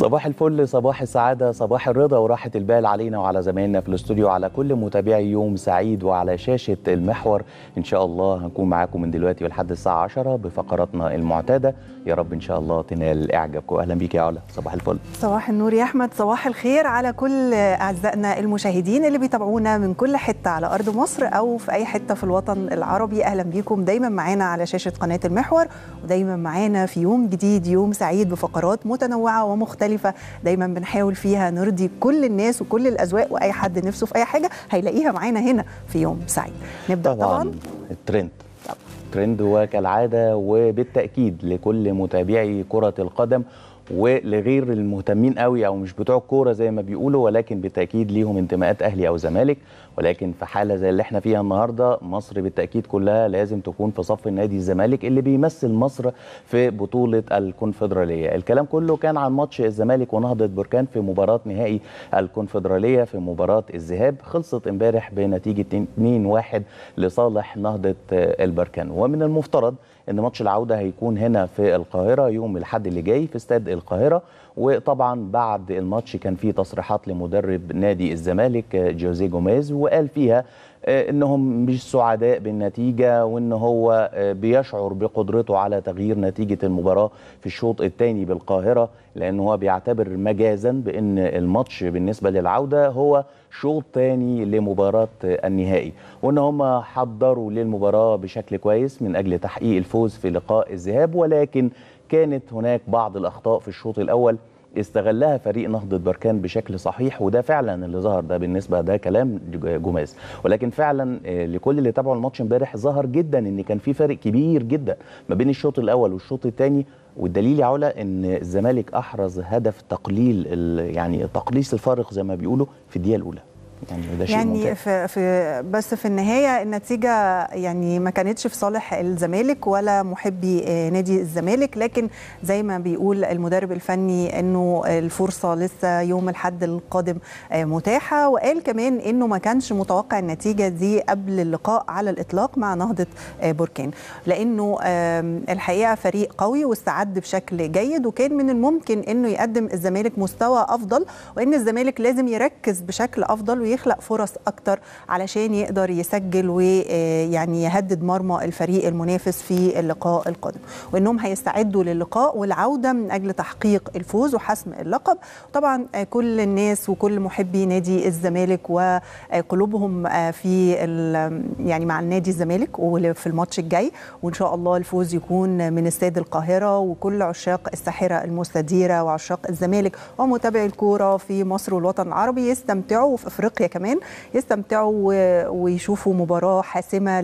صباح الفل صباح السعادة صباح الرضا وراحة البال علينا وعلى زمايلنا في الاستوديو على كل متابعي يوم سعيد وعلى شاشة المحور إن شاء الله هنكون معاكم من دلوقتي ولحد الساعة 10 بفقراتنا المعتادة يا رب إن شاء الله تنال إعجابكم أهلا بيك يا علا صباح الفل صباح النور يا احمد صباح الخير على كل اعزائنا المشاهدين اللي بيتابعونا من كل حته على ارض مصر او في اي حته في الوطن العربي اهلا بيكم دايما معانا على شاشه قناه المحور ودايما معانا في يوم جديد يوم سعيد بفقرات متنوعه ومختلفه دايما بنحاول فيها نرضي كل الناس وكل الاذواق واي حد نفسه في اي حاجه هيلاقيها معانا هنا في يوم سعيد نبدا طبعا, طبعا الترند الترند هو كالعادة وبالتأكيد لكل متابعي كرة القدم ولغير المهتمين قوي او مش بتوع الكوره زي ما بيقولوا ولكن بالتاكيد ليهم انتماءات اهلي او زمالك ولكن في حاله زي اللي احنا فيها النهارده مصر بالتاكيد كلها لازم تكون في صف النادي الزمالك اللي بيمثل مصر في بطوله الكونفدراليه الكلام كله كان عن ماتش الزمالك ونهضه بركان في مباراه نهائي الكونفدراليه في مباراه الذهاب خلصت امبارح بنتيجه 2-1 لصالح نهضه البركان ومن المفترض ان ماتش العوده هيكون هنا في القاهره يوم الاحد اللي جاي في استاد القاهره وطبعا بعد الماتش كان في تصريحات لمدرب نادي الزمالك جوزيه جوميز وقال فيها انهم مش سعداء بالنتيجه وان هو بيشعر بقدرته على تغيير نتيجه المباراه في الشوط الثاني بالقاهره لان هو بيعتبر مجازا بان الماتش بالنسبه للعوده هو شوط ثاني لمباراه النهائي وان هم حضروا للمباراه بشكل كويس من اجل تحقيق الفوز في لقاء الذهاب ولكن كانت هناك بعض الاخطاء في الشوط الاول استغلها فريق نهضة بركان بشكل صحيح وده فعلا اللي ظهر ده بالنسبة ده كلام جوماز ولكن فعلا لكل اللي تابعوا الماتش امبارح ظهر جدا ان كان في فرق كبير جدا ما بين الشوط الاول والشوط الثاني والدليل يا علا ان الزمالك احرز هدف تقليل يعني تقليص الفارق زي ما بيقولوا في الدقيقة الاولى يعني ده شيء يعني في, في بس في النهايه النتيجه يعني ما كانتش في صالح الزمالك ولا محبي نادي الزمالك لكن زي ما بيقول المدرب الفني انه الفرصه لسه يوم الاحد القادم متاحه وقال كمان انه ما كانش متوقع النتيجه دي قبل اللقاء على الاطلاق مع نهضه بركان لانه الحقيقه فريق قوي واستعد بشكل جيد وكان من الممكن انه يقدم الزمالك مستوى افضل وان الزمالك لازم يركز بشكل افضل ويخلق فرص اكتر علشان يقدر يسجل ويعني يهدد مرمى الفريق المنافس في اللقاء القادم وانهم هيستعدوا للقاء والعوده من اجل تحقيق الفوز وحسم اللقب طبعا كل الناس وكل محبي نادي الزمالك وقلوبهم في يعني مع النادي الزمالك وفي الماتش الجاي وان شاء الله الفوز يكون من استاد القاهره وكل عشاق الساحره المستديره وعشاق الزمالك ومتابعي الكوره في مصر والوطن العربي يستمتعوا وفي افريقيا كمان يستمتعوا ويشوفوا مباراه حاسمه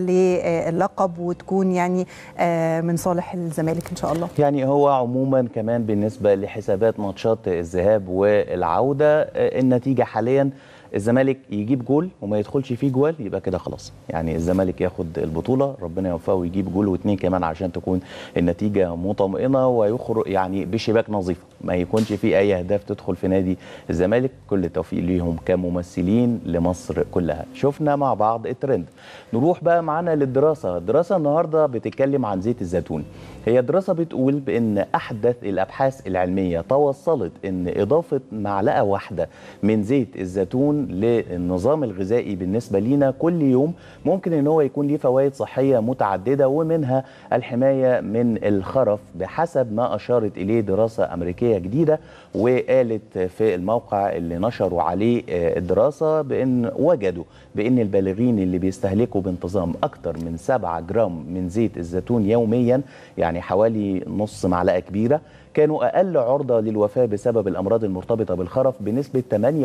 للقب وتكون يعني من صالح الزمالك ان شاء الله. يعني هو عموما كمان بالنسبه لحسابات ماتشات الذهاب والعوده النتيجه حاليا الزمالك يجيب جول وما يدخلش فيه جوال يبقى كده خلاص يعني الزمالك ياخد البطوله ربنا يوفقه ويجيب جول واثنين كمان عشان تكون النتيجه مطمئنه ويخرج يعني بشباك نظيفه ما يكونش فيه اي اهداف تدخل في نادي الزمالك كل التوفيق ليهم كممثلين لمصر كلها شفنا مع بعض الترند نروح بقى معانا للدراسه الدراسه النهارده بتتكلم عن زيت الزيتون هي دراسة بتقول بأن أحدث الأبحاث العلمية توصلت أن إضافة معلقة واحدة من زيت الزيتون للنظام الغذائي بالنسبة لينا كل يوم ممكن أن هو يكون ليه فوائد صحية متعددة ومنها الحماية من الخرف بحسب ما أشارت إليه دراسة أمريكية جديدة وقالت في الموقع اللي نشروا عليه الدراسة بأن وجدوا بأن البالغين اللي بيستهلكوا بانتظام أكثر من 7 جرام من زيت الزيتون يوميا يعني حوالي نص معلقه كبيره كانوا اقل عرضه للوفاه بسبب الامراض المرتبطه بالخرف بنسبه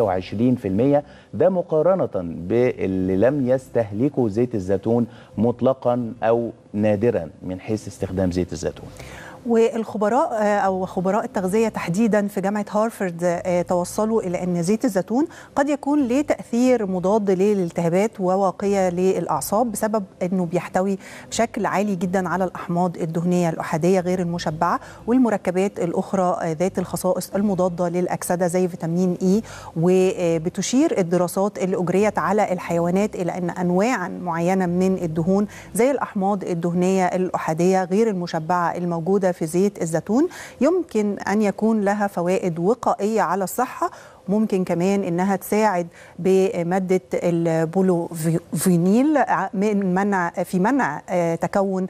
28% ده مقارنه باللي لم يستهلكوا زيت الزيتون مطلقا او نادرا من حيث استخدام زيت الزيتون. والخبراء او خبراء التغذيه تحديدا في جامعه هارفرد توصلوا الى ان زيت الزيتون قد يكون له تاثير مضاد للالتهابات وواقيه للاعصاب بسبب انه بيحتوي بشكل عالي جدا على الاحماض الدهنيه الاحاديه غير المشبعه والمركبات الاخرى ذات الخصائص المضاده للاكسده زي فيتامين اي وبتشير الدراسات اللي اجريت على الحيوانات الى ان انواعا معينه من الدهون زي الاحماض الدهنيه الاحاديه غير المشبعه الموجوده في زيت الزيتون يمكن ان يكون لها فوائد وقائيه على الصحه ممكن كمان انها تساعد بماده البولوفينيل من منع في منع تكون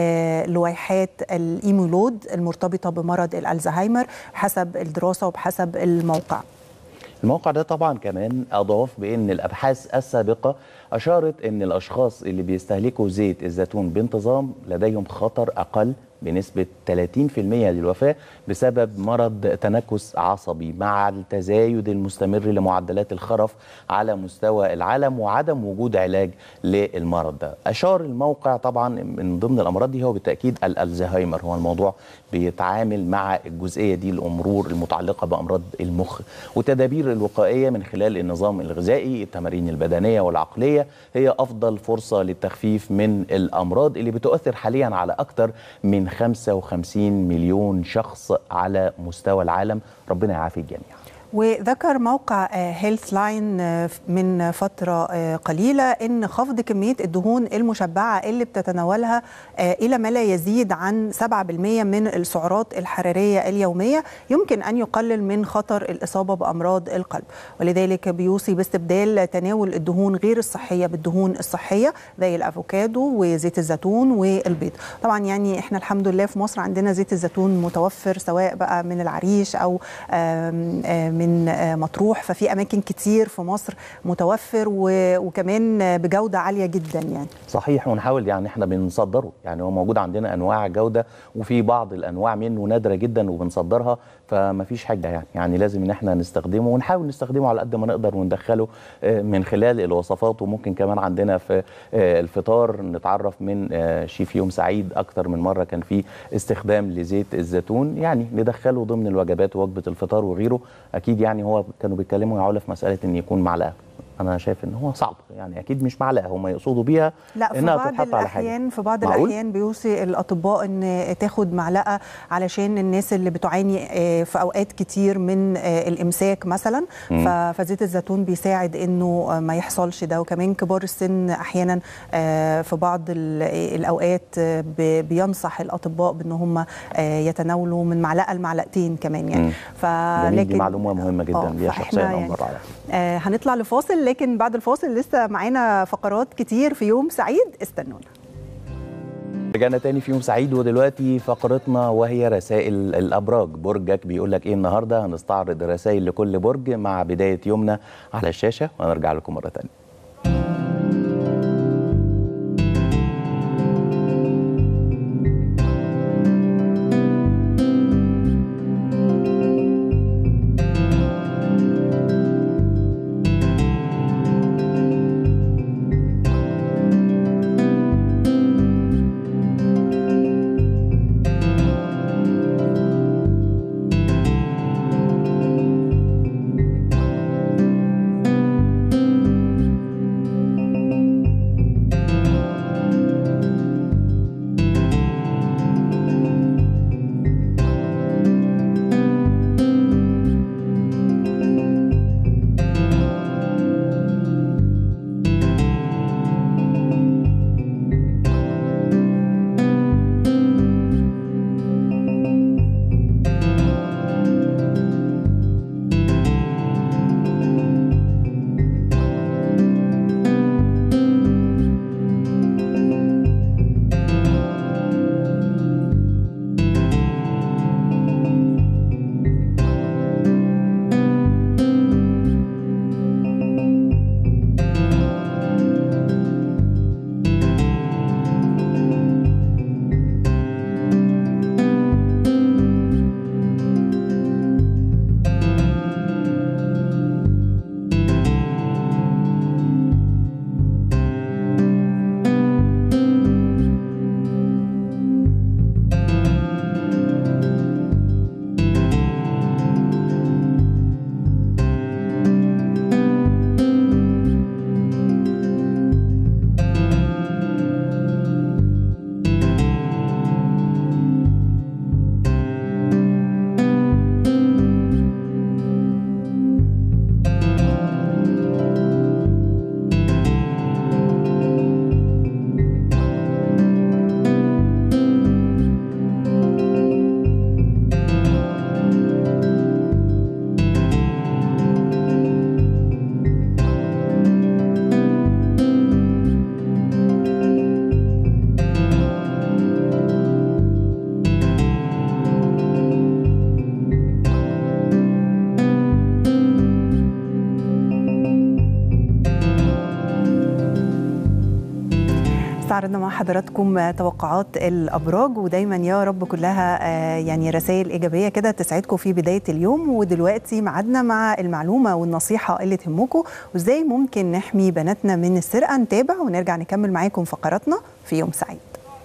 لويحات الايمولود المرتبطه بمرض الالزهايمر حسب الدراسه وبحسب الموقع الموقع ده طبعا كمان اضاف بان الابحاث السابقه اشارت ان الاشخاص اللي بيستهلكوا زيت الزيتون بانتظام لديهم خطر اقل بنسبة 30% للوفاة بسبب مرض تنكس عصبي مع التزايد المستمر لمعدلات الخرف على مستوى العالم وعدم وجود علاج للمرض ده أشار الموقع طبعا من ضمن الأمراض دي هو بالتأكيد الألزهايمر هو الموضوع بيتعامل مع الجزئية دي الأمور المتعلقة بأمراض المخ والتدابير الوقائية من خلال النظام الغذائي التمارين البدنية والعقلية هي أفضل فرصة للتخفيف من الأمراض اللي بتؤثر حاليا على أكثر من 55 مليون شخص على مستوى العالم ربنا يعافي الجميع وذكر موقع هيلث لاين من فترة قليلة أن خفض كمية الدهون المشبعة اللي بتتناولها إلى ما لا يزيد عن 7% من السعرات الحرارية اليومية يمكن أن يقلل من خطر الإصابة بأمراض القلب ولذلك بيوصي باستبدال تناول الدهون غير الصحية بالدهون الصحية زي الأفوكادو وزيت الزيتون والبيض طبعا يعني إحنا الحمد لله في مصر عندنا زيت الزيتون متوفر سواء بقى من العريش أو آم آم من مطروح ففي اماكن كتير في مصر متوفر وكمان بجوده عاليه جدا يعني صحيح ونحاول يعني احنا بنصدره يعني هو موجود عندنا انواع جوده وفي بعض الانواع منه نادره جدا وبنصدرها فما فيش حاجه يعني يعني لازم ان احنا نستخدمه ونحاول نستخدمه على قد ما نقدر وندخله من خلال الوصفات وممكن كمان عندنا في الفطار نتعرف من شيف يوم سعيد اكتر من مره كان في استخدام لزيت الزيتون يعني ندخله ضمن الوجبات ووجبه الفطار وغيره اكيد يعني هو كانوا بيتكلموا يا علا في مساله ان يكون معلقه انا شايف ان هو صعب يعني اكيد مش معلقه هم يقصدوا بيها لا في انها بعض تتحط على حاجه الاحيان في بعض معقول؟ الاحيان بيوصي الاطباء ان تاخد معلقه علشان الناس اللي بتعاني آه، في اوقات كتير من آه، الامساك مثلا ف- فزيت الزيتون بيساعد انه آه، ما يحصلش ده وكمان كبار السن احيانا آه، في بعض ال- الاوقات آه، ب- بينصح الاطباء بان هم آه، يتناولوا من معلقه لمعلقتين كمان يعني مم. جميل دي فلكن معلومه مهمه جدا آه، ليا فإحنا شخصيا اول يعني مره اعرفها آه هنطلع لفاصل لكن بعد الفاصل لسه معانا فقرات كتير في يوم سعيد استنونا رجعنا تاني في يوم سعيد ودلوقتي فقرتنا وهي رسائل الابراج برجك بيقول لك ايه النهارده هنستعرض رسائل لكل برج مع بدايه يومنا على الشاشه وهنرجع لكم مره تانيه استعرضنا مع حضراتكم توقعات الابراج ودايما يا رب كلها يعني رسائل ايجابيه كده تسعدكم في بدايه اليوم ودلوقتي معادنا مع المعلومه والنصيحه اللي تهمكم وازاي ممكن نحمي بناتنا من السرقه نتابع ونرجع نكمل معاكم فقراتنا في يوم سعيد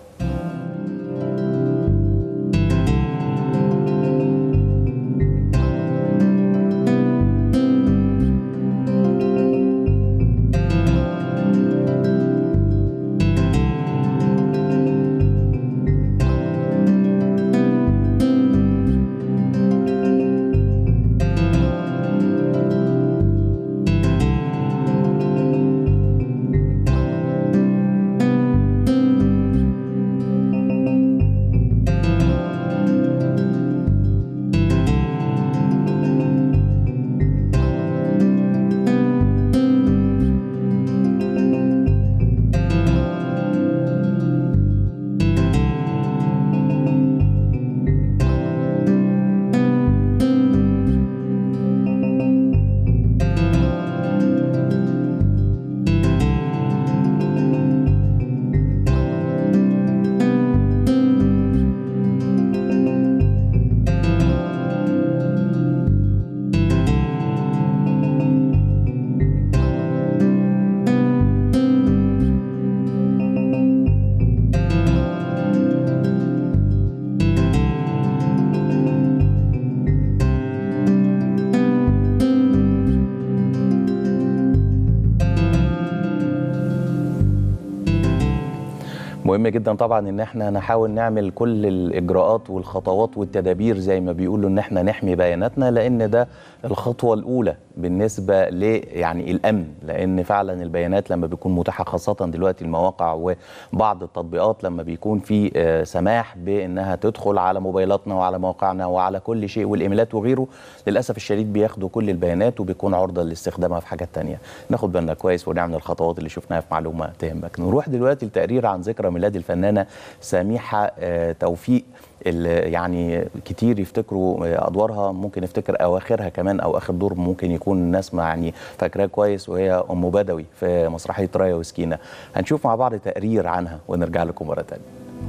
مهم جدا طبعا ان احنا نحاول نعمل كل الاجراءات والخطوات والتدابير زي ما بيقولوا ان احنا نحمي بياناتنا لان ده الخطوه الاولى بالنسبه ل يعني الامن لان فعلا البيانات لما بيكون متاحه خاصه دلوقتي المواقع وبعض التطبيقات لما بيكون في سماح بانها تدخل على موبايلاتنا وعلى مواقعنا وعلى كل شيء والايميلات وغيره للاسف الشديد بياخدوا كل البيانات وبيكون عرضه لاستخدامها في حاجات تانية ناخد بالنا كويس ونعمل الخطوات اللي شفناها في معلومه تهمك نروح دلوقتي لتقرير عن ذكرى ميلاد الفنانه سميحه توفيق اللي يعني كتير يفتكروا ادوارها ممكن يفتكر اواخرها كمان او اخر دور ممكن يكون الناس ما يعني فاكراه كويس وهي ام بدوي في مسرحيه رايه وسكينه هنشوف مع بعض تقرير عنها ونرجع لكم مره ثانيه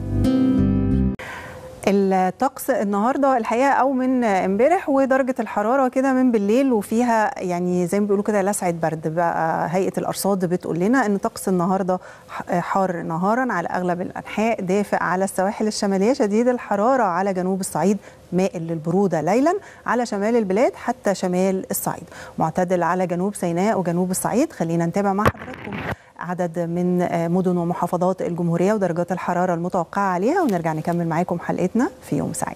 الطقس النهارده الحقيقه او من امبارح ودرجه الحراره كده من بالليل وفيها يعني زي ما بيقولوا كده لسعه برد بقى هيئه الارصاد بتقول لنا ان طقس النهارده حار نهارا على اغلب الانحاء دافئ على السواحل الشماليه شديد الحراره على جنوب الصعيد مائل للبروده ليلا على شمال البلاد حتى شمال الصعيد معتدل على جنوب سيناء وجنوب الصعيد خلينا نتابع مع حضراتكم عدد من مدن ومحافظات الجمهورية ودرجات الحرارة المتوقعة عليها ونرجع نكمل معاكم حلقتنا في يوم سعيد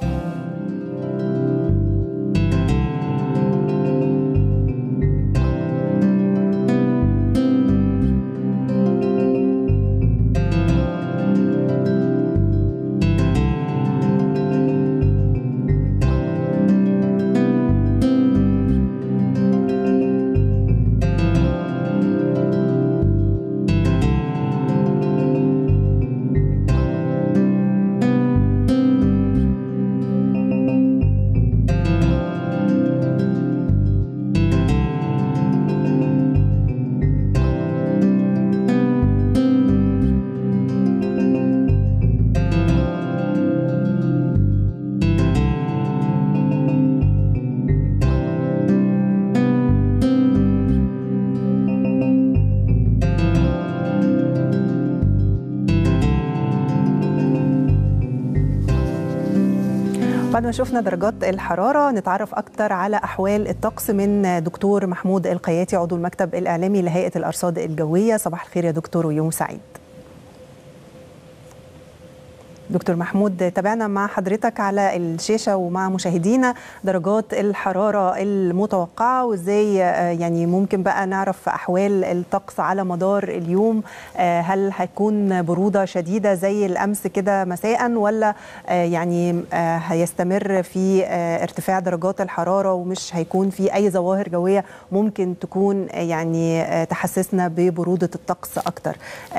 بعد ما شفنا درجات الحرارة نتعرف أكتر على أحوال الطقس من دكتور محمود القياتي عضو المكتب الإعلامي لهيئة الأرصاد الجوية صباح الخير يا دكتور ويوم سعيد دكتور محمود تابعنا مع حضرتك على الشاشه ومع مشاهدينا درجات الحراره المتوقعه وازاي يعني ممكن بقى نعرف احوال الطقس على مدار اليوم هل هيكون بروده شديده زي الامس كده مساء ولا يعني هيستمر في ارتفاع درجات الحراره ومش هيكون في اي ظواهر جويه ممكن تكون يعني تحسسنا ببروده الطقس اكتر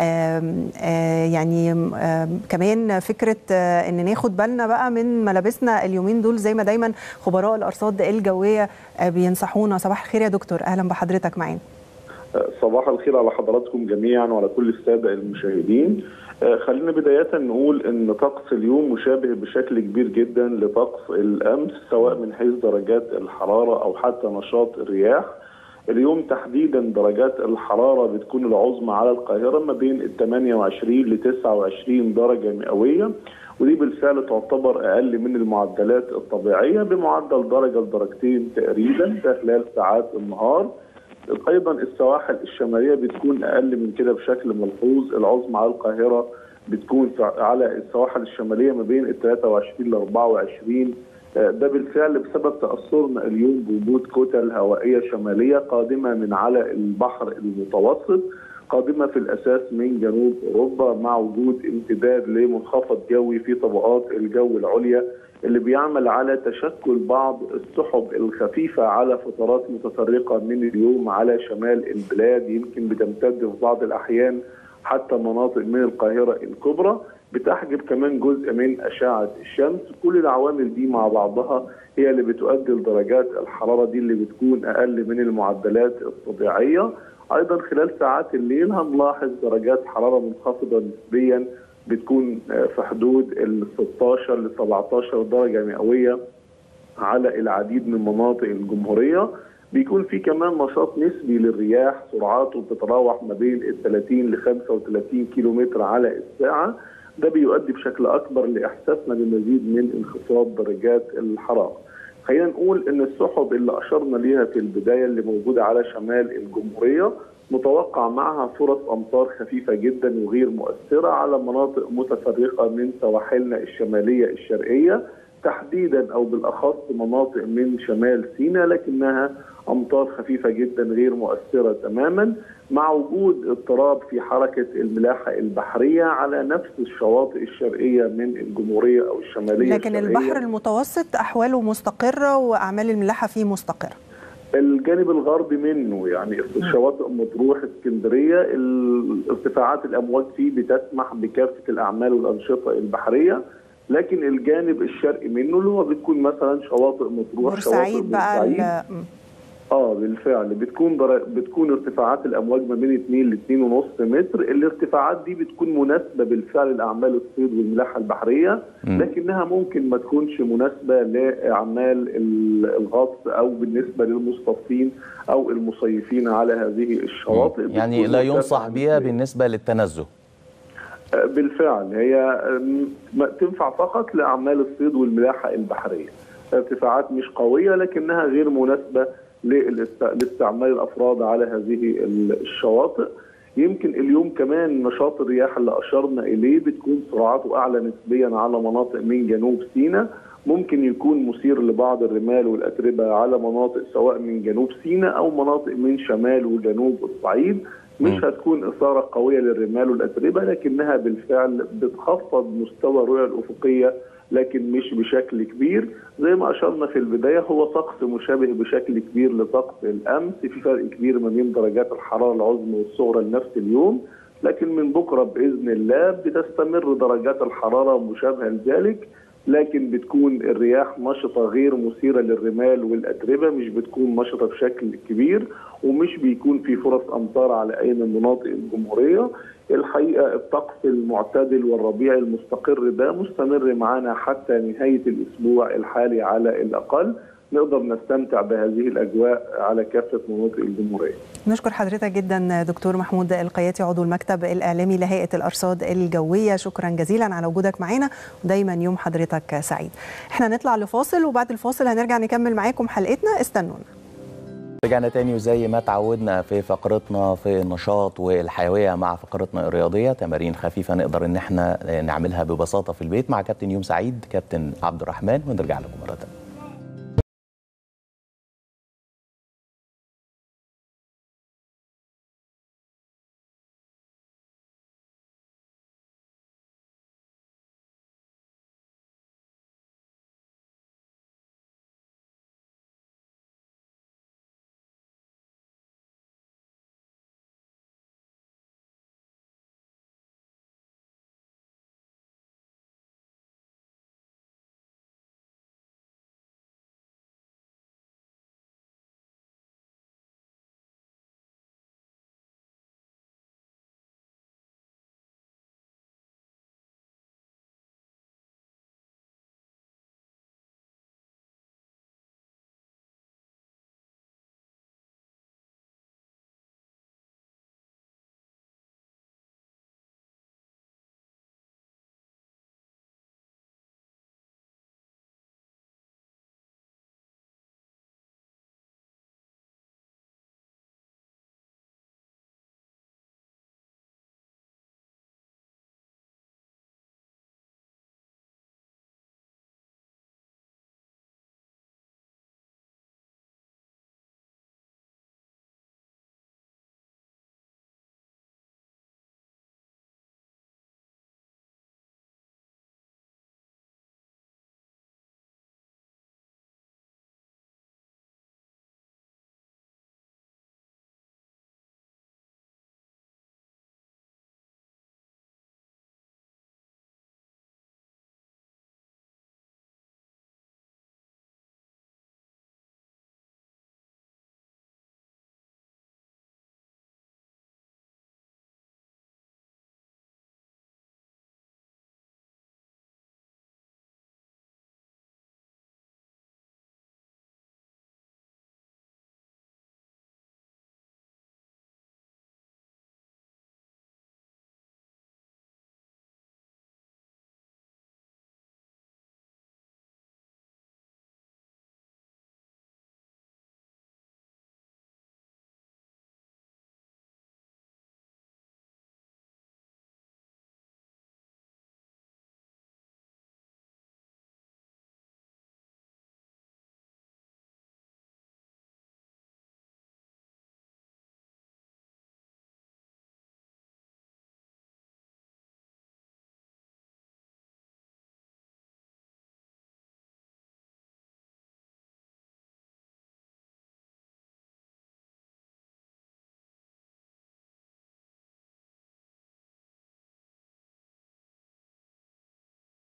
يعني كمان فكره فكره ان ناخد بالنا بقى من ملابسنا اليومين دول زي ما دايما خبراء الارصاد الجويه بينصحونا صباح الخير يا دكتور اهلا بحضرتك معانا صباح الخير على حضراتكم جميعا وعلى كل الساده المشاهدين خلينا بدايه نقول ان طقس اليوم مشابه بشكل كبير جدا لطقس الامس سواء من حيث درجات الحراره او حتى نشاط الرياح اليوم تحديدا درجات الحراره بتكون العظمى على القاهره ما بين ال 28 ل 29 درجه مئويه ودي بالفعل تعتبر اقل من المعدلات الطبيعيه بمعدل درجه لدرجتين تقريبا ده خلال ساعات النهار ايضا السواحل الشماليه بتكون اقل من كده بشكل ملحوظ العظمى على القاهره بتكون على السواحل الشماليه ما بين ال 23 ل 24 ده بالفعل بسبب تاثرنا اليوم بوجود كتل هوائيه شماليه قادمه من على البحر المتوسط قادمه في الاساس من جنوب اوروبا مع وجود امتداد لمنخفض جوي في طبقات الجو العليا اللي بيعمل على تشكل بعض السحب الخفيفه على فترات متفرقه من اليوم على شمال البلاد يمكن بتمتد في بعض الاحيان حتى مناطق من القاهره الكبرى بتحجب كمان جزء من اشعه الشمس كل العوامل دي مع بعضها هي اللي بتؤدي لدرجات الحراره دي اللي بتكون اقل من المعدلات الطبيعيه ايضا خلال ساعات الليل هنلاحظ درجات حراره منخفضه نسبيا بتكون في حدود ال 16 ل 17 درجه مئويه على العديد من مناطق الجمهوريه بيكون في كمان نشاط نسبي للرياح سرعاته بتتراوح ما بين ال 30 ل 35 كيلومتر على الساعه ده بيؤدي بشكل اكبر لاحساسنا بمزيد من انخفاض درجات الحراره. خلينا نقول ان السحب اللي اشرنا ليها في البدايه اللي موجوده على شمال الجمهوريه متوقع معها فرص امطار خفيفه جدا وغير مؤثره على مناطق متفرقه من سواحلنا الشماليه الشرقيه تحديدا او بالاخص مناطق من شمال سيناء لكنها امطار خفيفه جدا غير مؤثره تماما مع وجود اضطراب في حركه الملاحه البحريه على نفس الشواطئ الشرقيه من الجمهوريه او الشماليه لكن الشرقية. البحر المتوسط احواله مستقره واعمال الملاحه فيه مستقره الجانب الغربي منه يعني شواطئ مطروح اسكندريه ارتفاعات الامواج فيه بتسمح بكافه الاعمال والانشطه البحريه لكن الجانب الشرقي منه اللي هو بتكون مثلا شواطئ مطروح بورسعيد بقى ال... اه بالفعل بتكون در... بتكون ارتفاعات الامواج ما بين 2 ل 2.5 متر الارتفاعات دي بتكون مناسبه بالفعل لاعمال الصيد والملاحه البحريه م. لكنها ممكن ما تكونش مناسبه لاعمال الغطس او بالنسبه للمصطادين او المصيفين على هذه الشواطئ م. يعني لا ينصح بها بالنسبه للتنزه بالفعل هي تنفع فقط لاعمال الصيد والملاحه البحريه ارتفاعات مش قويه لكنها غير مناسبه لاستعمال الافراد على هذه الشواطئ يمكن اليوم كمان نشاط الرياح اللي اشرنا اليه بتكون سرعاته اعلى نسبيا على مناطق من جنوب سيناء ممكن يكون مثير لبعض الرمال والاتربه على مناطق سواء من جنوب سيناء او مناطق من شمال وجنوب الصعيد مش هتكون اثاره قويه للرمال والاتربه لكنها بالفعل بتخفض مستوى الرؤيه الافقيه لكن مش بشكل كبير زي ما اشرنا في البدايه هو طقس مشابه بشكل كبير لطقس الامس في فرق كبير ما بين درجات الحراره العظمى والصغرى لنفس اليوم لكن من بكره باذن الله بتستمر درجات الحراره مشابهه لذلك لكن بتكون الرياح نشطه غير مثيره للرمال والاتربه مش بتكون نشطه بشكل كبير ومش بيكون في فرص امطار على اي من مناطق الجمهوريه الحقيقه الطقس المعتدل والربيعي المستقر ده مستمر معانا حتى نهايه الاسبوع الحالي على الاقل نقدر نستمتع بهذه الاجواء على كافه مناطق الجمهوريه. نشكر حضرتك جدا دكتور محمود القياتي عضو المكتب الاعلامي لهيئه الارصاد الجويه شكرا جزيلا على وجودك معنا ودايما يوم حضرتك سعيد. احنا نطلع لفاصل وبعد الفاصل هنرجع نكمل معاكم حلقتنا استنونا. رجعنا تاني وزي ما تعودنا في فقرتنا في النشاط والحيويه مع فقرتنا الرياضيه تمارين خفيفه نقدر ان احنا نعملها ببساطه في البيت مع كابتن يوم سعيد كابتن عبد الرحمن ونرجع لكم مره ثانيه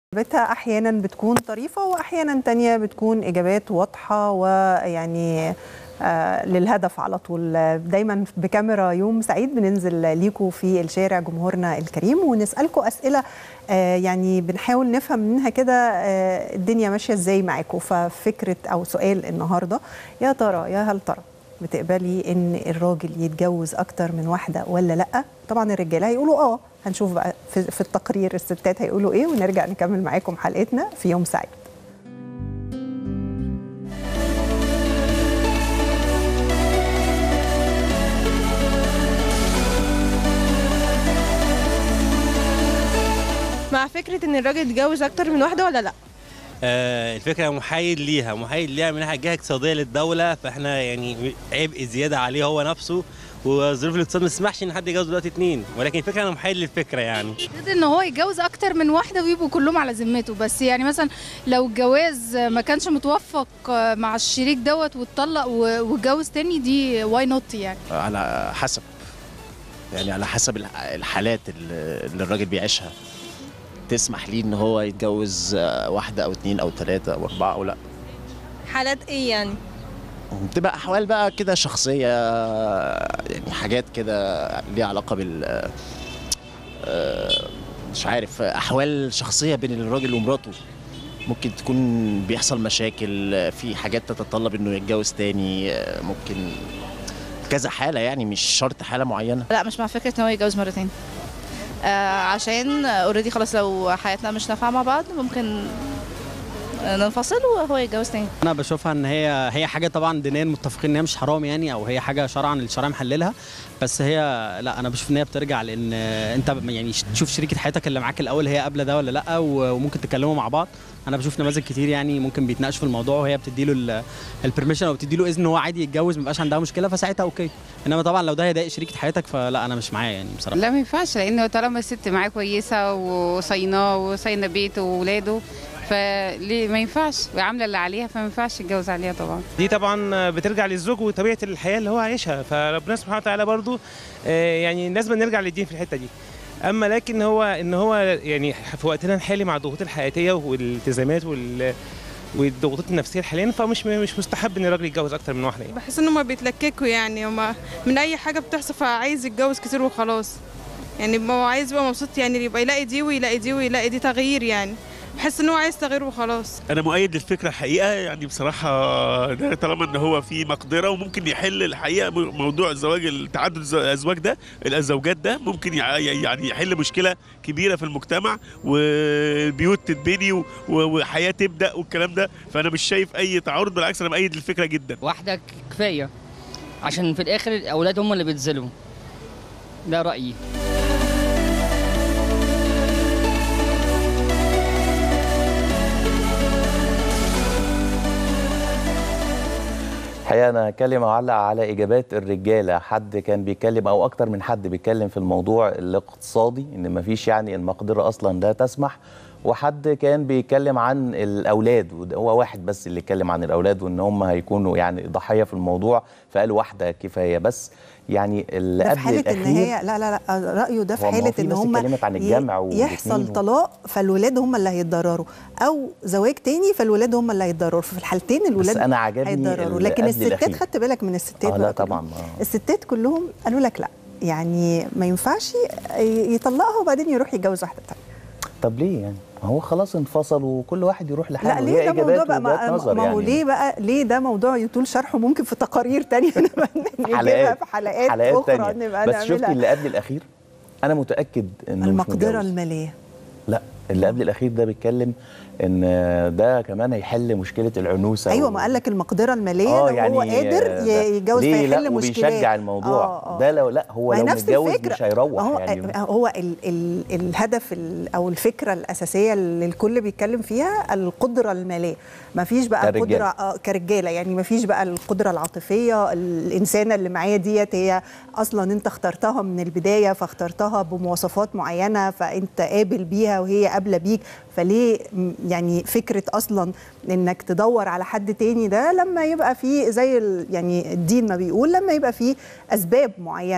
اجابتها احيانا بتكون طريفه واحيانا تانية بتكون اجابات واضحه ويعني آه للهدف على طول دايما بكاميرا يوم سعيد بننزل ليكم في الشارع جمهورنا الكريم ونسالكم اسئله آه يعني بنحاول نفهم منها كده آه الدنيا ماشيه ازاي معاكم ففكره او سؤال النهارده يا ترى يا هل ترى بتقبلي ان الراجل يتجوز اكتر من واحده ولا لا طبعا الرجاله هيقولوا اه هنشوف بقى في, في التقرير الستات هيقولوا ايه ونرجع نكمل معاكم حلقتنا في يوم سعيد مع فكره ان الراجل يتجوز اكتر من واحده ولا لا آه الفكره محايد ليها محايد ليها من ناحيه جهه اقتصاديه للدوله فاحنا يعني عبء زياده عليه هو نفسه وظروف الاقتصاد ما تسمحش ان حد يتجوز دلوقتي اتنين ولكن الفكره انا محايد للفكره يعني ضد ان هو يتجوز اكتر من واحده ويبقوا كلهم على ذمته بس يعني مثلا لو الجواز ما كانش متوفق مع الشريك دوت واتطلق واتجوز تاني دي واي نوت يعني على حسب يعني على حسب الحالات اللي الراجل بيعيشها تسمح ليه ان هو يتجوز واحده او اتنين او تلاته او اربعه او لا حالات ايه يعني بتبقى احوال بقى كده شخصيه يعني حاجات كده ليها علاقه بال مش عارف احوال شخصيه بين الراجل ومراته ممكن تكون بيحصل مشاكل في حاجات تتطلب انه يتجوز تاني ممكن كذا حاله يعني مش شرط حاله معينه لا مش مع فكره ان هو يتجوز مرتين آه عشان اوريدي خلاص لو حياتنا مش نافعه مع بعض ممكن ننفصل وهو يتجوز تاني انا بشوفها ان هي هي حاجه طبعا دينيا متفقين ان هي مش حرام يعني او هي حاجه شرعا الشرع محللها بس هي لا انا بشوف ان هي بترجع لان انت يعني تشوف شريكه حياتك اللي معاك الاول هي قابله ده ولا لا وممكن تتكلموا مع بعض انا بشوف نماذج كتير يعني ممكن بيتناقشوا في الموضوع وهي بتدي له البرميشن او بتدي له اذن ان هو عادي يتجوز ما يبقاش عندها مشكله فساعتها اوكي انما طبعا لو ده هيضايق شريكه حياتك فلا انا مش معاه يعني بصراحه لا ما ينفعش لان طالما الست معاه كويسه وصيناه وصينه بيته واولاده فليه ما ينفعش وعامله اللي عليها فما ينفعش يتجوز عليها طبعا دي طبعا بترجع للزوج وطبيعه الحياه اللي هو عايشها فربنا سبحانه وتعالى برضو يعني لازم نرجع للدين في الحته دي اما لكن هو ان هو يعني في وقتنا الحالي مع الضغوط الحياتيه والالتزامات وال والضغوطات النفسيه حاليا فمش مش مستحب ان الراجل يتجوز اكتر من واحده يعني. بحس ان هم بيتلككوا يعني هم من اي حاجه بتحصل فعايز يتجوز كتير وخلاص يعني هو عايز يبقى مبسوط يعني يبقى يلاقي دي ويلاقي دي ويلاقي دي تغيير يعني بحس ان هو عايز تغيير وخلاص انا مؤيد للفكره الحقيقه يعني بصراحه ده طالما ان هو في مقدره وممكن يحل الحقيقه موضوع الزواج التعدد الازواج ده الزوجات ده ممكن يعني يحل مشكله كبيره في المجتمع وبيوت تتبني وحياه تبدا والكلام ده فانا مش شايف اي تعارض بالعكس انا مؤيد للفكره جدا واحده كفايه عشان في الاخر الاولاد هم اللي بيتظلموا ده رايي الحقيقه انا هتكلم اعلق على اجابات الرجاله حد كان بيتكلم او اكتر من حد بيتكلم في الموضوع الاقتصادي ان مفيش يعني المقدره اصلا لا تسمح وحد كان بيتكلم عن الاولاد هو واحد بس اللي اتكلم عن الاولاد وان هم هيكونوا يعني ضحيه في الموضوع فقال واحده كفايه بس يعني اللي ده قبل في حاله الأخير ان هي لا لا لا رايه ده في هو ما هو حاله في ان ناس هم اتكلمت عن الجمع يحصل والاتنين و- طلاق فالولاد هم اللي هيتضرروا او زواج تاني فالولاد هم اللي هيتضرروا ففي الحالتين الولاد أنا عجبني هيتضرروا اللي لكن قبل الستات الأخير. خدت بالك من الستات اه لا بقى كلهم. طبعا آه. الستات كلهم قالوا لك لا يعني ما ينفعش يطلقها وبعدين يروح يتجوز واحده تانية طب ليه يعني ما هو خلاص انفصلوا وكل واحد يروح لحاله لا ليه وهي ده موضوع إجابات بقى ووجهات ما, نظر ما هو يعني. ليه بقى ليه ده موضوع يطول شرحه ممكن في تقارير تانية نجيبها حلقات في حلقات, حلقات اخرى تانية. نبقى بس شفتي نعملها اللي قبل الاخير انا متاكد انه مش المقدره متجوز. الماليه لا اللي قبل الاخير ده بيتكلم ان ده كمان هيحل مشكله العنوسه ايوه و- ما قال لك المقدره الماليه اه لو يعني هو قادر ده ي- يتجوز ليه فيحل لا مشكلات وبيشجع الموضوع آه، آه. ده لو لا هو ما هي لو نفس متجوز الفكرة. مش هيروح ما هو يعني هو ال ال الهدف ال او الفكره الاساسيه اللي الكل بيتكلم فيها القدره الماليه ما فيش بقى كرجالة. قدره آه، كرجاله يعني ما فيش بقى القدره العاطفيه الانسانه اللي معايا ديت هي اصلا انت اخترتها من البدايه فاخترتها بمواصفات معينه فانت قابل بيها وهي قابله بيك فليه م- يعني فكره اصلا انك تدور على حد تاني ده لما يبقى فيه زي ال- يعني الدين ما بيقول لما يبقى فيه اسباب معينه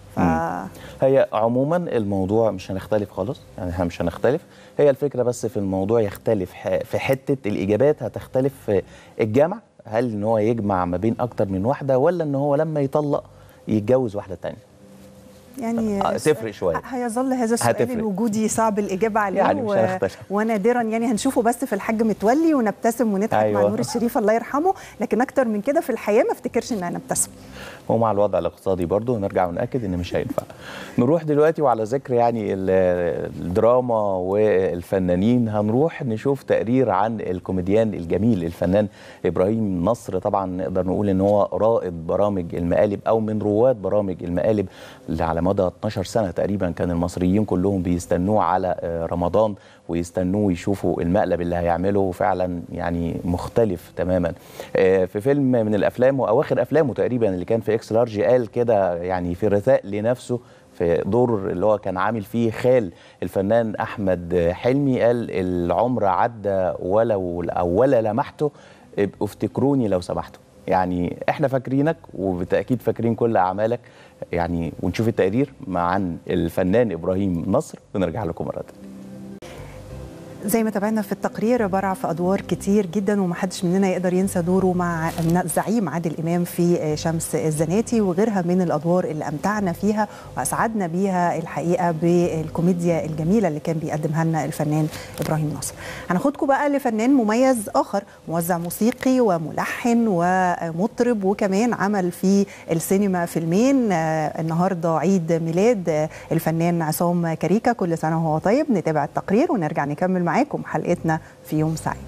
ف... هي عموما الموضوع مش هنختلف خالص يعني احنا مش هنختلف هي الفكره بس في الموضوع يختلف ح- في حته الاجابات هتختلف في الجامع هل ان هو يجمع ما بين اكتر من واحده ولا ان هو لما يطلق يتجوز واحده تانية يعني آه، تفرق شويه هيظل هذا السؤال هتفرق. الوجودي صعب الإجابة عليه يعني مش و... هنختلف. ونادرا يعني هنشوفه بس في الحاج متولي ونبتسم ونضحك أيوة. مع أيوة. نور الشريف الله يرحمه لكن أكتر من كده في الحياة ما افتكرش إن هنبتسم ومع الوضع الاقتصادي برضه نرجع ونأكد ان مش هينفع نروح دلوقتي وعلى ذكر يعني ال- الدراما والفنانين هنروح نشوف تقرير عن الكوميديان الجميل الفنان ابراهيم نصر طبعا نقدر نقول ان هو رائد برامج المقالب او من رواد برامج المقالب اللي على مدى 12 سنه تقريبا كان المصريين كلهم بيستنوه على آه، رمضان ويستنوه يشوفوا المقلب اللي هيعمله فعلا يعني مختلف تماما آه، في فيلم من الافلام واواخر افلامه تقريبا اللي كان في اكس لارج قال كده يعني في رثاء لنفسه في دور اللي هو كان عامل فيه خال الفنان احمد حلمي قال العمر عدى ولو او ولا لمحته ابقوا افتكروني لو سمحتوا يعني احنا فاكرينك وبالتاكيد فاكرين كل اعمالك يعني ونشوف التقرير مع عن الفنان ابراهيم نصر ونرجع لكم مره تانية. زي ما تابعنا في التقرير برع في ادوار كتير جدا ومحدش مننا يقدر ينسى دوره مع الزعيم عادل امام في شمس الزناتي وغيرها من الادوار اللي امتعنا فيها واسعدنا بيها الحقيقه بالكوميديا الجميله اللي كان بيقدمها لنا الفنان ابراهيم نصر. هناخدكم بقى لفنان مميز اخر موزع موسيقي وملحن ومطرب وكمان عمل في السينما فيلمين آه، النهارده عيد ميلاد آه، الفنان عصام كاريكا كل سنه وهو طيب نتابع التقرير ونرجع نكمل معاكم حلقتنا في يوم سعيد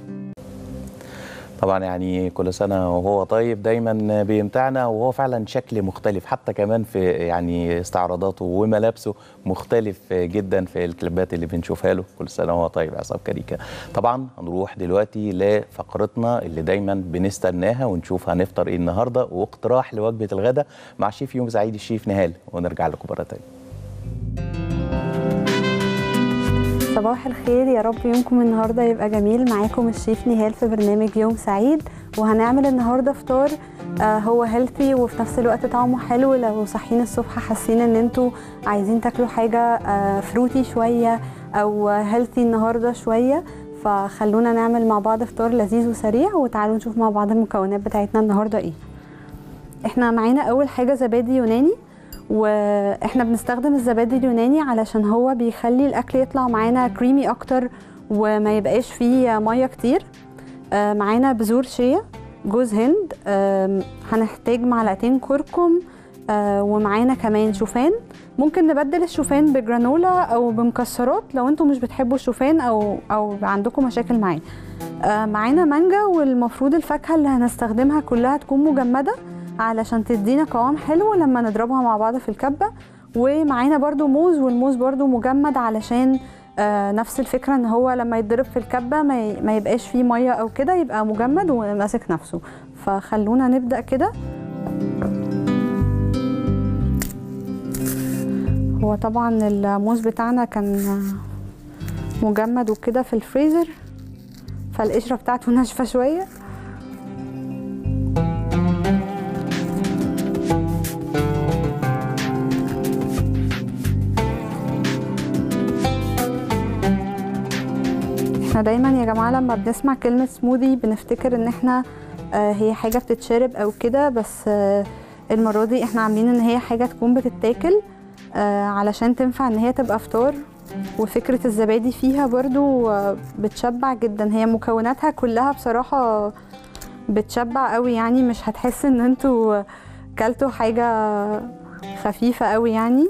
طبعا يعني كل سنه وهو طيب دايما بيمتعنا وهو فعلا شكل مختلف حتى كمان في يعني استعراضاته وملابسه مختلف جدا في الكليبات اللي بنشوفها له كل سنه وهو طيب عصام كاريكا طبعا هنروح دلوقتي لفقرتنا اللي دايما بنستناها ونشوف هنفطر ايه النهارده واقتراح لوجبه الغداء مع شيف يوم سعيد الشيف نهال ونرجع لكم مره تانية صباح الخير يا رب يومكم النهارده يبقى جميل معاكم الشيف نهال في برنامج يوم سعيد وهنعمل النهارده فطار آه هو هيلثي وفي نفس الوقت طعمه حلو لو صاحيين الصبح حاسين ان انتوا عايزين تاكلوا حاجه آه فروتي شويه او هيلثي النهارده شويه فخلونا نعمل مع بعض فطار لذيذ وسريع وتعالوا نشوف مع بعض المكونات بتاعتنا النهارده ايه احنا معانا اول حاجه زبادي يوناني واحنا بنستخدم الزبادي اليوناني علشان هو بيخلي الاكل يطلع معانا كريمي اكتر وما يبقاش فيه ميه كتير آه، معانا بذور شيا جوز هند آم، هنحتاج معلقتين كركم آه، ومعانا كمان شوفان ممكن نبدل الشوفان بجرانولا او بمكسرات لو انتم مش بتحبوا الشوفان او او عندكم مشاكل معاه آه، معانا مانجا والمفروض الفاكهه اللي هنستخدمها كلها تكون مجمده علشان تدينا قوام حلو لما نضربها مع بعض في الكبه ومعانا برضو موز والموز برضو مجمد علشان آه نفس الفكره ان هو لما يتضرب في الكبه ما, ي- ما يبقاش فيه ميه او كده يبقى مجمد وماسك نفسه فخلونا نبدا كده هو طبعا الموز بتاعنا كان مجمد وكده في الفريزر فالقشره بتاعته ناشفه شويه احنا دايما يا جماعه لما بنسمع كلمه سموذي بنفتكر ان احنا آه، هي حاجه بتتشرب او كده بس آه، المره دي احنا عاملين ان هي حاجه تكون بتتاكل آه، علشان تنفع ان هي تبقى فطار وفكره الزبادي فيها برضو آه، بتشبع جدا هي مكوناتها كلها بصراحه بتشبع قوي يعني مش هتحس ان انتوا كلتوا حاجه خفيفه قوي يعني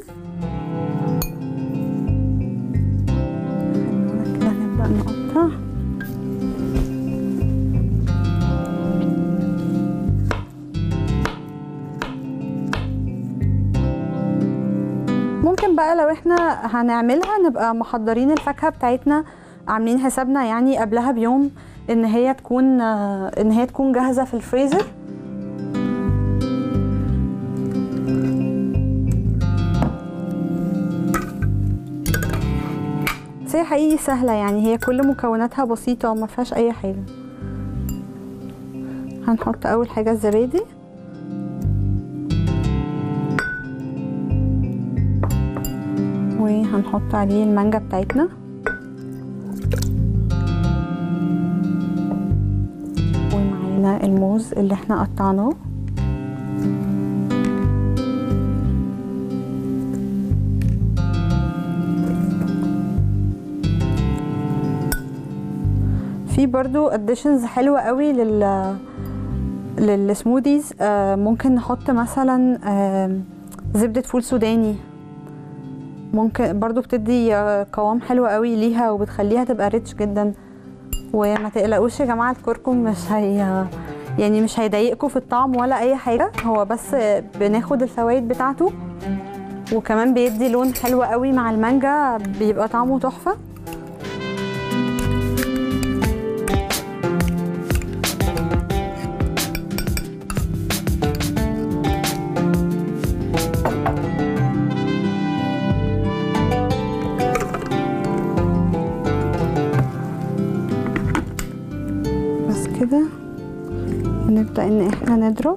كده نبدا نقطع ممكن بقى لو احنا هنعملها نبقى محضرين الفاكهه بتاعتنا عاملين حسابنا يعني قبلها بيوم ان هي تكون ان هي تكون جاهزه في الفريزر بس هي حقيقي سهله يعني هي كل مكوناتها بسيطه وما فيهاش اي حاجه هنحط اول حاجه الزبادي وهنحط عليه المانجا بتاعتنا ومعانا الموز اللي احنا قطعناه في برضو اديشنز حلوة قوي لل للسموذيز آه، ممكن نحط مثلا آه، زبدة فول سوداني ممكن برضو بتدي آه، قوام حلو قوي ليها وبتخليها تبقى ريتش جدا وما تقلقوش يا جماعة الكركم مش هي يعني مش هيضايقكم في الطعم ولا اي حاجة هو بس بناخد الفوائد بتاعته وكمان بيدي لون حلو قوي مع المانجا بيبقى طعمه تحفة بس كده ونبدأ ان احنا نضرب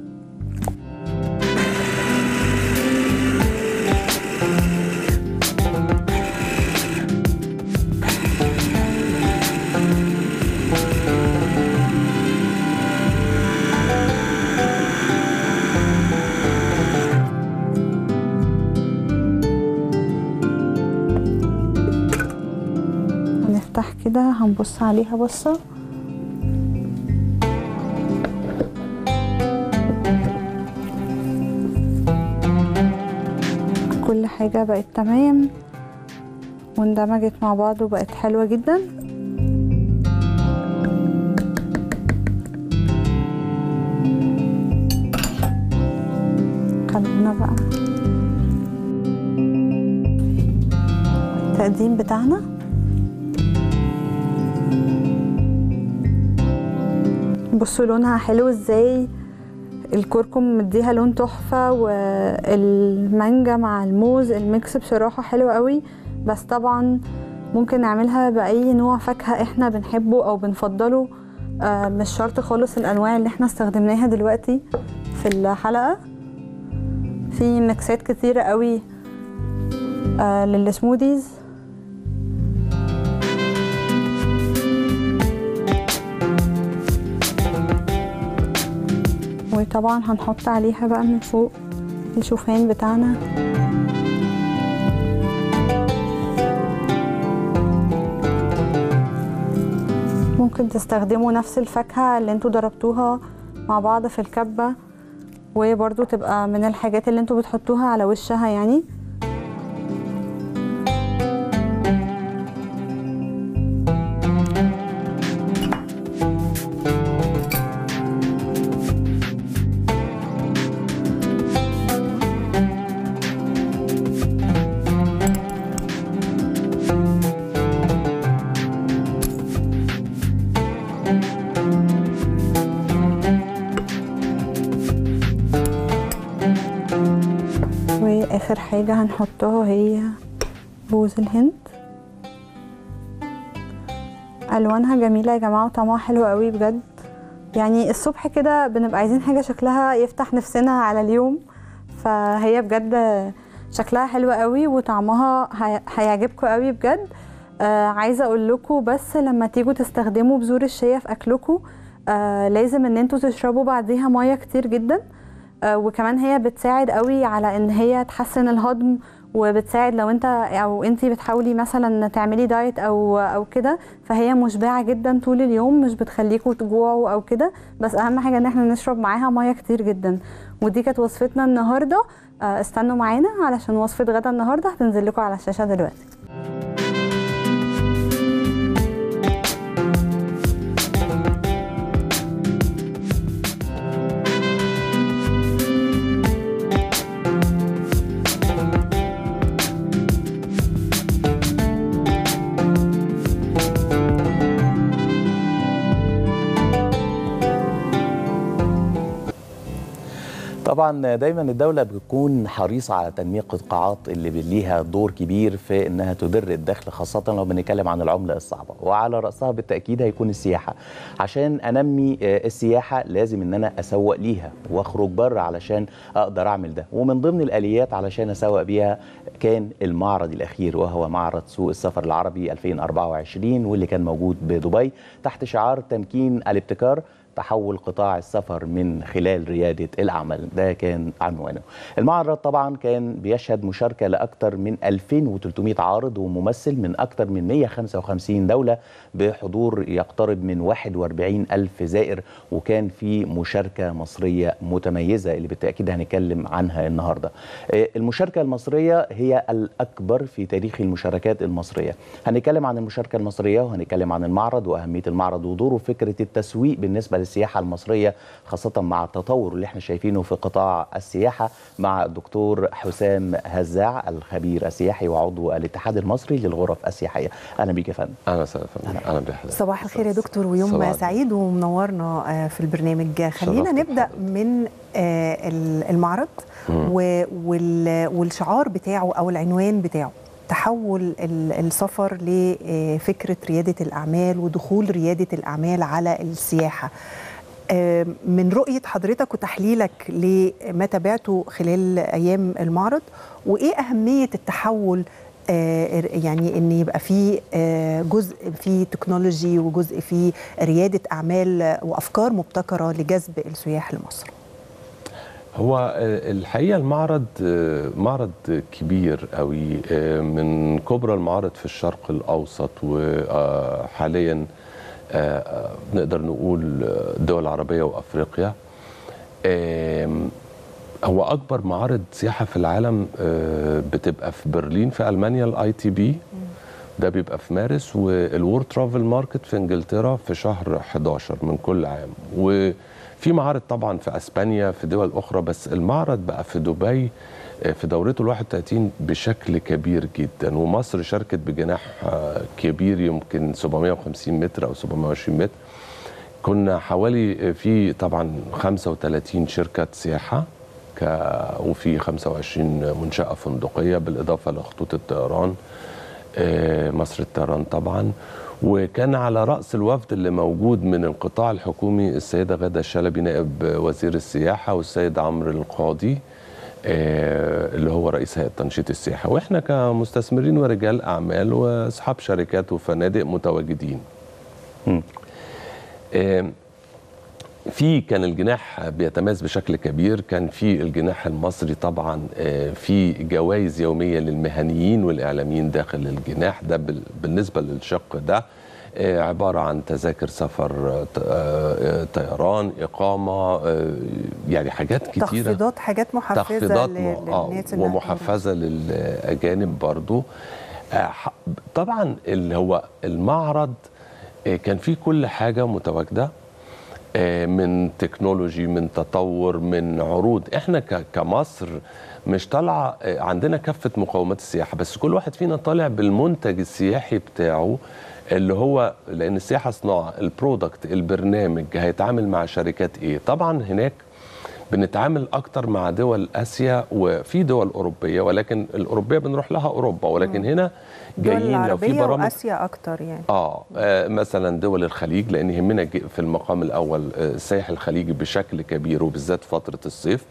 هنفتح كده هنبص عليها بصة كل حاجة بقت تمام واندمجت مع بعض وبقت حلوة جدا خلونا بقى التقديم بتاعنا بصوا لونها حلو ازاي الكركم مديها لون تحفة والمانجا مع الموز الميكس بصراحة حلو قوي بس طبعا ممكن نعملها بأي نوع فاكهة احنا بنحبه او بنفضله آه، مش شرط خالص الانواع اللي احنا استخدمناها دلوقتي في الحلقة في ميكسات كتيرة قوي آه، للسموذيز وطبعا هنحط عليها بقى من فوق الشوفان بتاعنا ممكن تستخدموا نفس الفاكهة اللي انتوا ضربتوها مع بعض في الكبة وبرضو تبقى من الحاجات اللي انتوا بتحطوها على وشها يعني واخر حاجة هنحطها هي بوز الهند الوانها جميلة يا جماعة وطعمها حلو قوي بجد يعني الصبح كده بنبقى عايزين حاجة شكلها يفتح نفسنا على اليوم فهي بجد شكلها حلو قوي وطعمها هي- هيعجبكم قوي بجد آه عايزه اقول لكم بس لما تيجوا تستخدموا بذور الشيا في اكلكم آه لازم ان انتوا تشربوا بعديها ميه كتير جدا آه وكمان هي بتساعد قوي على ان هي تحسن الهضم وبتساعد لو انت او انت بتحاولي مثلا تعملي دايت او او كده فهي مشبعه جدا طول اليوم مش بتخليكوا تجوعوا او كده بس اهم حاجه ان احنا نشرب معاها ميه كتير جدا ودي كانت وصفتنا النهارده آه استنوا معانا علشان وصفه غدا النهارده هتنزل لكم على الشاشه دلوقتي طبعا دايما الدولة بتكون حريصة على تنمية القطاعات اللي ليها دور كبير في انها تدر الدخل خاصة لو بنتكلم عن العملة الصعبة وعلى رأسها بالتأكيد هيكون السياحة عشان انمي آه، السياحة لازم ان انا اسوق ليها واخرج بره علشان اقدر اعمل ده ومن ضمن الاليات علشان اسوق بيها كان المعرض الاخير وهو معرض سوق السفر العربي 2024 واللي كان موجود بدبي تحت شعار تمكين الابتكار تحول قطاع السفر من خلال ريادة الأعمال ده كان عنوانه المعرض طبعا كان بيشهد مشاركة لأكثر من 2300 عارض وممثل من أكثر من 155 دولة بحضور يقترب من 41 ألف زائر وكان في مشاركة مصرية متميزة اللي بالتأكيد هنتكلم عنها النهاردة آه، المشاركة المصرية هي الأكبر في تاريخ المشاركات المصرية هنتكلم عن المشاركة المصرية وهنتكلم عن المعرض وأهمية المعرض ودوره في فكرة التسويق بالنسبة للسياحة المصرية خاصة مع التطور اللي احنا شايفينه في قطاع السياحة مع الدكتور حسام هزاع الخبير السياحي وعضو الاتحاد المصري للغرف السياحية أهلا بيك يا فندم اهلا وسهلا يا فندم اهلا بحضرتك صباح الخير يا دكتور ويوم صباح سعيد ومنورنا آه، في البرنامج خلينا شرفتك نبدا من آه، ال- المعرض مم. و- وال- والشعار بتاعه او العنوان بتاعه تحول ال- السفر لفكره رياده الاعمال ودخول رياده الاعمال على السياحه آه، من رؤيه حضرتك وتحليلك لما تابعته خلال ايام المعرض وايه اهميه التحول آه، يعني ان يبقى في آه، جزء في تكنولوجي وجزء في رياده اعمال آه، وافكار مبتكره لجذب السياح لمصر هو آه، الحقيقه المعرض آه، معرض كبير قوي آه، من كبرى المعارض في الشرق الاوسط وحاليا نقدر نقول آه، الدول العربيه وافريقيا آم، هو اكبر معارض سياحه في العالم آه، بتبقى في برلين في المانيا الاي تي بي ده بيبقى في مارس والورد ترافل ماركت في انجلترا في شهر 11 من كل عام وفي معارض طبعا في اسبانيا في دول اخرى بس المعرض بقى في دبي آه، في دورته ال 31 بشكل كبير جدا ومصر شاركت بجناح آه، كبير يمكن 750 متر او 720 متر كنا حوالي في طبعا 35 شركة سياحة ك وفي 25 منشأة فندقية بالإضافة لخطوط الطيران آه، مصر الطيران طبعا وكان على رأس الوفد اللي موجود من القطاع الحكومي السيدة غادة الشلبي نائب وزير السياحة والسيد عمرو القاضي آه، اللي هو رئيس هيئة تنشيط السياحة وإحنا كمستثمرين ورجال أعمال وأصحاب شركات وفنادق متواجدين آم، في كان الجناح بيتميز بشكل كبير كان في الجناح المصري طبعا آه، في جوائز يوميه للمهنيين والاعلاميين داخل الجناح ده بال- بالنسبه للشق ده آه، عباره عن تذاكر سفر آه، ط- آه، طيران اقامه آه، يعني حاجات كتيره تخفيضات حاجات محفزه تخفيضات ل- م- آه للناس إنها ومحفزه للاجانب برضو آه، ح- طبعا اللي هو المعرض آه، كان فيه كل حاجه متواجده آه، من تكنولوجي من تطور من عروض احنا ك- كمصر مش طالعه آه، عندنا كافه مقومات السياحه بس كل واحد فينا طالع بالمنتج السياحي بتاعه اللي هو لان السياحه صناعه البرودكت البرنامج هيتعامل مع شركات ايه طبعا هناك بنتعامل اكتر مع دول اسيا وفي دول اوروبيه ولكن الاوروبيه بنروح لها اوروبا ولكن هنا الدول جايين لو في العربيه برامج واسيا اكتر يعني آه, اه مثلا دول الخليج لان يهمنا ج- في المقام الاول آه، السائح الخليجي بشكل كبير وبالذات فتره الصيف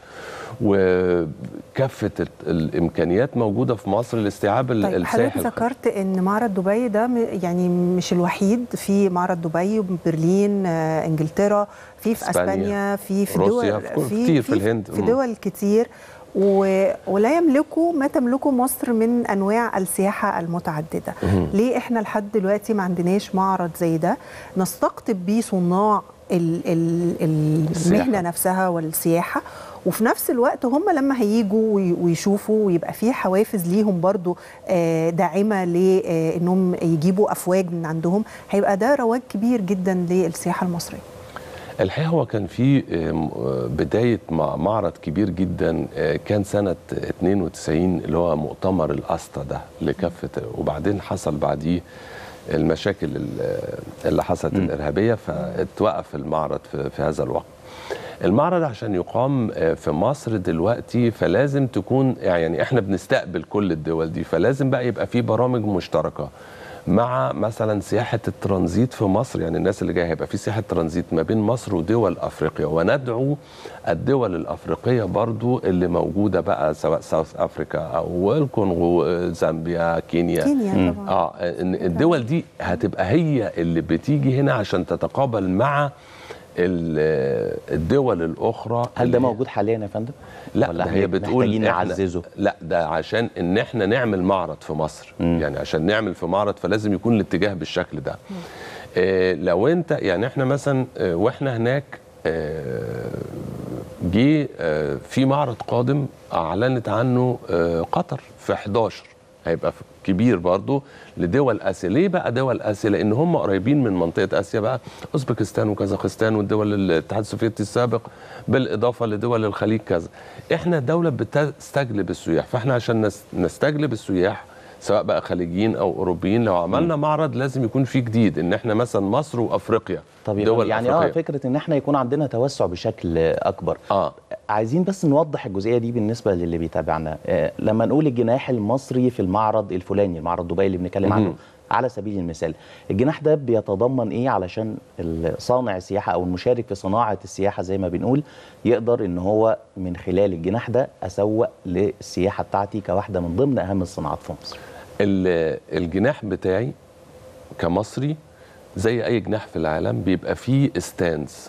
وكافه ال- الامكانيات موجوده في مصر لاستيعاب ال- طيب السائح حضرتك الخليجي. ذكرت ان معرض دبي ده م- يعني مش الوحيد في معرض دبي وبرلين آه، انجلترا في في إسبانيا، اسبانيا في في روسيا، دول في كل- كتير في الهند. في مم. دول كتير و... ولا يملكوا ما تملكه مصر من انواع السياحه المتعدده مهم. ليه احنا لحد دلوقتي ما عندناش معرض زي ده نستقطب بيه صناع ال... ال... المهنه السياحة. نفسها والسياحه وفي نفس الوقت هم لما هيجوا وي- ويشوفوا ويبقى في حوافز ليهم برضو آه، داعمه لانهم يجيبوا افواج من عندهم هيبقى ده رواج كبير جدا للسياحه المصريه الحقيقه هو كان في آم، آه، بدايه مع- معرض كبير جدا آه، كان سنه 92 اللي هو مؤتمر الاستا ده لكافه وبعدين حصل بعديه المشاكل ال- اللي حصلت الارهابيه فاتوقف المعرض في, في هذا الوقت. المعرض عشان يقام آه، في مصر دلوقتي فلازم تكون يعني احنا بنستقبل كل الدول دي فلازم بقى يبقى في برامج مشتركه مع مثلا سياحه الترانزيت في مصر يعني الناس اللي جايه هيبقى في سياحه ترانزيت ما بين مصر ودول افريقيا وندعو الدول الافريقيه برضو اللي موجوده بقى سواء ساوث افريكا او الكونغو آه، زامبيا كينيا كينيا مم. طبعاً. اه إن الدول دي هتبقى هي اللي بتيجي هنا عشان تتقابل مع ال- الدول الاخرى هل ده موجود حاليا يا فندم؟ لا ولا ده هي بتقول محتاجين إحنا- نعززه؟ لا ده عشان ان احنا نعمل معرض في مصر مم. يعني عشان نعمل في معرض فلازم يكون الاتجاه بالشكل ده آه لو انت يعني احنا مثلا آه واحنا هناك آه جه آه في معرض قادم اعلنت عنه آه قطر في 11 هيبقى في- كبير برضو لدول اسيا ليه بقى دول اسيا لان هم قريبين من منطقه اسيا بقى اوزبكستان وكازاخستان والدول الاتحاد السوفيتي السابق بالاضافه لدول الخليج كذا احنا دوله بتستجلب السياح فاحنا عشان نس- نستجلب السياح سواء بقى خليجيين او اوروبيين لو عملنا معرض لازم يكون فيه جديد ان احنا مثلا مصر وافريقيا طب يا دول فندم، يعني اه أفريقية. فكره ان احنا يكون عندنا توسع بشكل اكبر اه عايزين بس نوضح الجزئيه دي بالنسبه للي بيتابعنا آه لما نقول الجناح المصري في المعرض الفلاني المعرض دبي اللي بنتكلم عنه مهم. على سبيل المثال الجناح ده بيتضمن ايه علشان صانع السياحه او المشارك في صناعه السياحه زي ما بنقول يقدر ان هو من خلال الجناح ده اسوق للسياحه بتاعتي كواحده من ضمن اهم الصناعات في مصر ال- الجناح بتاعي كمصري زي اي جناح في العالم بيبقى فيه ستاندز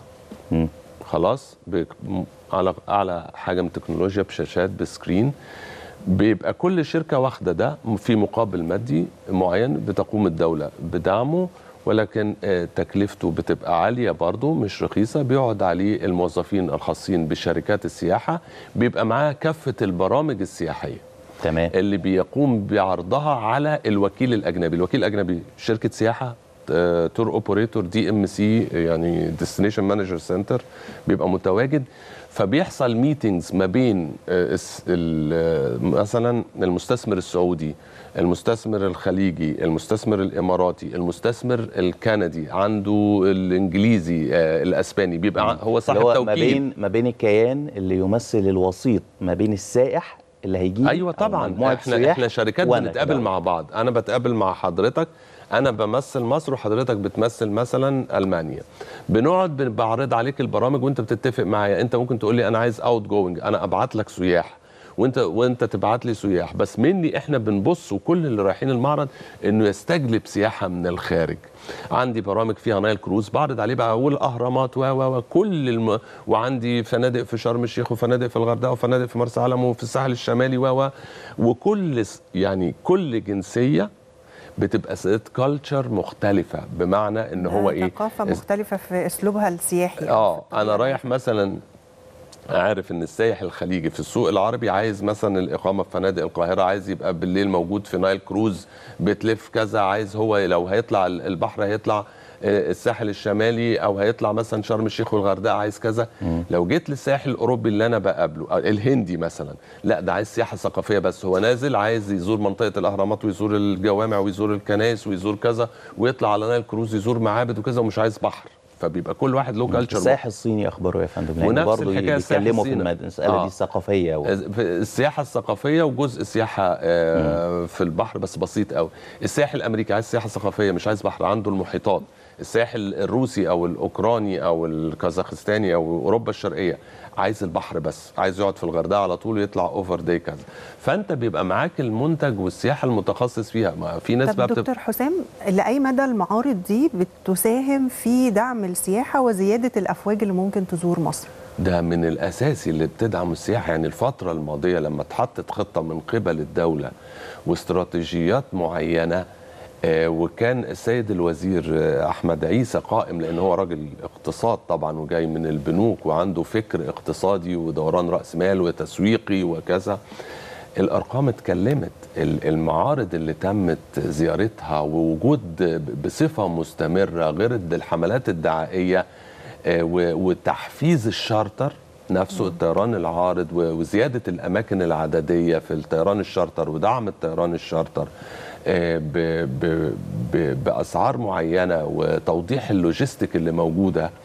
خلاص ب- م- على اعلى حاجه من التكنولوجيا بشاشات بسكرين بيبقى كل شركه واخده ده في مقابل مادي معين بتقوم الدوله بدعمه ولكن آه، تكلفته بتبقى عاليه برضه مش رخيصه بيقعد عليه الموظفين الخاصين بشركات السياحه بيبقى معاه كافه البرامج السياحيه تمام اللي بيقوم بعرضها على الوكيل الاجنبي الوكيل الاجنبي شركه سياحه آه، تور اوبريتور دي ام سي يعني ديستنيشن مانجر سنتر بيبقى متواجد فبيحصل ميتينجز ما بين آه، الس- ال- آه، مثلا المستثمر السعودي المستثمر الخليجي المستثمر الاماراتي المستثمر الكندي عنده الانجليزي آه، الاسباني بيبقى ع- هو صاحب اللي هو توكيل ما بين ما بين الكيان اللي يمثل الوسيط ما بين السائح اللي هيجي ايوه طبعا مجموعه احنا سياح احنا شركات وأنا بنتقابل كدولة. مع بعض انا بتقابل مع حضرتك انا بمثل مصر وحضرتك بتمثل مثلا المانيا بنقعد بن- بعرض عليك البرامج وانت بتتفق معايا انت ممكن تقول لي انا عايز اوت جوينج انا ابعت لك سياح وانت وانت تبعت لي سياح بس مني احنا بنبص وكل اللي رايحين المعرض انه يستجلب سياحه من الخارج عندي برامج فيها نايل كروز بعرض عليه بقى والاهرامات و و و كل الم... وعندي فنادق في شرم الشيخ وفنادق في الغردقه وفنادق في مرسى علم وفي الساحل الشمالي و و وكل س- يعني كل جنسيه بتبقى سيت كلتشر مختلفه بمعنى ان هو ايه ثقافه مختلفه في اسلوبها السياحي اه انا رايح مثلا عارف ان السائح الخليجي في السوق العربي عايز مثلا الاقامه في فنادق القاهره عايز يبقى بالليل موجود في نايل كروز بتلف كذا عايز هو لو هيطلع البحر هيطلع آه، الساحل الشمالي او هيطلع مثلا شرم الشيخ والغردقه عايز كذا لو جيت للساحل الاوروبي اللي انا بقابله أو الهندي مثلا لا ده عايز سياحه ثقافيه بس هو نازل عايز يزور منطقه الاهرامات ويزور الجوامع ويزور الكنائس ويزور كذا ويطلع على نايل كروز يزور معابد وكذا ومش عايز بحر فبيبقى كل واحد له كلتشر السائح الصيني اخباره يا فندم لان ونفس برضه الحكايه السياحة بيتكلموا في الصيني. المساله آه. دي الثقافيه و... في السياحه الثقافيه وجزء سياحه آه، في البحر بس بسيط قوي الساحل الامريكي عايز سياحه ثقافيه مش عايز بحر عنده المحيطات الساحل الروسي او الاوكراني او الكازاخستاني او اوروبا الشرقيه عايز البحر بس عايز يقعد في الغردقه على طول ويطلع اوفر داي كذا فانت بيبقى معاك المنتج والسياحه المتخصص فيها ما في ناس بقى طب دكتور حسام لاي مدى المعارض دي بتساهم في دعم السياحه وزياده الافواج اللي ممكن تزور مصر ده من الاساسي اللي بتدعم السياحه يعني الفتره الماضيه لما اتحطت خطه من قبل الدوله واستراتيجيات معينه آه، وكان السيد الوزير آه، احمد عيسى قائم لان هو راجل اقتصاد طبعا وجاي من البنوك وعنده فكر اقتصادي ودوران راس مال وتسويقي وكذا الارقام اتكلمت ال- المعارض اللي تمت زيارتها ووجود ب- بصفه مستمره غير الد- الحملات الدعائيه آه، و- وتحفيز الشارتر نفسه الطيران العارض و- وزياده الاماكن العدديه في الطيران الشارتر ودعم الطيران الشارتر آه، ب- ب- ب- باسعار معينه وتوضيح اللوجيستيك اللي موجوده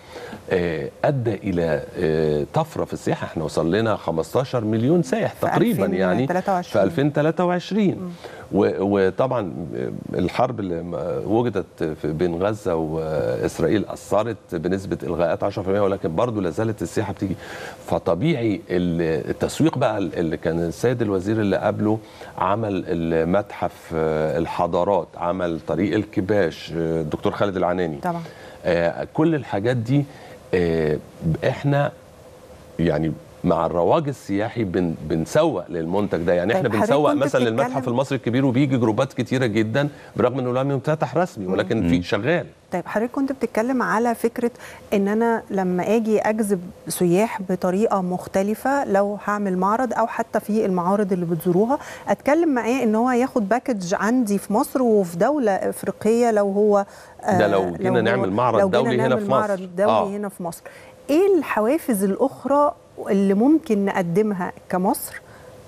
آه، ادى الى آه، طفره في السياحه احنا وصل لنا 15 مليون سائح في تقريبا يعني 2023. في 2023 و- وطبعا الحرب اللي م- وجدت في بين غزه واسرائيل اثرت بنسبه الغاءات 10% ولكن برضه لا زالت السياحه بتيجي فطبيعي ال- التسويق بقى اللي كان السيد الوزير اللي قبله عمل المتحف آه، الحضارات عمل طريق الكباش آه، الدكتور خالد العناني طبعا آه، كل الحاجات دي آه، احنا يعني مع الرواج السياحي بن بنسوق للمنتج ده يعني طيب احنا حضرتك بنسوق كنت مثلا بتتكلم- للمتحف المصري الكبير وبيجي جروبات كتيره جدا برغم انه لم يفتتح رسمي ولكن في شغال طيب حضرتك كنت بتتكلم على فكره ان انا لما اجي اجذب سياح بطريقه مختلفه لو هعمل معرض او حتى في المعارض اللي بتزوروها اتكلم معاه ان هو ياخد باكج عندي في مصر وفي دوله افريقيه لو هو آه، ده لو جينا هو- نعمل معرض لو جينا دولي هنا نعمل في معرض مصر. دولي آه. هنا في مصر ايه الحوافز الاخرى اللي ممكن نقدمها كمصر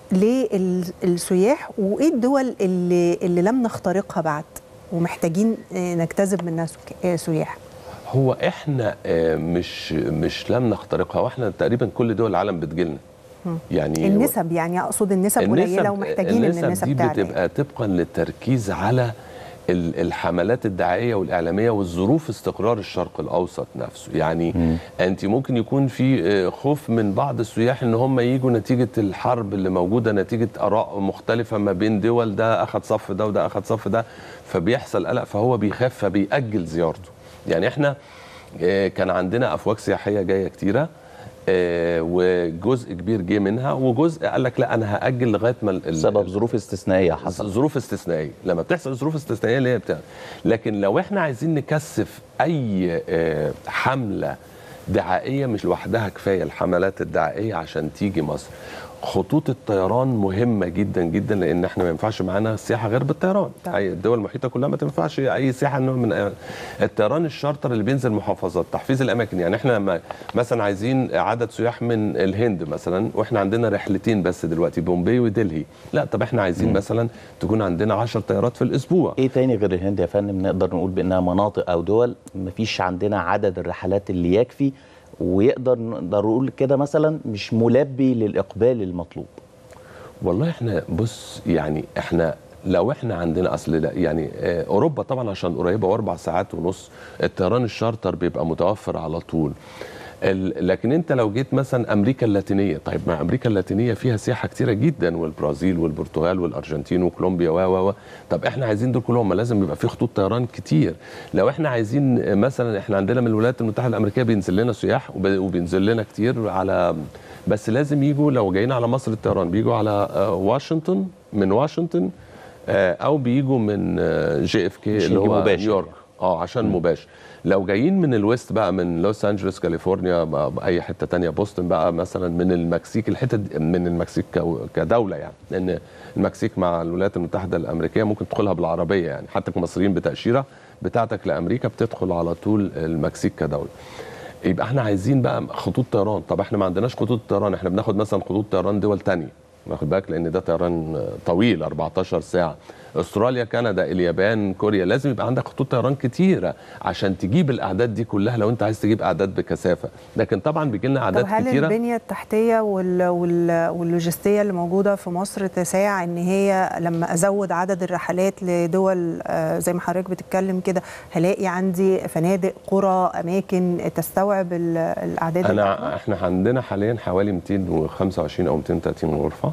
للسياح وايه الدول اللي اللي لم نخترقها بعد ومحتاجين آه، نجتذب منها سك- آه، سياح هو احنا آه، مش مش لم نخترقها واحنا تقريبا كل دول العالم بتجيلنا مم. يعني النسب يعني اقصد النسب قليله ومحتاجين ان النسب دي تعلى بتبقى طبقا للتركيز على ال- الحملات الدعائيه والاعلاميه والظروف استقرار الشرق الاوسط نفسه يعني مم. انت ممكن يكون في آه، خوف من بعض السياح ان هم يجوا نتيجه الحرب اللي موجوده نتيجه اراء مختلفه ما بين دول ده اخذ صف ده وده اخذ صف ده فبيحصل قلق فهو بيخاف فبيأجل زيارته يعني احنا آه، كان عندنا افواج سياحيه جايه كتيره آه، وجزء كبير جه منها وجزء قال لك لا انا هاجل لغايه ما ال- بسبب ظروف استثنائيه حصلت ظروف استثنائيه لما بتحصل ظروف استثنائيه اللي هي بتاع لكن لو احنا عايزين نكثف اي آه، حمله دعائيه مش لوحدها كفايه الحملات الدعائيه عشان تيجي مصر خطوط الطيران مهمه جدا جدا لان احنا ما ينفعش معانا السياحه غير بالطيران اي الدول المحيطه كلها ما تنفعش اي سياحه نوع من الطيران الشارتر اللي بينزل محافظات تحفيز الاماكن يعني احنا لما مثلا عايزين عدد سياح من الهند مثلا واحنا عندنا رحلتين بس دلوقتي بومبي ودلهي لا طب احنا عايزين مثلا تكون عندنا 10 طيارات في الاسبوع ايه تاني غير الهند يا فندم نقدر نقول بانها مناطق او دول مفيش عندنا عدد الرحلات اللي يكفي ويقدر نقدر نقول كده مثلا مش ملبي للاقبال المطلوب والله احنا بص يعني احنا لو احنا عندنا اصل لا يعني آه، اوروبا طبعا عشان قريبه واربع ساعات ونص الطيران الشارتر بيبقى متوفر على طول ال- لكن انت لو جيت مثلا امريكا اللاتينيه طيب ما امريكا اللاتينيه فيها سياحه كتيره جدا والبرازيل والبرتغال والارجنتين وكولومبيا و و و طب احنا عايزين دول كلهم ما لازم يبقى في خطوط طيران كتير لو احنا عايزين آه، مثلا احنا عندنا من الولايات المتحده الامريكيه بينزل لنا سياح وب- وبينزل لنا كتير على بس لازم يجوا لو جايين على مصر الطيران بيجوا على آه، واشنطن من واشنطن آه، او بيجوا من جي اف كي مش اللي يجي هو مباشر نيويورك اه عشان مباشر لو جايين من الويست بقى من لوس انجلوس كاليفورنيا بقى اي حته تانية بوسطن بقى مثلا من المكسيك الحته دي- من المكسيك كو- كدوله يعني لان المكسيك مع الولايات المتحده الامريكيه ممكن تدخلها بالعربيه يعني حتى كمصريين بتاشيره بتاعتك لامريكا بتدخل على طول المكسيك كدوله يبقى احنا عايزين بقى خطوط طيران طب احنا ما عندناش خطوط طيران احنا بناخد مثلا خطوط طيران دول تانية واخد بالك لان ده طيران طويل 14 ساعه استراليا كندا اليابان كوريا لازم يبقى عندك خطوط طيران كتيره عشان تجيب الاعداد دي كلها لو انت عايز تجيب اعداد بكثافه لكن طبعا بيجي لنا طب اعداد هل كتيره البنيه التحتيه وال وال واللوجستيه اللي موجوده في مصر تساع ان هي لما ازود عدد الرحلات لدول آه، زي ما حضرتك بتتكلم كده هلاقي عندي فنادق قرى اماكن تستوعب ال- الاعداد الأكبر؟ انا احنا عندنا حاليا حوالي 225 او 230 غرفه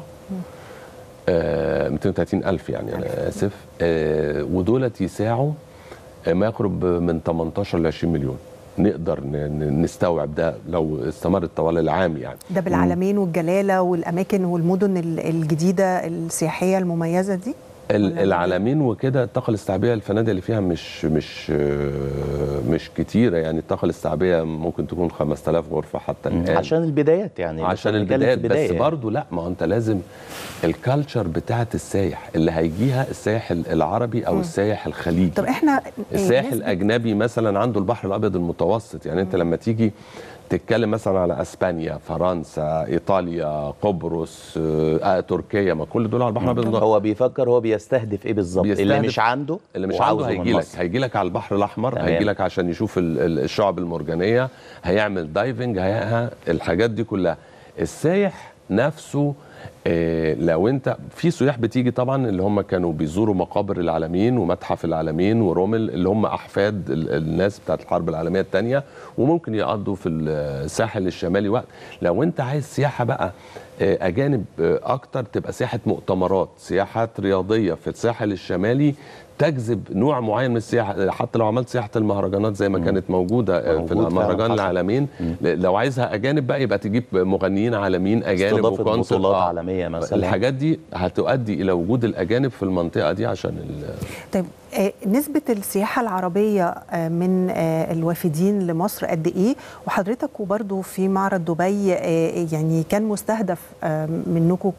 آه 230 الف يعني انا اسف آه ودولت يساعوا آه، ما يقرب من 18 ل 20 مليون نقدر ن- ن- نستوعب ده لو استمرت طوال العام يعني ده بالعلمين والجلاله والاماكن والمدن ال- الجديده السياحيه المميزه دي ال- العالمين وكده الطاقه الاستيعابيه الفنادق اللي فيها مش مش آه، مش كتيره يعني الطاقه الاستيعابيه ممكن تكون 5000 غرفه حتى الان عشان البدايات يعني عشان لسه بنتكلم في البدايات البداية بس يعني. برضه لا ما هو انت لازم الكالتشر بتاعت السايح اللي هيجيها السايح العربي او مم. السايح الخليجي طب احنا السائح نسبة- الاجنبي مثلا عنده البحر الابيض المتوسط يعني انت لما تيجي تتكلم مثلا على اسبانيا فرنسا ايطاليا قبرص آه تركيا ما كل دول على البحر الابيض هو بيفكر هو بيستهدف ايه بالظبط اللي بيستهدف- مش عنده اللي مش وعاوزه عنده من هيجي لك مصر. هيجي لك على البحر الاحمر تمام. هيجي لك عشان يشوف ال- ال- الشعب المرجانيه هيعمل دايفنج هي الحاجات دي كلها السايح نفسه آه، لو انت في سياح بتيجي طبعا اللي هم كانوا بيزوروا مقابر العالمين ومتحف العالمين ورومل اللي هم احفاد ال- الناس بتاعت الحرب العالميه الثانيه وممكن يقضوا في الساحل الشمالي وقت لو انت عايز سياحه بقى آه، اجانب آه، اكتر تبقى سياحه مؤتمرات سياحات رياضيه في الساحل الشمالي تجذب نوع معين من السياحه حتى لو عملت سياحه المهرجانات زي ما كانت موجوده آه، في موجود فعلاً، مهرجان حصل. العالمين لو عايزها اجانب بقى يبقى تجيب مغنيين عالميين اجانب استضافة وكونسرت بطولات آه. عالمية مثلاً. الحاجات دي هتؤدي الى وجود الاجانب في المنطقه دي عشان ال- طيب آه، نسبة السياحة العربية آه، من آه، الوافدين لمصر قد إيه؟ وحضرتك وبرضو في معرض دبي آه، يعني كان مستهدف آه، منكم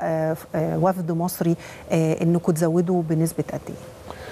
كوفد مصري آه، إنكم تزودوا بنسبة قد إيه؟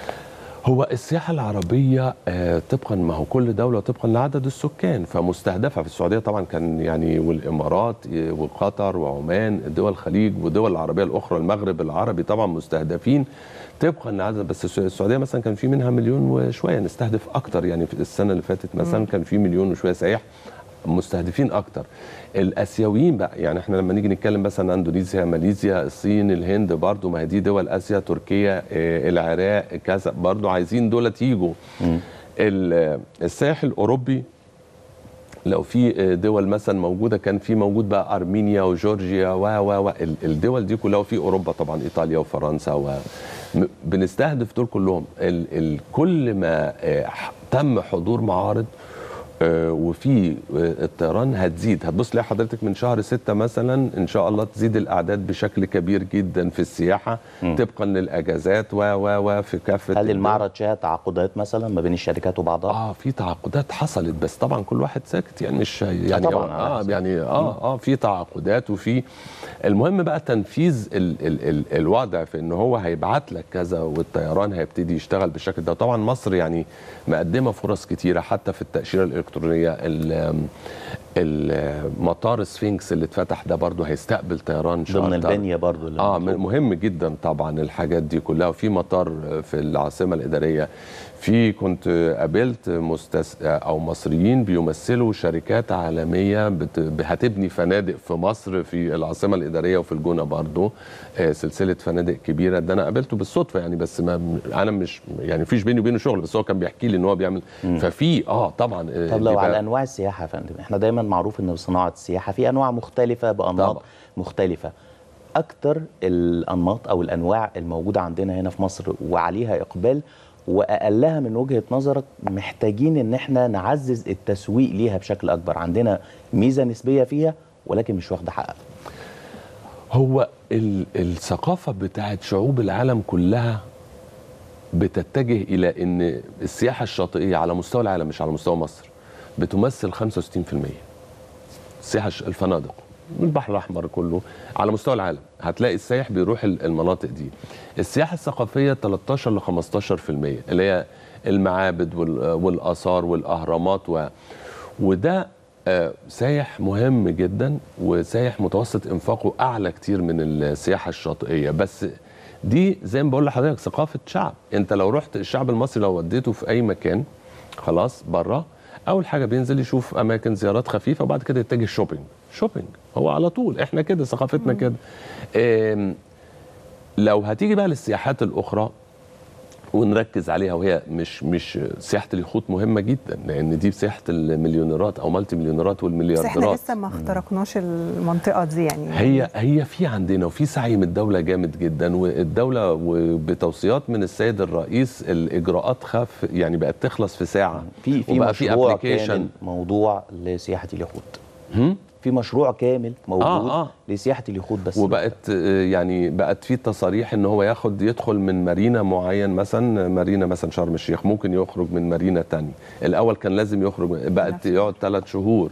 هو السياحة العربية آه، طبقا ما هو كل دولة طبقا لعدد السكان فمستهدفة في السعودية طبعا كان يعني والإمارات آه، وقطر وعمان دول الخليج ودول العربية الأخرى المغرب العربي طبعا مستهدفين طبقا لعدد بس الس- السعودية مثلا كان في منها مليون وشوية نستهدف أكتر يعني في السنة اللي فاتت مثلا كان في مليون وشوية سائح مستهدفين اكتر الاسيويين بقى يعني احنا لما نيجي نتكلم مثلا اندونيسيا ماليزيا الصين الهند برضو ما هي دي دول اسيا تركيا آه، العراق كذا برضو عايزين دول يجوا ال- الساحل الاوروبي لو في دول مثلا موجوده كان في موجود بقى ارمينيا وجورجيا و و و ال- الدول دي كلها وفي اوروبا طبعا ايطاليا وفرنسا و م- بنستهدف دول كلهم ال ال كل ما آه، ح- تم حضور معارض آه، وفي آه، الطيران هتزيد هتبص تلاقي حضرتك من شهر ستة مثلا ان شاء الله تزيد الاعداد بشكل كبير جدا في السياحه طبقا للاجازات و و و في كافه هل الدول. المعرض شهد تعاقدات مثلا ما بين الشركات وبعضها؟ اه في تعاقدات حصلت بس طبعا كل واحد ساكت يعني مش يعني طبعاً، اه, على آه حسب. يعني اه اه في تعاقدات وفي المهم بقى تنفيذ ال ال ال الوضع في ان هو هيبعت لك كذا والطيران هيبتدي يشتغل بالشكل ده طبعا مصر يعني مقدمه فرص كتيره حتى في التاشيره الالكترونيه ال- المطار سفينكس اللي اتفتح ده برضو هيستقبل طيران ضمن شارتر. البنية برضو اللي اه مطلوبة. مهم جدا طبعا الحاجات دي كلها وفي مطار في العاصمه الاداريه في كنت قابلت مستس... او مصريين بيمثلوا شركات عالميه بت... هتبني فنادق في مصر في العاصمه الاداريه وفي الجونه برضو آه سلسله فنادق كبيره ده انا قابلته بالصدفه يعني بس ما انا مش يعني مفيش بيني وبينه شغل بس هو كان بيحكي لي ان هو بيعمل ففي اه طبعا آه، طب لو بيبقى- على انواع السياحه يا فندم احنا دايما معروف ان صناعه السياحه في انواع مختلفه بانماط طبعا. مختلفه اكتر الانماط او الانواع الموجوده عندنا هنا في مصر وعليها اقبال واقلها من وجهه نظرك محتاجين ان احنا نعزز التسويق ليها بشكل اكبر عندنا ميزه نسبيه فيها ولكن مش واخده حقها هو ال- الثقافة بتاعت شعوب العالم كلها بتتجه إلى أن السياحة الشاطئية على مستوى العالم مش على مستوى مصر بتمثل 65% السياحة الش- الفنادق البحر الأحمر كله على مستوى العالم هتلاقي السائح بيروح ال- المناطق دي السياحة الثقافية 13 ل 15% اللي هي المعابد وال- والآثار والأهرامات و... وده آه، سايح مهم جدا وسايح متوسط انفاقه اعلى كتير من السياحه الشاطئيه بس دي زي ما بقول لحضرتك ثقافه شعب انت لو رحت الشعب المصري لو وديته في اي مكان خلاص بره اول حاجه بينزل يشوف اماكن زيارات خفيفه وبعد كده يتجه شوبينج شوبينج هو على طول احنا كده ثقافتنا كده آم، لو هتيجي بقى للسياحات الاخرى ونركز عليها وهي مش مش سياحه اليخوت مهمه جدا لان دي سياحه المليونيرات او مالتي مليونيرات بس احنا والمليارديرات لسه ما اخترقناش المنطقة دي يعني هي هي في عندنا وفي سعي من الدوله جامد جدا والدوله وبتوصيات من السيد الرئيس الاجراءات خف يعني بقت تخلص في ساعه في في وبقى مشروع application. كامل موضوع لسياحه اليخوت هم؟ في مشروع كامل موجود آه، آه. لسياحه اليخوت بس وبقت آه، يعني بقت في تصاريح ان هو ياخد يدخل من مارينا معين مثلا مارينا مثلا شرم الشيخ ممكن يخرج من مارينا تاني الاول كان لازم يخرج بقت يقعد ثلاث شهور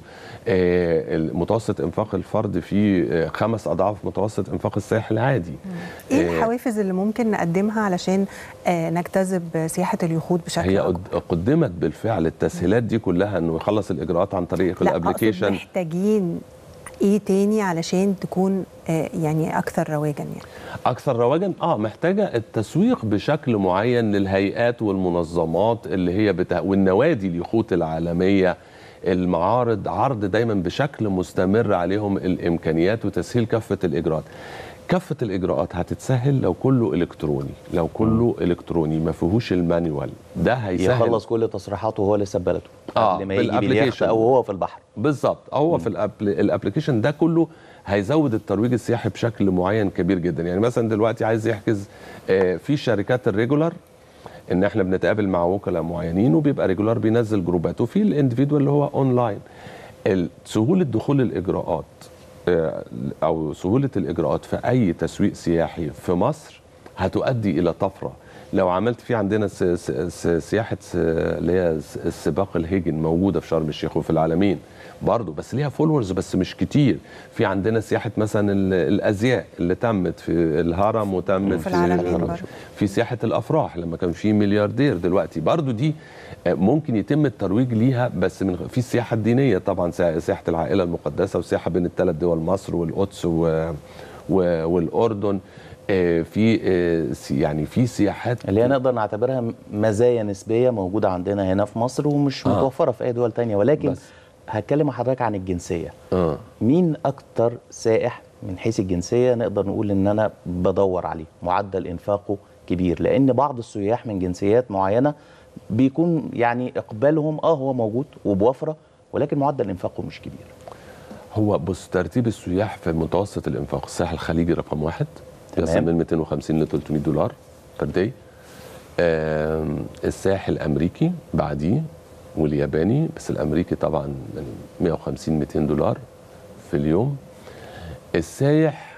آه، متوسط انفاق الفرد فيه آه، خمس اضعاف متوسط انفاق السائح العادي ايه آه، الحوافز اللي ممكن نقدمها علشان آه، نجتذب سياحه اليخوت بشكل هي اكبر قد- قدمت بالفعل التسهيلات دي كلها انه يخلص الاجراءات عن طريق لا اقصد الابلكيشن محتاجين ايه تاني علشان تكون آه، يعني اكثر رواجا يعني اكثر رواجا اه محتاجه التسويق بشكل معين للهيئات والمنظمات اللي هي بتا... والنوادي اليخوت العالميه المعارض عرض دايما بشكل مستمر عليهم الامكانيات وتسهيل كافه الاجراءات كافه الاجراءات هتتسهل لو كله الكتروني لو كله الكتروني ما فيهوش المانيوال ده هيسهل يخلص كل تصريحاته وهو لسه في بلده اه قبل ما يجي باليخت او هو في البحر بالظبط هو في الأبل... الابلكيشن ده كله هيزود الترويج السياحي بشكل معين كبير جدا يعني مثلا دلوقتي عايز يحجز آه، في شركات الريجولار ان احنا بنتقابل مع وكلاء معينين وبيبقى ريجولار بينزل جروبات وفي الاندفيدوال اللي هو اونلاين ال- سهوله دخول الاجراءات آه، او سهوله الاجراءات في اي تسويق سياحي في مصر هتؤدي الى طفره لو عملت في عندنا س- س- س- سياحه س- اللي هي س- السباق الهيجن موجوده في شرم الشيخ وفي العالمين برضه بس ليها فولورز بس مش كتير في عندنا سياحه مثلا ال- الازياء اللي تمت في الهرم وتمت في العالمين برضه. في سياحه الافراح لما كان في ملياردير دلوقتي برضو دي آه، ممكن يتم الترويج ليها بس من في السياحه الدينيه طبعا سيا- سياحه العائله المقدسه وسياحه بين الثلاث دول مصر والقدس و... و... والاردن آه، في آه، سي- يعني في سياحات اللي هي نقدر نعتبرها مزايا نسبيه موجوده عندنا هنا في مصر ومش آه. متوفره في اي دول تانية ولكن بس. هتكلم مع حضرتك عن الجنسيه اه مين اكتر سائح من حيث الجنسيه نقدر نقول ان انا بدور عليه معدل انفاقه كبير لان بعض السياح من جنسيات معينه بيكون يعني اقبالهم اه هو موجود وبوفره ولكن معدل انفاقه مش كبير هو بص ترتيب السياح في متوسط الانفاق الساحل الخليجي رقم واحد تمام. يصل من 250 ل 300 دولار بير داي آم، الساحل الامريكي بعديه والياباني بس الامريكي طبعا من 150 200 دولار في اليوم السايح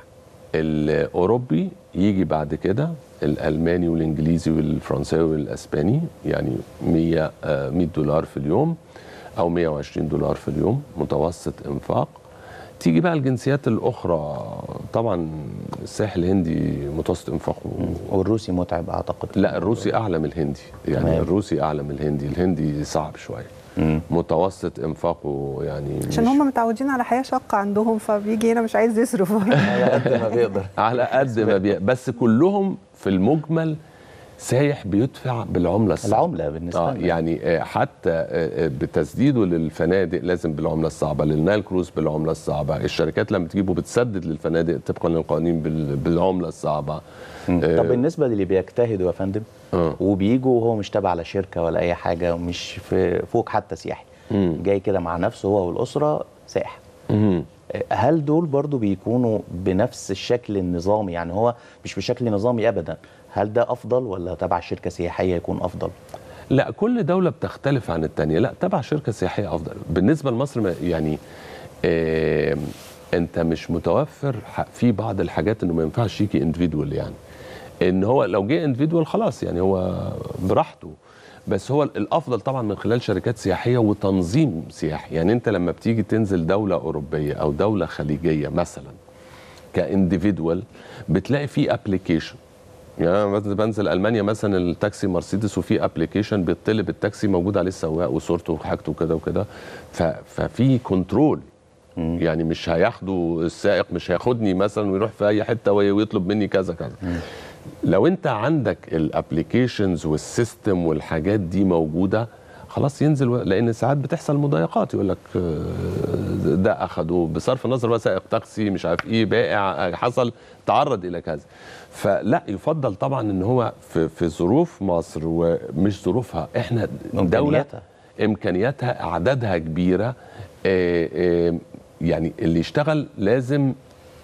الاوروبي يجي بعد كده الالماني والانجليزي والفرنساوي والاسباني يعني 100 آه، 100 دولار في اليوم او 120 دولار في اليوم متوسط انفاق تيجي بقى الجنسيات الاخرى طبعا الساحل الهندي متوسط انفاقه والروسي متعب اعتقد لا الروسي اعلى من الهندي يعني تمام. الروسي اعلى من الهندي الهندي صعب شويه متوسط انفاقه يعني عشان مش- هم متعودين على حياه شاقه عندهم فبيجي هنا مش عايز يصرف على قد ما بيقدر على قد ما بي... بس كلهم في المجمل سايح بيدفع بالعمله الصعبه العمله بالنسبه آه لنا يعني آه، حتى آه، آه، بتسديده للفنادق لازم بالعمله الصعبه للنايل كروز بالعمله الصعبه الشركات لما تجيبه بتسدد للفنادق طبقا للقوانين بال... بالعمله الصعبه آه، طب بالنسبه للي بيجتهدوا يا فندم آه. وبيجوا وهو مش تابع لشركه ولا اي حاجه ومش في فوق حتى سياحي مم. جاي كده مع نفسه هو والاسره سائح مم. هل دول برضو بيكونوا بنفس الشكل النظامي يعني هو مش بشكل نظامي ابدا هل ده افضل ولا تبع شركه سياحيه يكون افضل لا كل دولة بتختلف عن التانية لا تبع شركة سياحية أفضل بالنسبة لمصر ما- يعني آه أنت مش متوفر ح- في بعض الحاجات إنه ما ينفعش يجي اندفيدوال يعني إن هو لو جه اندفيدوال خلاص يعني هو براحته بس هو الافضل طبعا من خلال شركات سياحيه وتنظيم سياحي يعني انت لما بتيجي تنزل دوله اوروبيه او دوله خليجيه مثلا كانديفيدوال بتلاقي في ابلكيشن يعني انا مثلا بنزل المانيا مثلا التاكسي مرسيدس وفي ابلكيشن بيطلب التاكسي موجود عليه السواق وصورته وحاجته كده وكده ف- ففي كنترول يعني مش هياخدوا السائق مش هياخدني مثلا ويروح في اي حته وي- ويطلب مني كذا كذا لو انت عندك الابلكيشنز والسيستم والحاجات دي موجوده خلاص ينزل و... لان ساعات بتحصل مضايقات يقول لك آه، ده اخده بصرف النظر بقى سائق تاكسي مش عارف ايه بائع آه، حصل تعرض الى كذا فلا يفضل طبعا ان هو في في ظروف مصر ومش ظروفها احنا دوله إمكانياتها. امكانياتها اعدادها كبيره آه، آه، يعني اللي يشتغل لازم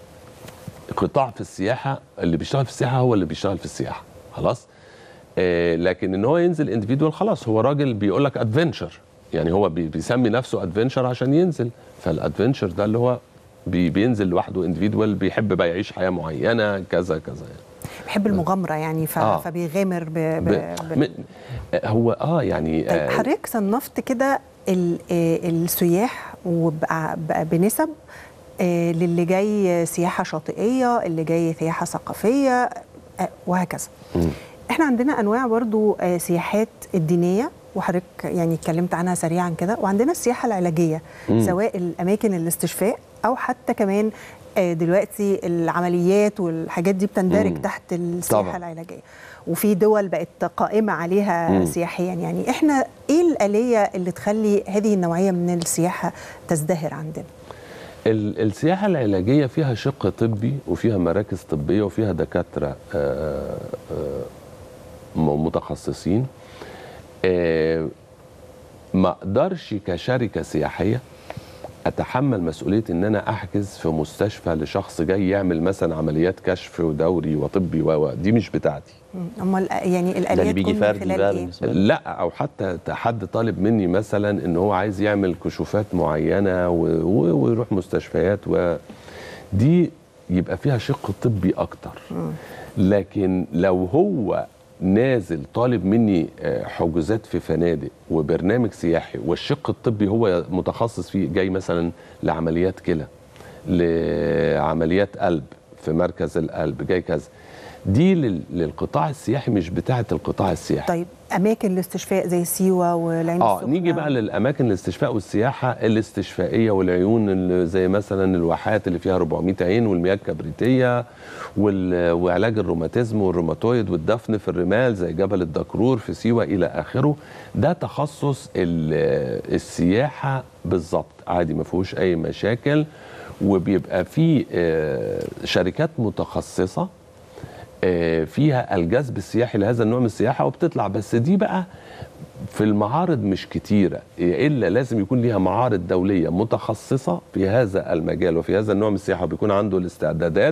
قطاع في السياحه اللي بيشتغل في السياحه هو اللي بيشتغل في السياحه خلاص آه لكن ان هو ينزل اندفيدوال خلاص هو راجل بيقول لك ادفنتشر يعني هو بي- بيسمي نفسه ادفنشر عشان ينزل فالادفنشر ده اللي هو بي بينزل لوحده انديفيدوال بيحب بقى يعيش حياه معينه كذا كذا يعني. بيحب المغامره يعني ف... آه. فبيغامر ب... ب... ب... م... هو اه يعني طيب آه حضرتك صنفت كده ال- آه، السياح وبقى بقى بنسب آه، للي جاي سياحه شاطئيه اللي جاي سياحه ثقافيه آه، وهكذا احنا عندنا انواع برضو آه، سياحات الدينيه وحضرتك يعني اتكلمت عنها سريعا كده وعندنا السياحه العلاجيه مم. سواء الاماكن الاستشفاء او حتى كمان آه، دلوقتي العمليات والحاجات دي بتندرج مم. تحت السياحه طبعاً. العلاجيه وفي دول بقت قائمه عليها مم. سياحيا يعني احنا ايه الاليه اللي تخلي هذه النوعيه من السياحه تزدهر عندنا ال- السياحة العلاجية فيها شق طبي وفيها مراكز طبية وفيها دكاترة آه، آه، م- متخصصين آه، ما اقدرش كشركة سياحية اتحمل مسؤوليه ان انا احجز في مستشفى لشخص جاي يعمل مثلا عمليات كشف ودوري وطبي و و- دي مش بتاعتي مم. امال يعني الاليه تكون من خلال ايه لا او حتى حد طالب مني مثلا ان هو عايز يعمل كشوفات معينه و- و- ويروح مستشفيات و دي يبقى فيها شق طبي اكتر لكن لو هو نازل طالب مني آه، حجوزات في فنادق وبرنامج سياحي والشق الطبي هو متخصص فيه جاي مثلا لعمليات كلى لعمليات قلب في مركز القلب جاي كذا دي لل- للقطاع السياحي مش بتاعه القطاع السياحي طيب اماكن الاستشفاء زي سيوه والعين اه السخنه نيجي بقى للاماكن الاستشفاء والسياحه الاستشفائيه والعيون اللي زي مثلا الواحات اللي فيها 400 عين والمياه الكبريتيه وال- وعلاج الروماتيزم والروماتويد والدفن في الرمال زي جبل الدكرور في سيوه الى اخره ده تخصص ال- السياحه بالظبط عادي ما فيهوش اي مشاكل وبيبقى في آه، شركات متخصصه آه، فيها الجذب السياحي لهذا النوع من السياحه وبتطلع بس دي بقى في المعارض مش كتيرة إلا لازم يكون ليها معارض دولية متخصصة في هذا المجال وفي هذا النوع من السياحة وبيكون عنده الاستعدادات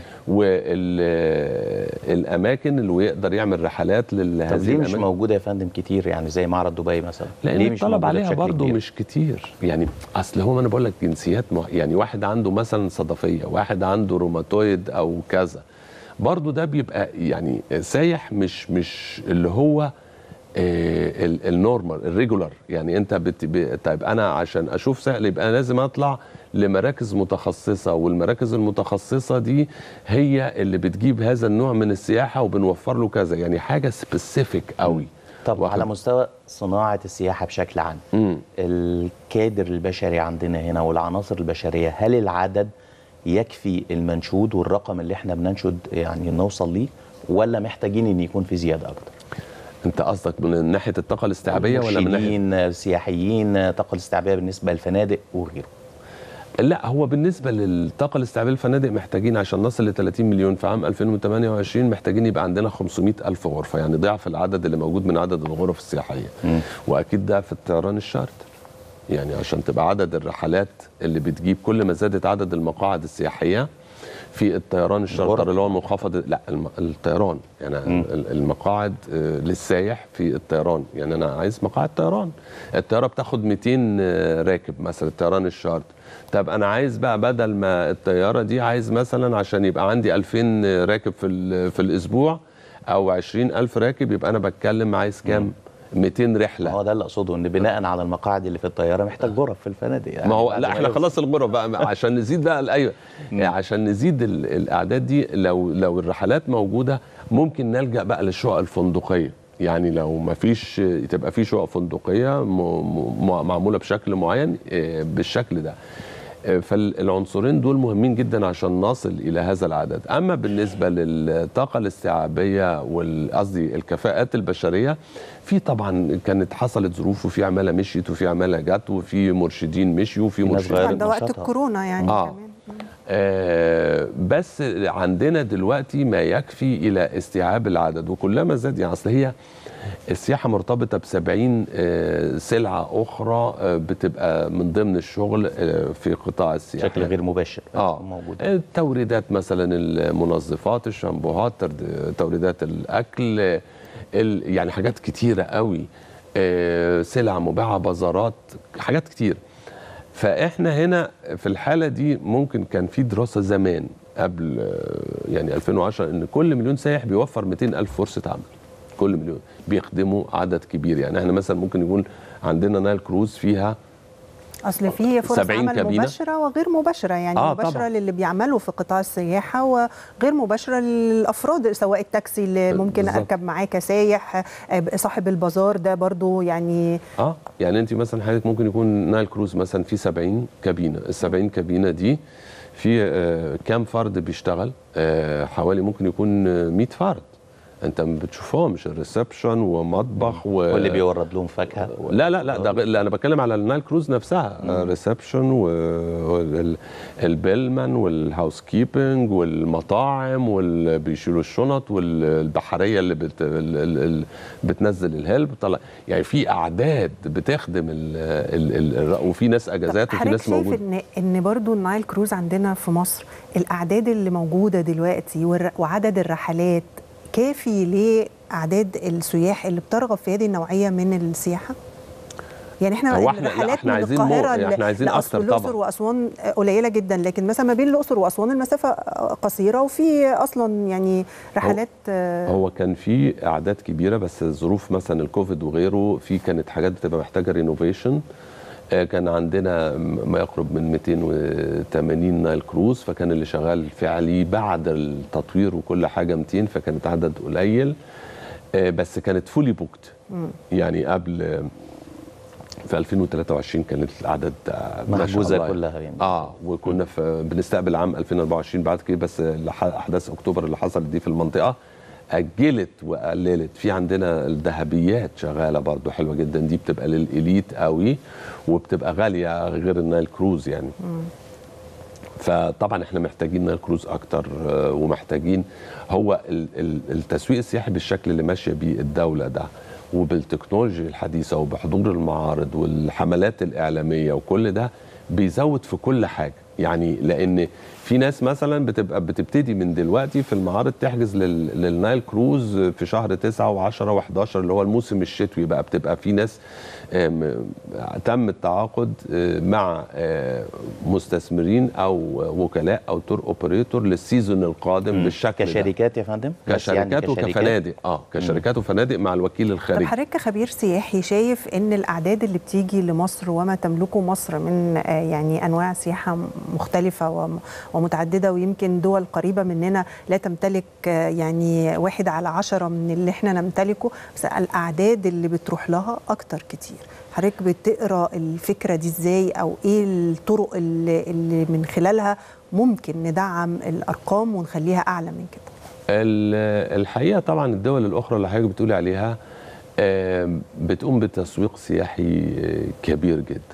والأماكن اللي يقدر يعمل رحلات لهذه طب ليه مش الأماكن. موجوده يا فندم كتير يعني زي معرض دبي مثلا لان ليه مش الطلب موجودة عليها بشكل برضه كبير؟ مش كتير يعني اصل هو انا بقول لك جنسيات مع... يعني واحد عنده مثلا صدفيه واحد عنده روماتويد او كذا برضه ده بيبقى يعني سايح مش مش اللي هو آه، ال- النورمال الريجولار يعني انت بت... ب... طيب انا عشان اشوف سائل يبقى أنا لازم اطلع لمراكز متخصصه والمراكز المتخصصه دي هي اللي بتجيب هذا النوع من السياحه وبنوفر له كذا يعني حاجه سبيسيفيك قوي طب على مستوى صناعه السياحه بشكل عام الكادر البشري عندنا هنا والعناصر البشريه هل العدد يكفي المنشود والرقم اللي احنا بننشد يعني نوصل ليه ولا محتاجين ان يكون في زياده اكتر انت قصدك من ناحيه الطاقه الاستيعابيه ولا من ناحيه مرشدين سياحيين طاقه الاستيعابيه بالنسبه للفنادق وغيره لا هو بالنسبه للطاقه الاستيعابيه الفنادق محتاجين عشان نصل ل 30 مليون في عام 2028 محتاجين يبقى عندنا 500 الف غرفه يعني ضعف العدد اللي موجود من عدد الغرف السياحيه واكيد ضعف الطيران الشارتر يعني عشان تبقى عدد الرحلات اللي بتجيب كل ما زادت عدد المقاعد السياحيه في الطيران الشارتر اللي هو المنخفض لا الم- الطيران يعني ال- المقاعد آه، للسايح في الطيران يعني انا عايز مقاعد طيران الطياره بتاخد 200 آه، راكب مثلا الطيران الشارتر طب انا عايز بقى بدل ما الطياره دي عايز مثلا عشان يبقى عندي 2000 راكب في ال- في الاسبوع او 20000 راكب يبقى انا بتكلم عايز كام 200 رحله هو ده اللي اقصده ان بناء على المقاعد اللي في الطياره محتاج غرف في الفنادق يعني ما هو بعد لا احنا يوصل. خلاص الغرف بقى عشان نزيد بقى ايوه عشان نزيد ال- الاعداد دي لو لو الرحلات موجوده ممكن نلجا بقى للشقق الفندقيه يعني لو ما فيش تبقى في شقق فندقيه م- م- معموله بشكل معين آه، بالشكل ده آه، فالعنصرين دول مهمين جدا عشان نصل الى هذا العدد اما بالنسبه للطاقه الاستيعابيه وال- قصدي الكفاءات البشريه في طبعا كانت حصلت ظروف وفي عماله مشيت وفي عماله جت وفي مرشدين مشيوا وفي مرشدين ده وقت الكورونا يعني آه. آه بس عندنا دلوقتي ما يكفي الى استيعاب العدد وكلما زاد يعني اصل هي السياحه مرتبطه ب 70 آه سلعه اخرى آه بتبقى من ضمن الشغل آه في قطاع السياحه بشكل غير مباشر اه موجود التوريدات مثلا المنظفات الشامبوهات ترد- توريدات الاكل ال- يعني حاجات كتيره قوي آه، سلع مباعه بازارات حاجات كتير فاحنا هنا في الحاله دي ممكن كان في دراسه زمان قبل آه، يعني 2010 ان كل مليون سائح بيوفر 200 الف فرصه عمل كل مليون بيخدموا عدد كبير يعني احنا مثلا ممكن يكون عندنا نايل كروز فيها اصل في فرص 70 عمل كابينة. مباشره وغير مباشره يعني آه، آه مباشره طبعاً. للي بيعملوا في قطاع السياحه وغير مباشره للافراد سواء التاكسي اللي ممكن بالظبط. اركب معاه كسايح آه، صاحب البازار ده برضو يعني اه يعني انت مثلا حضرتك ممكن يكون نايل كروز مثلا في 70 كابينه ال 70 كابينه دي في آه كام فرد بيشتغل آه حوالي ممكن يكون آه، 100 فرد انت ما بتشوفهمش الريسبشن ومطبخ و... واللي بيورد لهم فاكهه لا لا لا ده غ- لا انا بتكلم على النايل كروز نفسها ريسبشن والبيلمان والهاوس كيبنج والمطاعم واللي بيشيلوا الشنط والبحريه اللي بت ال- ال- ال- بتنزل الهلب طلع يعني في اعداد بتخدم ال ال ال وفي ناس اجازات وفي حضرتك ناس شايف موجوده ان ان برضو النايل كروز عندنا في مصر الاعداد اللي موجوده دلوقتي والر- وعدد الرحلات كافي لاعداد السياح اللي بترغب في هذه النوعيه من السياحه يعني احنا هو إحنا- لا، الرحلات إحنا من عايزين القاهره more، ل- إحنا عايزين لأصل أكتر الاقصر طبعاً. واسوان قليله جدا لكن مثلا ما بين الاقصر واسوان المسافه قصيره وفي اصلا يعني رحلات آه، هو كان في اعداد كبيره بس الظروف مثلا الكوفيد وغيره في كانت حاجات بتبقى محتاجه رينوفيشن كان عندنا ما يقرب من 280 نايل كروز فكان اللي شغال فعلي بعد التطوير وكل حاجه 200 فكانت عدد قليل آه، بس كانت فولي بوكت مم. يعني قبل في 2023 كانت الاعداد آه، ما شاء محجوزة الله كلها يعني. اه وكنا في بنستقبل عام 2024 بعد كده بس لح- احداث اكتوبر اللي حصلت دي في المنطقه اجلت وقللت في عندنا الذهبيات شغاله برضو حلوه جدا دي بتبقى للاليت قوي وبتبقى غاليه غير النايل كروز يعني فطبعا احنا محتاجين نايل كروز اكتر آه، ومحتاجين هو ال- ال- التسويق السياحي بالشكل اللي ماشيه بيه الدوله ده وبالتكنولوجيا الحديثه وبحضور المعارض والحملات الاعلاميه وكل ده بيزود في كل حاجه يعني لان في ناس مثلا بتبقى بتبتدي من دلوقتي في المعارض تحجز لل- للنايل كروز في شهر 9 و10 و11 اللي هو الموسم الشتوي بقى بتبقى في ناس آم، تم التعاقد آه، مع آه، مستثمرين او وكلاء او تور اوبريتور للسيزون القادم بالشكل ده. كشركات يا فندم بس يعني كشركات كشركات؟ وكفنادق اه كشركات وفنادق مع الوكيل طب الخارجي حضرتك كخبير سياحي شايف ان الاعداد اللي بتيجي لمصر وما تملكه مصر من آه، يعني انواع سياحه مختلفه وم- ومتعدده ويمكن دول قريبه مننا لا تمتلك آه، يعني واحد على عشرة من اللي احنا نمتلكه بس الاعداد اللي بتروح لها اكتر كتير حضرتك بتقرا الفكره دي ازاي او ايه الطرق اللي, اللي من خلالها ممكن ندعم الارقام ونخليها اعلى من كده ال- الحقيقه طبعا الدول الاخرى اللي حضرتك بتقولي عليها آم، بتقوم بتسويق سياحي آه، كبير جدا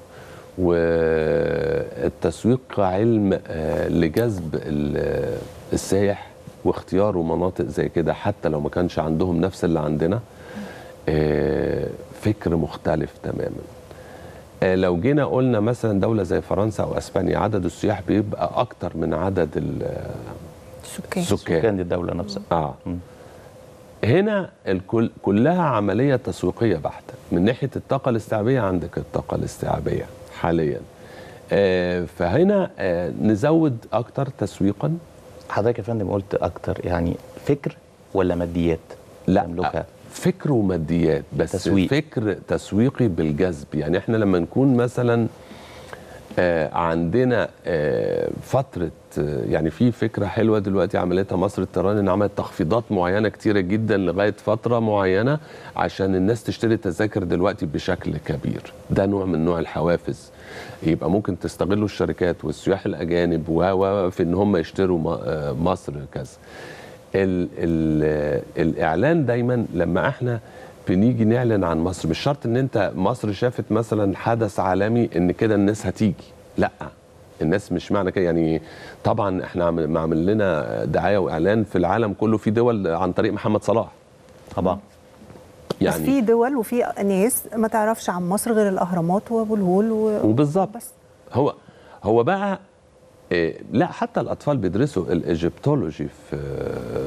والتسويق علم آه، لجذب ال- السائح واختياره مناطق زي كده حتى لو ما كانش عندهم نفس اللي عندنا آه، فكر مختلف تماما آه، لو جينا قلنا مثلا دولة زي فرنسا أو أسبانيا عدد السياح بيبقى أكتر من عدد ال- السكان السكان سكان الدوله نفسها اه هنا الكل كلها عمليه تسويقيه بحته من ناحيه الطاقه الاستيعابيه عندك الطاقه الاستيعابيه حاليا آه فهنا آه نزود اكتر تسويقا حضرتك يا فندم قلت اكتر يعني فكر ولا ماديات لا تملكها فكر وماديات بس تسويق. فكر تسويقي بالجذب يعني احنا لما نكون مثلا آه عندنا آه فترة آه يعني في فكرة حلوة دلوقتي عملتها مصر الطيران ان عملت تخفيضات معينة كتيرة جدا لغاية فترة معينة عشان الناس تشتري تذاكر دلوقتي بشكل كبير ده نوع من نوع الحوافز يبقى ممكن تستغلوا الشركات والسياح الأجانب و و في ان هم يشتروا م- آه مصر كذا ال ال الاعلان دايما لما احنا بنيجي نعلن عن مصر مش شرط ان انت مصر شافت مثلا حدث عالمي ان كده الناس هتيجي لا الناس مش معنى كده يعني طبعا احنا عمل معمل لنا دعايه واعلان في العالم كله في دول عن طريق محمد صلاح طبعا بس في دول وفي ناس ما تعرفش عن مصر غير الاهرامات وابو الهول و... وبالظبط هو هو بقى إيه لا حتى الاطفال بيدرسوا الايجيبتولوجي في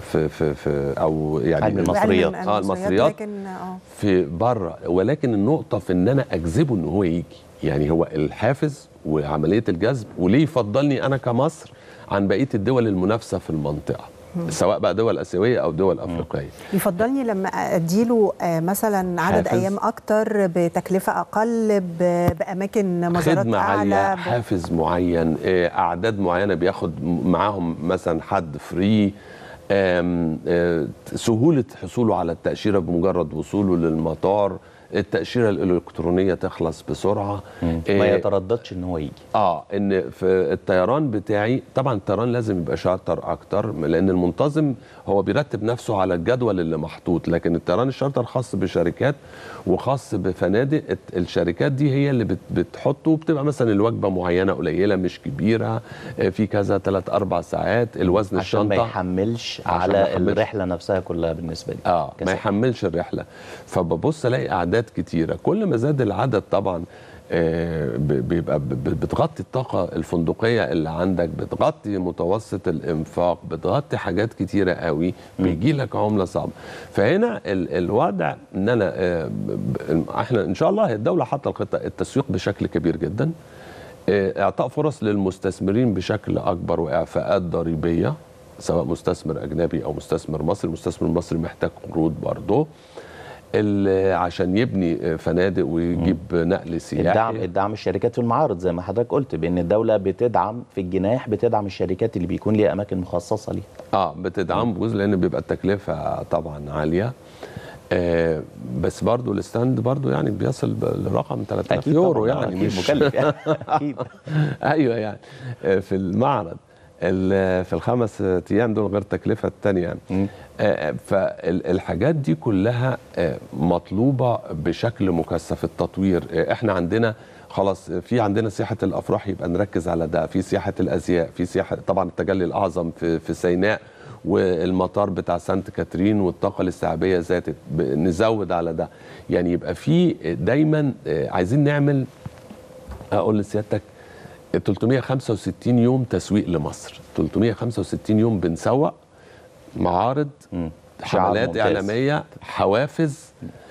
في في, في او يعني علم المصريات. علم اه المصريات لكن اه في بره ولكن النقطه في ان انا اجذبه ان هو يجي يعني هو الحافز وعمليه الجذب وليه يفضلني انا كمصر عن بقيه الدول المنافسه في المنطقه سواء بقى دول اسيويه او دول افريقيه يفضلني لما اديله آه، مثلا عدد حافز. ايام اكتر بتكلفه اقل ب- باماكن مزارات خدمه عاليه اعلى ب- حافز معين آه، اعداد معينه بياخد معاهم مثلا حد فري آم، آه، سهوله حصوله على التاشيره بمجرد وصوله للمطار التاشيره الالكترونيه تخلص بسرعه ما آه، يترددش ان هو يجي اه ان في الطيران بتاعي طبعا الطيران لازم يبقى شارتر اكتر لان المنتظم هو بيرتب نفسه على الجدول اللي محطوط لكن الطيران الشارتر خاص بشركات وخاص بفنادق الت- الشركات دي هي اللي بت- بتحطه بتبقى مثلا الوجبه معينه قليله مش كبيره آه، في كذا ثلاث اربع ساعات الوزن عشان ما الشنطه يحملش عشان ما على يحملش. الرحله نفسها كلها بالنسبه لي اه ما كسر. يحملش الرحله فببص الاقي اعداد كتيره كل ما زاد العدد طبعا آه، ب- بيبقى ب- ب- بتغطي الطاقة الفندقية اللي عندك بتغطي متوسط الإنفاق بتغطي حاجات كتيرة قوي بيجي لك عملة صعبة فهنا ال- الوضع إن أنا آه، ب- ب- إحنا إن شاء الله الدولة حاطة الخطة التسويق بشكل كبير جدا آه، إعطاء فرص للمستثمرين بشكل أكبر وإعفاءات ضريبية سواء مستثمر أجنبي أو مستثمر مصري المستثمر المصري محتاج قروض برضه ال- عشان يبني فنادق ويجيب نقل سياحي الدعم الدعم الشركات في المعارض زي ما حضرتك قلت بان الدوله بتدعم في الجناح بتدعم الشركات اللي بيكون ليها اماكن مخصصه ليها اه بتدعم بجزء لان بيبقى التكلفه طبعا عاليه آه بس برضو الستاند برضو يعني بيصل ب- لرقم 3000 أكيد يورو طبعاً، يعني أكيد مش مكلف يعني. اكيد ايوه يعني آه، في المعرض ال- في الخمس ايام دول غير التكلفه الثانيه يعني آه، فالحاجات دي كلها آه، مطلوبه بشكل مكثف التطوير آه، احنا عندنا خلاص في عندنا سياحه الافراح يبقى نركز على ده في سياحه الازياء في سياحه طبعا التجلي الاعظم في في سيناء والمطار بتاع سانت كاترين والطاقه الاستيعابيه زادت ب- نزود على ده يعني يبقى في دايما آه، عايزين نعمل اقول لسيادتك 365 يوم تسويق لمصر 365 يوم بنسوق معارض شعار حملات ممتاز. اعلاميه حوافز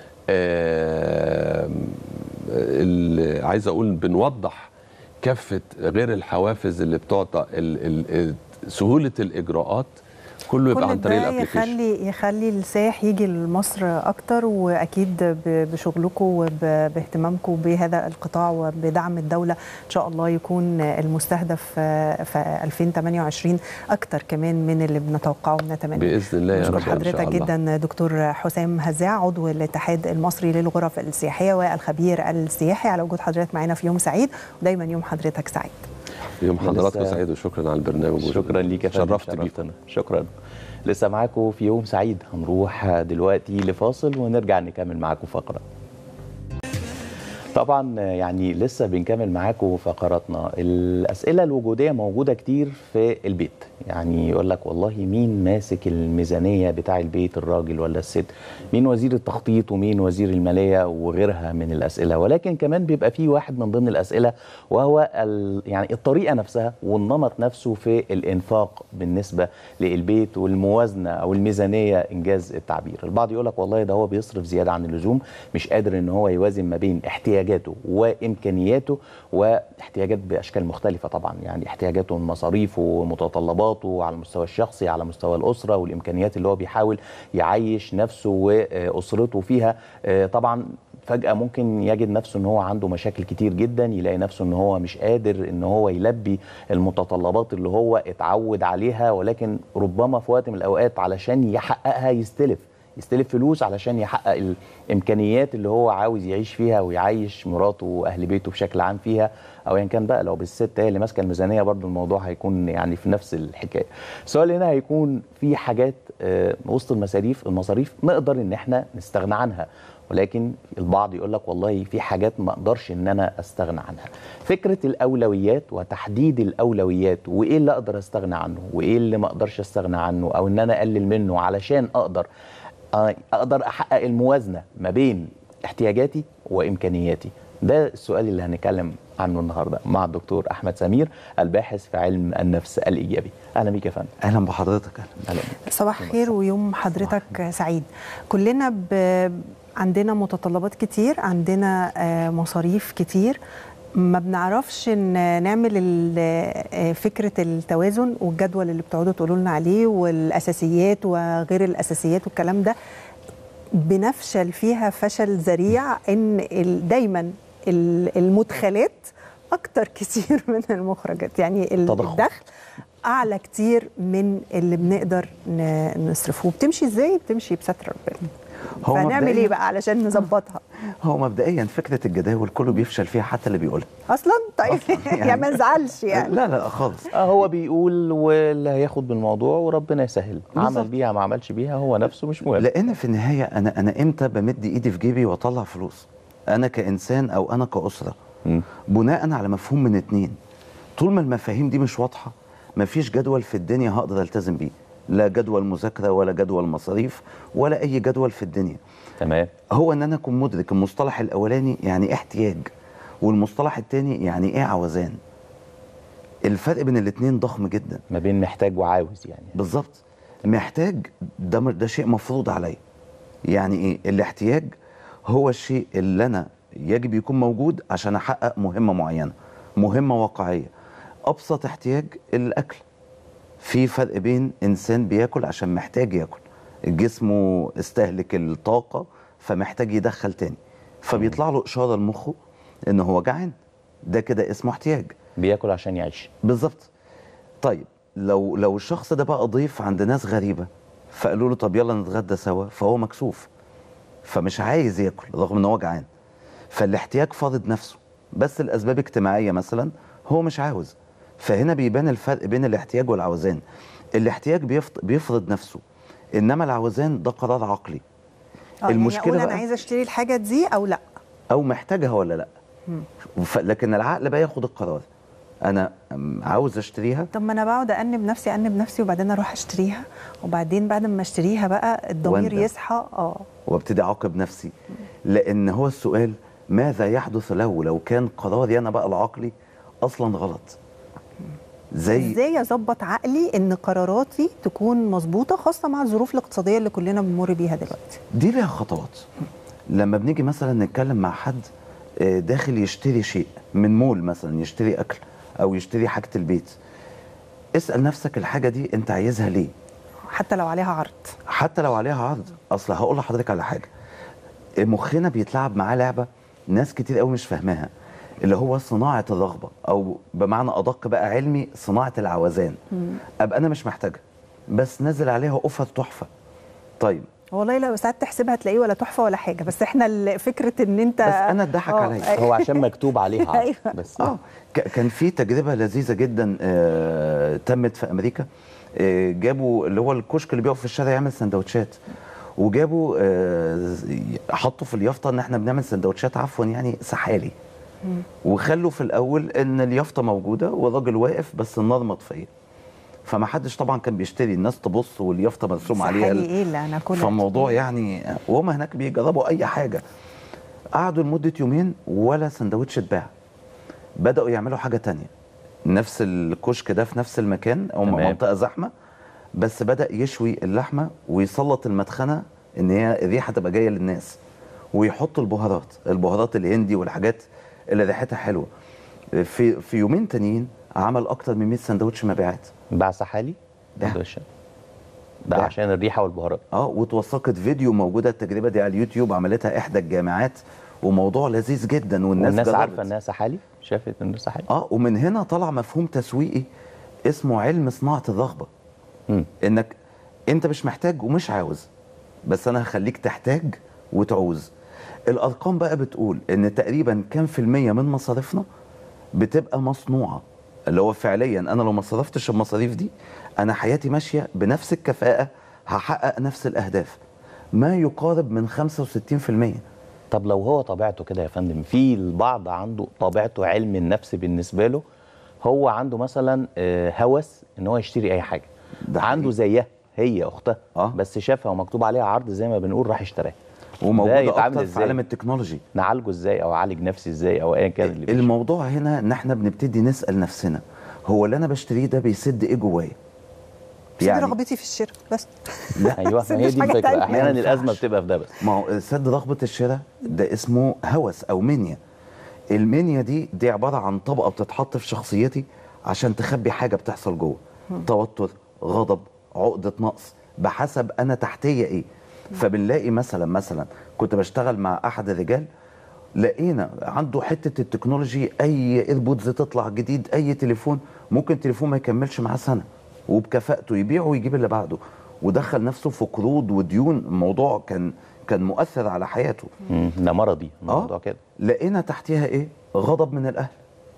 آه ال- عايز اقول بنوضح كافه غير الحوافز اللي بتعطى ال- ال- سهوله الاجراءات كله يبقى كل عن طريق ده الابلكيشن يخلي يخلي السائح يجي لمصر اكتر واكيد ب- بشغلكم وباهتمامكم بهذا القطاع وبدعم الدوله ان شاء الله يكون المستهدف آه، في 2028 اكتر كمان من اللي بنتوقعه ونتمنى باذن الله يا بشكر رب ان شاء حضرتك الله جدا دكتور حسام هزاع عضو الاتحاد المصري للغرف السياحيه والخبير السياحي على وجود حضرتك معنا في يوم سعيد ودايما يوم حضرتك سعيد يوم حضراتكم لسه- سعيد وشكرا على البرنامج شكرا ليك يا فندم شرفت بيكم شرفتنا. شكرا لسه معاكم في يوم سعيد هنروح دلوقتي لفاصل ونرجع نكمل معاكم فقره طبعا يعني لسه بنكمل معاكم فقراتنا الاسئله الوجوديه موجوده كتير في البيت يعني يقول لك والله مين ماسك الميزانيه بتاع البيت الراجل ولا الست مين وزير التخطيط ومين وزير الماليه وغيرها من الاسئله ولكن كمان بيبقى في واحد من ضمن الاسئله وهو ال- يعني الطريقه نفسها والنمط نفسه في الانفاق بالنسبه للبيت والموازنه او الميزانيه انجاز التعبير البعض يقول لك والله ده هو بيصرف زياده عن اللزوم مش قادر ان هو يوازن ما بين احتياجاته وامكانياته واحتياجات باشكال مختلفه طبعا يعني احتياجاته من مصاريفه ومتطلباته على المستوى الشخصي على مستوى الاسره والامكانيات اللي هو بيحاول يعيش نفسه واسرته فيها آه، طبعا فجأة ممكن يجد نفسه ان هو عنده مشاكل كتير جدا يلاقي نفسه ان هو مش قادر ان هو يلبي المتطلبات اللي هو اتعود عليها ولكن ربما في وقت من الاوقات علشان يحققها يستلف يستلف فلوس علشان يحقق الامكانيات اللي هو عاوز يعيش فيها ويعيش مراته واهل بيته بشكل عام فيها او ان كان بقى لو بالست هي اللي ماسكه الميزانيه برضو الموضوع هيكون يعني في نفس الحكايه. السؤال هنا هيكون في حاجات آه، وسط المصاريف المصاريف نقدر ان احنا نستغنى عنها ولكن البعض يقول لك والله في حاجات ما اقدرش ان انا استغنى عنها. فكره الاولويات وتحديد الاولويات وايه اللي اقدر استغنى عنه وايه اللي ما اقدرش استغنى عنه او ان انا اقلل منه علشان اقدر آه، اقدر احقق الموازنه ما بين احتياجاتي وامكانياتي ده السؤال اللي هنتكلم عنه النهارده مع الدكتور احمد سمير الباحث في علم النفس الايجابي اهلا بيك يا فندم اهلا بحضرتك اهلا صباح الخير ويوم حضرتك سعيد كلنا ب... عندنا متطلبات كتير عندنا آه، مصاريف كتير ما بنعرفش ان نعمل ال- آه، فكره التوازن والجدول اللي بتقعدوا تقولوا لنا عليه والاساسيات وغير الاساسيات والكلام ده بنفشل فيها فشل ذريع ان ال- دايما ال- المدخلات اكتر كتير من المخرجات يعني ال- تضخم. الدخل اعلى كتير من اللي بنقدر ن- نصرفه بتمشي ازاي بتمشي بستر ربنا هو فنعمل مبدئياً- ايه بقى علشان نظبطها هو مبدئيا فكره الجداول كله بيفشل فيها حتى اللي بيقولها اصلا طيب يعني ما نزعلش يعني لا لا خالص آه هو بيقول واللي هياخد بالموضوع وربنا يسهل عمل بالظبط. بيها ما عملش بيها هو نفسه مش مهم لان في النهايه انا انا امتى بمد ايدي في جيبي واطلع فلوس انا كانسان او انا كاسره بناء على مفهوم من اتنين طول ما المفاهيم دي مش واضحه مفيش جدول في الدنيا هقدر التزم بيه لا جدول مذاكره ولا جدول مصاريف ولا اي جدول في الدنيا تمام هو ان انا اكون مدرك المصطلح الاولاني يعني احتياج والمصطلح الثاني يعني ايه عوزان الفرق بين الاثنين ضخم جدا ما بين محتاج وعاوز يعني بالظبط محتاج ده م- ده شيء مفروض عليا يعني ايه الاحتياج هو الشيء اللي انا يجب يكون موجود عشان احقق مهمه معينه مهمه واقعيه ابسط احتياج الاكل في فرق بين انسان بياكل عشان محتاج ياكل جسمه استهلك الطاقه فمحتاج يدخل تاني فبيطلع له اشاره لمخه ان هو جعان ده كده اسمه احتياج بياكل عشان يعيش بالظبط طيب لو لو الشخص ده بقى ضيف عند ناس غريبه فقالوا له طب يلا نتغدى سوا فهو مكسوف فمش عايز ياكل رغم ان هو جعان فالاحتياج فاضد نفسه بس الاسباب اجتماعيه مثلا هو مش عاوز فهنا بيبان الفرق بين الاحتياج والعوزان الاحتياج بيفط- بيفرض نفسه انما العوزان ده قرار عقلي آه، يعني المشكلة اقول انا بقى- عايزه اشتري الحاجه دي او لا او محتاجها ولا لا مم. ف- لكن العقل بقى ياخد القرار انا أم، عاوز اشتريها طب ما انا بقعد انب نفسي انب نفسي وبعدين اروح اشتريها وبعدين بعد ما اشتريها بقى الضمير وأندم. يصحى اه وابتدي اعاقب نفسي لان هو السؤال ماذا يحدث له لو كان قراري انا بقى العقلي اصلا غلط زي ازاي اظبط عقلي ان قراراتي تكون مظبوطه خاصه مع الظروف الاقتصاديه اللي كلنا بنمر بيها دلوقتي دي ليها خطوات لما بنيجي مثلا نتكلم مع حد آه، داخل يشتري شيء من مول مثلا يشتري اكل او يشتري حاجه البيت اسال نفسك الحاجه دي انت عايزها ليه حتى لو عليها عرض حتى لو عليها عرض اصل هقول لحضرتك على حاجه مخنا بيتلعب معاه لعبه ناس كتير قوي مش فاهماها اللي هو صناعه الرغبه او بمعنى ادق بقى علمي صناعه العوزان ابقى انا مش محتاجها بس نزل عليها اوفر تحفه طيب والله لو ساعات تحسبها تلاقيه ولا تحفه ولا حاجه بس احنا ال- فكره ان انت بس أنا اتضحك آه، عليا. هو عشان مكتوب عليها عرض أيوة. بس اه ك- كان في تجربه لذيذه جدا آه تمت في امريكا آه جابوا اللي هو الكشك اللي بيقف في الشارع يعمل سندوتشات وجابوا آه حطوا في اليافطه ان احنا بنعمل سندوتشات عفوا يعني سحالي وخلوا في الاول ان اليافطه موجوده والراجل واقف بس النار مطفيه فما حدش طبعا كان بيشتري الناس تبص واليافطه مرسوم عليها سحالي ايه اللي انا كلها فالموضوع يعني وهم هناك بيجربوا اي حاجه قعدوا لمده يومين ولا سندوتش اتباع بداوا يعملوا حاجه تانية نفس الكشك ده في نفس المكان او تمام. منطقه زحمه بس بدا يشوي اللحمه ويسلط المدخنه ان هي الريحه تبقى جايه للناس ويحط البهارات البهارات الهندي والحاجات اللي ريحتها حلوه في في يومين تانيين عمل اكتر من 100 سندوتش مبيعات باع سحالي ده سندوتش. ده عشان الريحه والبهارات اه واتوثقت فيديو موجوده التجربه دي على اليوتيوب عملتها احدى الجامعات وموضوع لذيذ جدا والناس والناس جربت. عارفه انها سحالي شافت انه سحالي اه ومن هنا طلع مفهوم تسويقي اسمه علم صناعه الرغبه مم. انك انت مش محتاج ومش عاوز بس انا هخليك تحتاج وتعوز الارقام بقى بتقول ان تقريبا كام في الميه من مصاريفنا بتبقى مصنوعه اللي هو فعليا انا لو ما صرفتش المصاريف دي انا حياتي ماشيه بنفس الكفاءه هحقق نفس الاهداف ما يقارب من 65% طب لو هو طبيعته كده يا فندم في البعض عنده طبيعته علم النفس بالنسبه له هو عنده مثلا آه، هوس ان هو يشتري اي حاجه ده عنده حقيقي. زيها هي اختها آه. بس شافها ومكتوب عليها عرض زي ما بنقول راح اشتراها ده وموجوده يتعامل اكتر في ازاي؟ عالم التكنولوجي نعالجه ازاي او اعالج نفسي ازاي او ايا كان اللي الموضوع هنا ان احنا بنبتدي نسال نفسنا هو اللي انا بشتريه ده بيسد ايه جوايا يعني رغبتي في الشراء بس لا ايوه بس ما هي مش دي حاجة الفكره تانية. احيانا ما الازمه ينفعش. بتبقى في ده بس ما هو سد رغبه الشراء ده اسمه هوس او منيا المنيا دي دي عباره عن طبقه بتتحط في شخصيتي عشان تخبي حاجه بتحصل جوه توتر غضب عقده نقص بحسب انا تحتيه ايه فبنلاقي مثلا مثلا كنت بشتغل مع احد الرجال لقينا عنده حته التكنولوجي اي ايربودز تطلع جديد اي تليفون ممكن تليفون ما يكملش معاه سنه وبكفاءته يبيعه ويجيب اللي بعده ودخل نفسه في قروض وديون الموضوع كان كان مؤثر على حياته مم، ده مرضي الموضوع اه كده لقينا تحتها ايه غضب من الاهل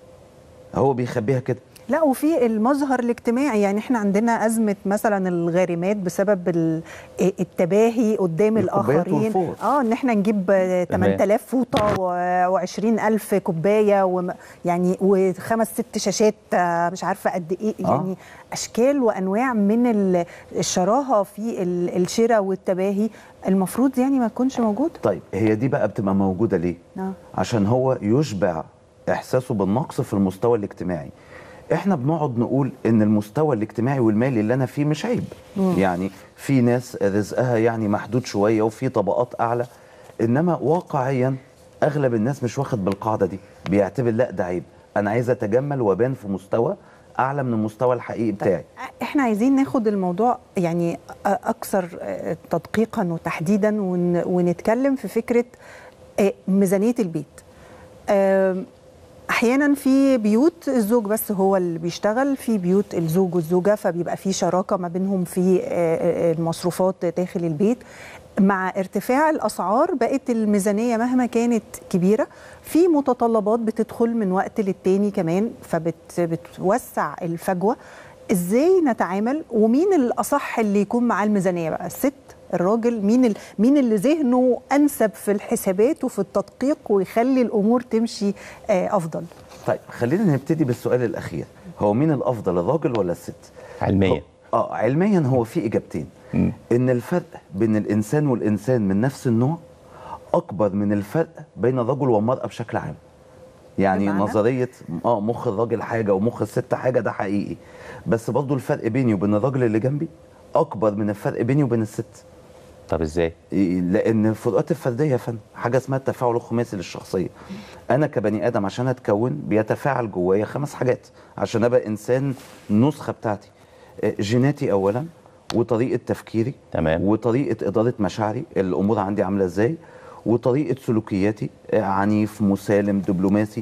هو بيخبيها كده لا وفي المظهر الاجتماعي يعني احنا عندنا أزمة مثلا الغارمات بسبب ال- التباهي قدام الكوبايات الآخرين والفوط. اه ان احنا نجيب آه، 8000 فوطة و20000 كوباية وم- يعني وخمس ست شاشات آه، مش عارفة قد ايه آه. يعني أشكال وأنواع من ال- الشراهة في ال- الشراء والتباهي المفروض يعني ما تكونش موجود طيب هي دي بقى بتبقى موجوده ليه آه. عشان هو يشبع احساسه بالنقص في المستوى الاجتماعي احنا بنقعد نقول ان المستوى الاجتماعي والمالي اللي انا فيه مش عيب مم. يعني في ناس رزقها يعني محدود شويه وفي طبقات اعلى انما واقعيا اغلب الناس مش واخد بالقاعده دي بيعتبر لا ده عيب انا عايز اتجمل وابان في مستوى اعلى من المستوى الحقيقي بتاعي احنا عايزين ناخد الموضوع يعني اكثر آه، تدقيقا وتحديدا ون- ونتكلم في فكره آه، ميزانيه البيت آم، احيانا في بيوت الزوج بس هو اللي بيشتغل في بيوت الزوج والزوجه فبيبقى في شراكه ما بينهم في آه، آه، المصروفات داخل البيت مع ارتفاع الاسعار بقت الميزانيه مهما كانت كبيره في متطلبات بتدخل من وقت للتاني كمان فبتوسع الفجوه ازاي نتعامل ومين الاصح اللي يكون معاه الميزانيه بقى الست الراجل مين ال... مين اللي ذهنه انسب في الحسابات وفي التدقيق ويخلي الامور تمشي آه، افضل طيب خلينا نبتدي بالسؤال الاخير هو مين الافضل الراجل ولا الست علميا اه علميا هو في اجابتين ان الفرق بين الانسان والانسان من نفس النوع اكبر من الفرق بين الرجل والمراه بشكل عام يعني بمعنى؟ نظريه اه مخ الراجل حاجه ومخ الست حاجه ده حقيقي بس برضه الفرق بيني وبين الراجل اللي جنبي اكبر من الفرق بيني وبين الست طب ازاي لان الفروقات الفرديه يا فندم حاجه اسمها التفاعل الخماسي للشخصيه انا كبني ادم عشان اتكون بيتفاعل جوايا خمس حاجات عشان ابقى انسان النسخه بتاعتي آه، جيناتي اولا وطريقه تفكيري تمام وطريقه اداره مشاعري الامور عندي عامله ازاي وطريقه سلوكياتي آه، عنيف مسالم دبلوماسي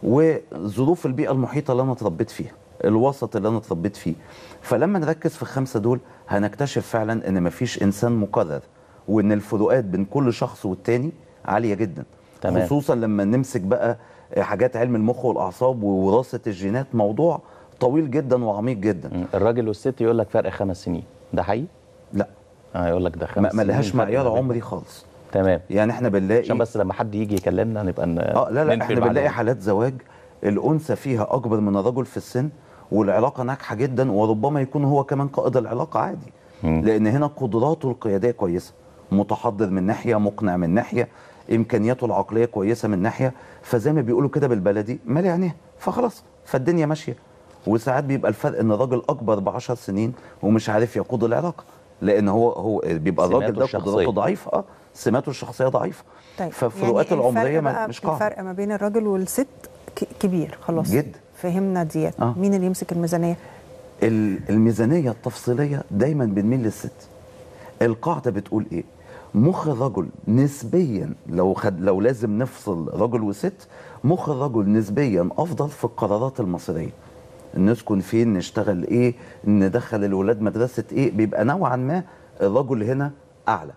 وظروف البيئه المحيطه اللي انا اتربيت فيها الوسط اللي انا اتربيت فيه فلما نركز في الخمسه دول هنكتشف فعلا ان مفيش انسان مقرر وان الفروقات بين كل شخص والتاني عاليه جدا تمام. خصوصا لما نمسك بقى حاجات علم المخ والاعصاب ووراثه الجينات موضوع طويل جدا وعميق جدا الراجل والست يقول لك فرق خمس سنين ده حقيقي؟ لا اه يقول لك ده خمس ما سنين ما لهاش فرق معيار ما بينهم. عمري خالص تمام يعني احنا بنلاقي عشان بس لما حد يجي يكلمنا نبقى ن... اه لا لا ننفي احنا بنلاقي المعلومة. حالات زواج الانثى فيها اكبر من الرجل في السن والعلاقه ناجحه جدا وربما يكون هو كمان قائد العلاقه عادي مم. لان هنا قدراته القياديه كويسه متحضر من ناحيه مقنع من ناحيه امكانياته العقليه كويسه من ناحيه فزي ما بيقولوا كده بالبلدي مالي عينيها فخلاص فالدنيا ماشيه وساعات بيبقى الفرق ان الراجل اكبر ب 10 سنين ومش عارف يقود العلاقه لان هو هو بيبقى الراجل سماته ده الشخصية. قدراته ضعيفه اه سماته الشخصيه ضعيفه طيب فالفروقات يعني العمريه الفرق ما- بقى مش قاعده الفرق ما بين الراجل والست ك- كبير خلاص جدا. فهمنا ديت آه. مين اللي يمسك الميزانيه ال- الميزانيه التفصيليه دايما بنميل للست القاعده بتقول ايه مخ الرجل نسبيا لو خد لو لازم نفصل رجل وست مخ الرجل نسبيا افضل في القرارات المصيريه نسكن فين نشتغل ايه ندخل الولاد مدرسه ايه بيبقى نوعا ما الرجل هنا اعلى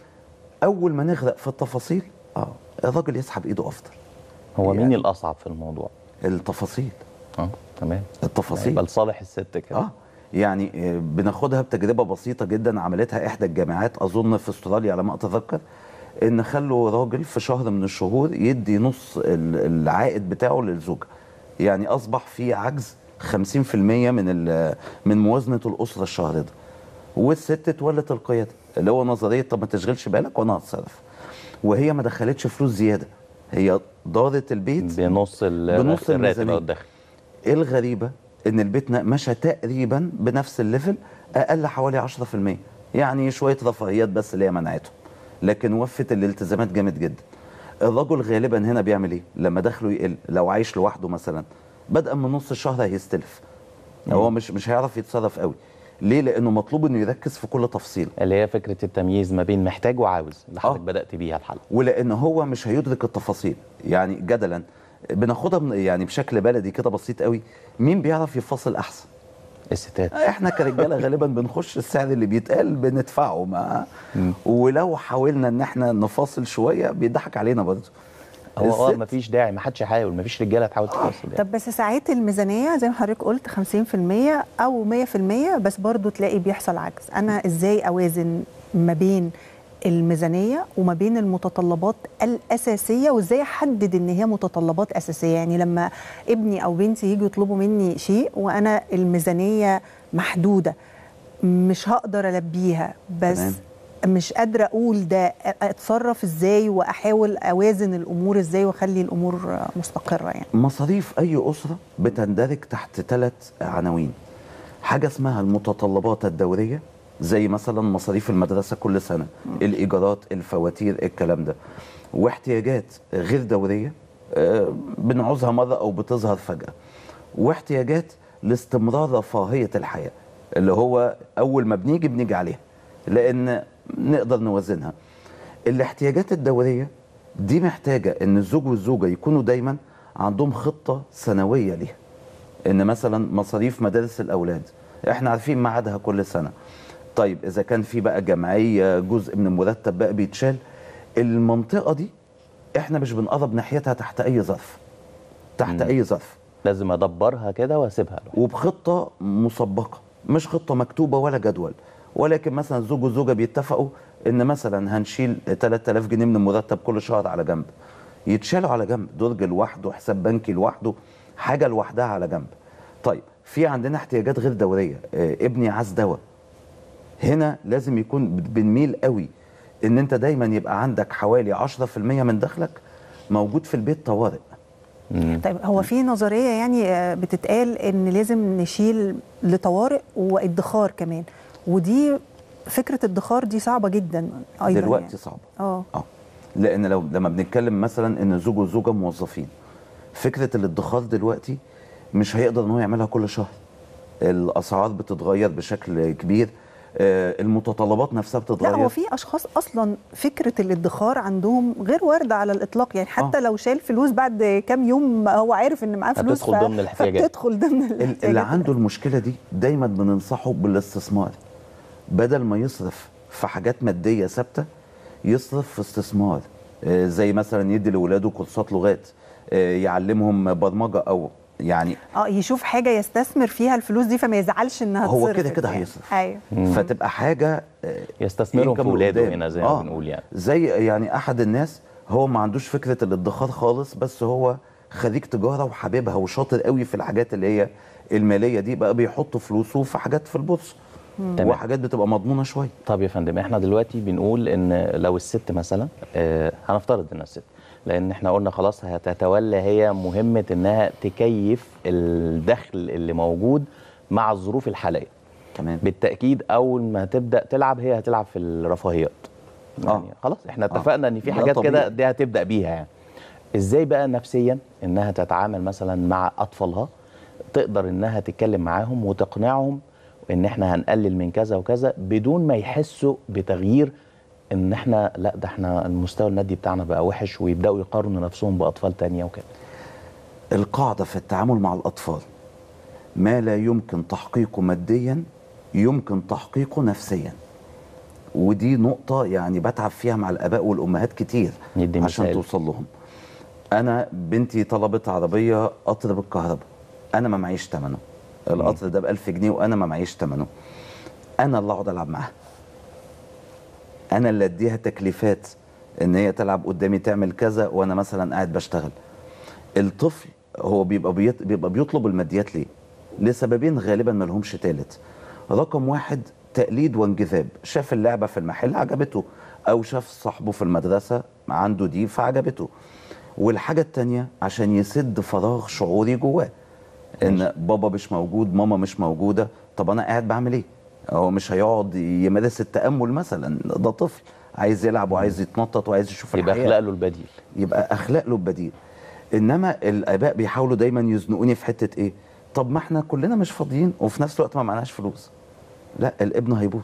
اول ما نغرق في التفاصيل اه الراجل يسحب ايده افضل هو مين الاصعب في الموضوع؟ التفاصيل اه تمام التفاصيل يبقى لصالح الست كده اه يعني آه، بناخدها بتجربه بسيطه جدا عملتها احدى الجامعات اظن في استراليا على ما اتذكر ان خلوا راجل في شهر من الشهور يدي نص ال- العائد بتاعه للزوجه يعني اصبح في عجز 50% من ال- من موازنه الاسره الشهر ده والست تولت القياده اللي هو نظريه طب ما تشغلش بالك وانا هتصرف وهي ما دخلتش فلوس زياده هي دارت البيت بنص ال- بنص الراتب الميزانيه او الدخل ايه الغريبه ان البيت ن- مشى تقريبا بنفس الليفل اقل حوالي 10% يعني شويه رفاهيات بس اللي هي منعته لكن وفت الالتزامات جامد جدا الرجل غالبا هنا بيعمل ايه لما دخله يقل لو عايش لوحده مثلا بدءا من نص الشهر هيستلف هو مش مش هيعرف يتصرف قوي ليه لانه مطلوب انه يركز في كل تفصيل اللي هي فكره التمييز ما بين محتاج وعاوز اللي حضرتك بدات بيها الحلقه ولان هو مش هيدرك التفاصيل يعني جدلا بناخدها من يعني بشكل بلدي كده بسيط قوي مين بيعرف يفصل احسن الستات احنا كرجاله غالبا بنخش السعر اللي بيتقال بندفعه ما ولو حاولنا ان احنا نفاصل شويه بيضحك علينا برضه هو اه الست- مفيش داعي ما حدش يحاول مفيش رجاله تحاول تفصل يعني. طب بس ساعات الميزانيه زي ما حضرتك قلت 50% او 100% بس برضو تلاقي بيحصل عجز انا ازاي اوازن ما بين الميزانيه وما بين المتطلبات الاساسيه وازاي احدد ان هي متطلبات اساسيه يعني لما ابني او بنتي يجوا يطلبوا مني شيء وانا الميزانيه محدوده مش هقدر البيها بس تمام. مش قادره اقول ده اتصرف ازاي واحاول اوازن الامور ازاي واخلي الامور مستقره يعني مصاريف اي اسره بتندرج تحت ثلاث عناوين حاجه اسمها المتطلبات الدوريه زي مثلا مصاريف المدرسه كل سنه الايجارات الفواتير الكلام ده واحتياجات غير دوريه آه، بنعوزها مره او بتظهر فجاه واحتياجات لاستمرار رفاهيه الحياه اللي هو اول ما بنيجي بنيجي عليها لان نقدر نوازنها الاحتياجات الدوريه دي محتاجه ان الزوج والزوجه يكونوا دايما عندهم خطه سنويه ليها ان مثلا مصاريف مدارس الاولاد احنا عارفين ميعادها كل سنه طيب اذا كان في بقى جمعيه جزء من المرتب بقى بيتشال المنطقه دي احنا مش بنقرب ناحيتها تحت اي ظرف تحت اي ظرف لازم ادبرها كده واسيبها له وبخطه مسبقه مش خطه مكتوبه ولا جدول ولكن مثلا الزوج والزوجه بيتفقوا ان مثلا هنشيل 3000 جنيه من المرتب كل شهر على جنب يتشالوا على جنب درج لوحده حساب بنكي لوحده حاجه لوحدها على جنب طيب في عندنا احتياجات غير دوريه آه، ابني عايز دواء هنا لازم يكون بنميل قوي ان انت دايما يبقى عندك حوالي 10% من دخلك موجود في البيت طوارئ طيب هو في نظريه يعني آه، بتتقال ان لازم نشيل لطوارئ وادخار كمان ودي فكره الادخار دي صعبه جدا ايضا دلوقتي يعني. صعبه اه اه لان لو لما بنتكلم مثلا ان الزوج والزوجه موظفين فكره الادخار دلوقتي مش هيقدر ان هو يعملها كل شهر الاسعار بتتغير بشكل كبير آه، المتطلبات نفسها لا بتتغير هو في اشخاص اصلا فكره الادخار عندهم غير وارده على الاطلاق يعني حتى لو شال فلوس بعد كام يوم هو عارف ان معاه فلوس هتدخل ضمن الاحتياجات. فبتدخل ضمن ال- اللي الاحتياجات عنده المشكله دي دايما بننصحه بالاستثمار بدل ما يصرف في حاجات ماديه ثابته يصرف في استثمار آه، زي مثلا يدي لاولاده كورسات لغات آه، يعلمهم برمجه او يعني اه يشوف حاجه يستثمر فيها الفلوس دي فما يزعلش انها هو اتصرفت كده كده يعني. هيصرف. ايوه فتبقى حاجه آه، يستثمرهم في income ولاده قدام. هنا زي ما بنقول يعني زي يعني احد الناس هو ما عندوش فكره الادخار خالص بس هو خريج تجاره وحاببها وشاطر قوي في الحاجات اللي هي الماليه دي بقى بيحط فلوسه في حاجات في البورصه تمام. وحاجات بتبقى مضمونه شويه طب يا فندم احنا دلوقتي بنقول ان لو الست مثلا اه هنفترض ان الست لان احنا قلنا خلاص هتتولى هي مهمه انها تكيف الدخل اللي موجود مع الظروف الحاليه تمام بالتاكيد اول ما تبدا تلعب هي هتلعب في الرفاهيات يعني خلاص احنا اتفقنا ان في ده حاجات كده طبيعي. دي هتبدا بيها يعني ازاي بقى نفسيا انها تتعامل مثلا مع اطفالها تقدر انها تتكلم معاهم وتقنعهم ان احنا هنقلل من كذا وكذا بدون ما يحسوا بتغيير ان احنا لا ده احنا المستوى المادي بتاعنا بقى وحش ويبداوا يقارنوا نفسهم باطفال تانية وكده القاعده في التعامل مع الاطفال ما لا يمكن تحقيقه ماديا يمكن تحقيقه نفسيا ودي نقطة يعني بتعب فيها مع الآباء والأمهات كتير ندي عشان مثال. توصل لهم أنا بنتي طلبت عربية قطر بالكهرباء أنا ما معيش ثمنه القطر ده ب 1000 جنيه وأنا ما معيش ثمنه أنا اللي أقعد ألعب معاها أنا اللي أديها تكليفات إن هي تلعب قدامي تعمل كذا وأنا مثلا قاعد بشتغل الطفل هو بيبقى بيط... بيبقى بيطلب الماديات ليه؟ لسببين غالبا ما لهمش تالت رقم واحد تقليد وانجذاب شاف اللعبه في المحل عجبته او شاف صاحبه في المدرسه عنده دي فعجبته والحاجه التانية عشان يسد فراغ شعوري جواه ان بابا مش موجود ماما مش موجوده طب انا قاعد بعمل ايه هو مش هيقعد يمارس التامل مثلا ده طفل عايز يلعب وعايز يتنطط وعايز يشوف يبقى الحياة. اخلق له البديل يبقى اخلاق له البديل انما الاباء بيحاولوا دايما يزنقوني في حته ايه طب ما احنا كلنا مش فاضيين وفي نفس الوقت ما معناش فلوس لا الابن هيبوظ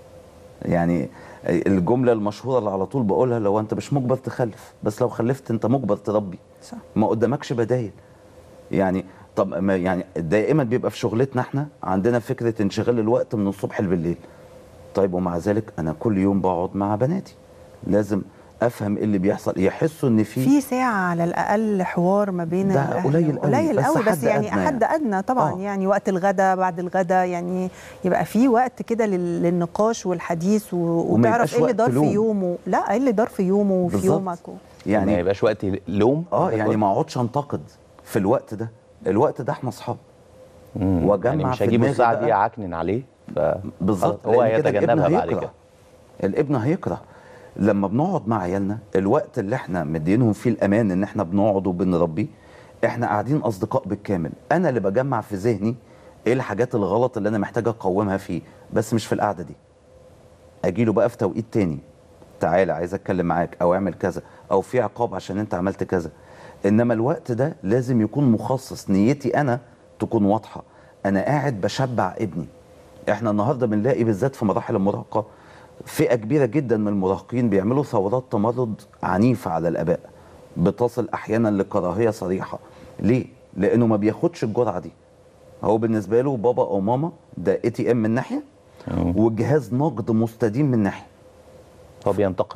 يعني الجمله المشهوره اللي على طول بقولها لو انت مش مجبر تخلف بس لو خلفت انت مجبر تربي صح. ما قدامكش بدايل يعني طب ما يعني دائما بيبقى في شغلتنا احنا عندنا فكره انشغال الوقت من الصبح بالليل طيب ومع ذلك انا كل يوم بقعد مع بناتي لازم افهم ايه اللي بيحصل يحسوا ان في في ساعة على الأقل حوار ما بين ده الأهل. قليل قوي، قليل بس قوي بس حد يعني أدنى حد يعني. أدنى طبعا آه. يعني وقت الغداء بعد الغداء يعني يبقى في وقت كده لل- للنقاش والحديث و- وما وتعرف يبقاش ايه اللي وقت دار في لوم. يومه لا ايه اللي دار في يومه وفي بالظبط. يومك و... يعني ما يبقاش وقت لوم اه يعني ما اقعدش انتقد في الوقت ده الوقت ده احنا اصحاب واجمع يعني مش في هجيب دماغي الساعه بقى- دي اعكنن عليه ف... بالظبط هو لأن كده هيتجنبها الابن بعد هيكره. كده الابن هيكره لما بنقعد مع عيالنا الوقت اللي احنا مدينهم فيه الامان ان احنا بنقعد وبنربيه احنا قاعدين اصدقاء بالكامل انا اللي بجمع في ذهني ايه الحاجات الغلط اللي انا محتاج اقومها فيه بس مش في القعده دي اجي له بقى في توقيت تاني تعالى عايز اتكلم معاك او اعمل كذا او في عقاب عشان انت عملت كذا انما الوقت ده لازم يكون مخصص نيتي انا تكون واضحه انا قاعد بشبع ابني احنا النهارده بنلاقي بالذات في مراحل المراهقه فئه كبيره جدا من المراهقين بيعملوا ثورات تمرد عنيفه على الاباء بتصل احيانا لكراهيه صريحه ليه لانه ما بياخدش الجرعه دي هو بالنسبه له بابا او ماما ده اي تي ام من ناحيه وجهاز نقد مستديم من ناحيه هو بينتقد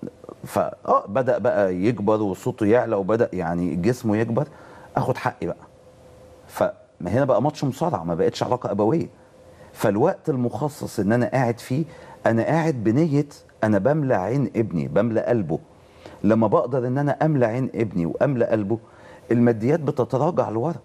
فاه بدا بقى يكبر وصوته يعلى وبدا يعني جسمه يكبر اخد حقي بقى فما هنا بقى ماتش مصارعه ما بقتش علاقه ابويه فالوقت المخصص ان انا قاعد فيه انا قاعد بنيه انا بملى عين ابني بملى قلبه لما بقدر ان انا املى عين ابني واملى قلبه الماديات بتتراجع لورا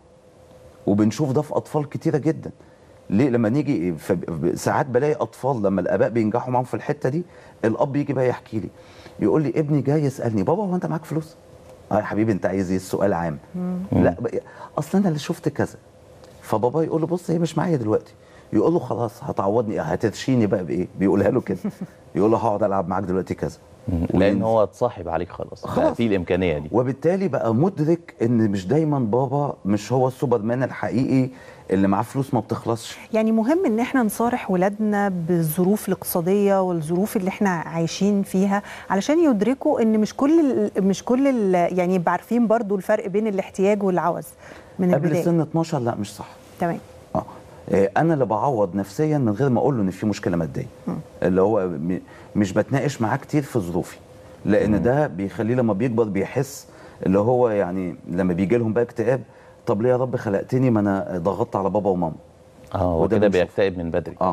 وبنشوف ده في اطفال كتيره جدا ليه لما نيجي في ساعات بلاقي اطفال لما الاباء بينجحوا معاهم في الحته دي الاب يجي بقى يحكي لي يقول لي ابني جاي يسالني بابا هو انت معاك فلوس اه يا حبيبي انت عايز ايه السؤال عام لا بقى- اصل انا اللي شفت كذا فبابا يقول له بص هي مش معايا دلوقتي يقول له خلاص هتعوضني هترشيني بقى بايه بيقولها له كده يقول له هقعد العب معاك دلوقتي كذا لان هو اتصاحب عليك خلاص بقى خلاص. في الامكانيه دي وبالتالي بقى مدرك ان مش دايما بابا مش هو السوبرمان الحقيقي اللي معاه فلوس ما بتخلصش يعني مهم ان احنا نصارح ولادنا بالظروف الاقتصاديه والظروف اللي احنا عايشين فيها علشان يدركوا ان مش كل ال- مش كل ال- يعني يبقى عارفين برضو الفرق بين الاحتياج والعوز من قبل البدايه سن 12 لا مش صح تمام اه آه، انا اللي بعوض نفسيا من غير ما اقول له ان في مشكله ماديه اللي هو م- مش بتناقش معاه كتير في ظروفي لان ده بيخليه لما بيكبر بيحس اللي هو يعني لما بيجي لهم بقى اكتئاب طب ليه يا رب خلقتني ما انا ضغطت على بابا وماما اه هو وده كده بنشوفه. بيكتئب من بدري اه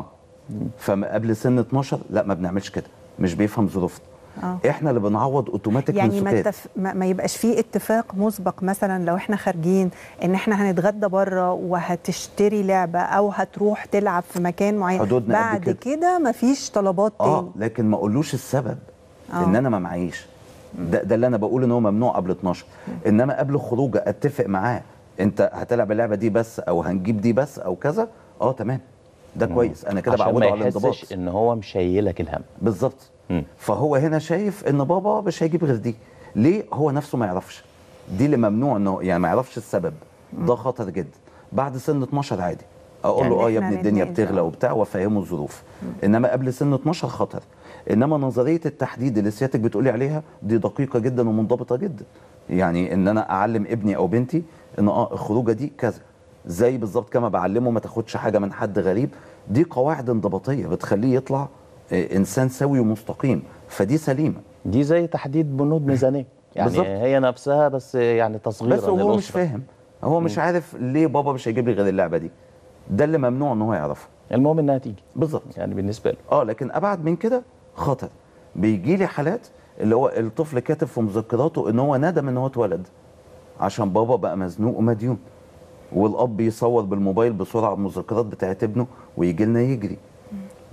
فقبل سن 12 لا ما بنعملش كده مش بيفهم ظروفنا اه احنا اللي بنعوض اوتوماتيك يعني من ما, سكات التف... ما ما يبقاش فيه اتفاق مسبق مثلا لو احنا خارجين ان احنا هنتغدى بره وهتشتري لعبه او هتروح تلعب في مكان معين حدودنا قد بعد كده. كده مفيش طلبات اه تاني لكن ما اقولوش السبب آه. ان انا ما معيش ده, ده اللي انا بقول ان هو ممنوع قبل 12 انما قبل الخروج اتفق معاه انت هتلعب اللعبه دي بس او هنجيب دي بس او كذا اه تمام ده كويس انا كده عشان بعوده ما على الانضباط يحسش ان هو مش شايلك الهم بالظبط فهو هنا شايف ان بابا مش هيجيب غير دي ليه هو نفسه ما يعرفش دي اللي ممنوع انه يعني ما يعرفش السبب ده خطر جدا بعد سن 12 عادي اقول يعني له اه يا إحنا ابني الدنيا نتناقش، بتغلى وبتاع وافهمه الظروف انما قبل سن 12 خطر انما نظريه التحديد اللي سيادتك بتقولي عليها دي دقيقه جدا ومنضبطه جدا يعني ان انا اعلم ابني او بنتي ان اه الخروجه دي كذا زي بالظبط كما بعلمه ما تاخدش حاجه من حد غريب دي قواعد انضباطيه بتخليه يطلع آه، انسان سوي ومستقيم فدي سليمه دي زي تحديد بنود ميزانيه يعني بالظبط. هي نفسها بس يعني تصغيرا بس هو مش للأسرة. فاهم هو مش مم. عارف ليه بابا مش هيجيب لي غير اللعبه دي ده اللي ممنوع ان هو يعرفه المهم انها تيجي بالظبط يعني بالنسبه له اه لكن ابعد من كده خطر بيجي لي حالات اللي هو الطفل كاتب في مذكراته ان هو ندم ان هو اتولد عشان بابا بقى مزنوق ومديون والاب يصور بالموبايل بسرعه المذكرات بتاعت ابنه ويجي لنا يجري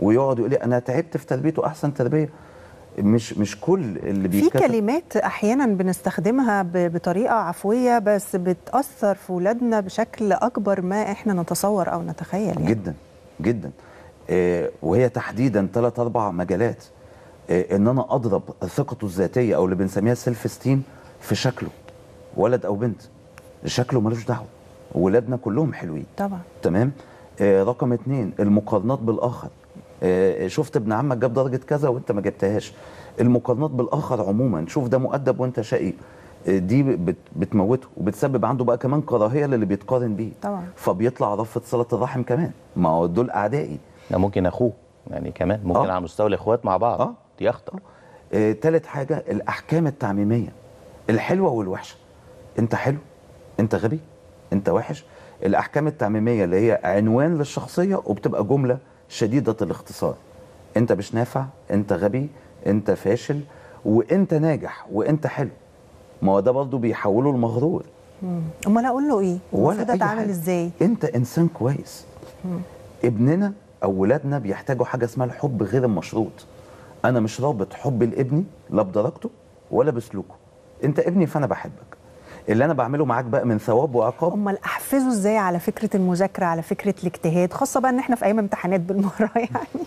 ويقعد يقول لي انا تعبت في تربيته احسن تربيه مش مش كل اللي في بيتكتب كلمات احيانا بنستخدمها ب- بطريقه عفويه بس بتاثر في ولادنا بشكل اكبر ما احنا نتصور او نتخيل يعني. جدا جدا آه، وهي تحديدا ثلاث اربع مجالات آه، ان انا اضرب ثقته الذاتيه او اللي بنسميها سيلف ستيم في شكله ولد او بنت شكله ملوش دعوه ولادنا كلهم حلوين طبعا تمام آه رقم اتنين المقارنات بالاخر آه شفت ابن عمك جاب درجه كذا وانت ما جبتهاش المقارنات بالاخر عموما شوف ده مؤدب وانت شقي آه دي بت بتموته وبتسبب عنده بقى كمان كراهيه للي بيتقارن بيه طبعا فبيطلع رفض صله الرحم كمان ما هو دول اعدائي ده ممكن اخوه يعني كمان ممكن آه. على مستوى الاخوات مع بعض اه دي اخطر آه تالت حاجه الاحكام التعميميه الحلوه والوحشه انت حلو انت غبي انت وحش الاحكام التعميميه اللي هي عنوان للشخصيه وبتبقى جمله شديده الاختصار انت مش نافع انت غبي انت فاشل وانت ناجح وانت حلو ما هو ده برضه بيحوله المغرور مم. امال اقول له ايه ولا المفروض أي اتعامل حاجة. ازاي انت انسان كويس مم. ابننا او ولادنا بيحتاجوا حاجه اسمها الحب غير المشروط انا مش رابط حبي لابني لا بدرجته ولا بسلوكه انت ابني فانا بحبك اللي انا بعمله معاك بقى من ثواب وعقاب امال احفزه ازاي على فكره المذاكره على فكره الاجتهاد خاصه بقى ان احنا في ايام امتحانات بالمره يعني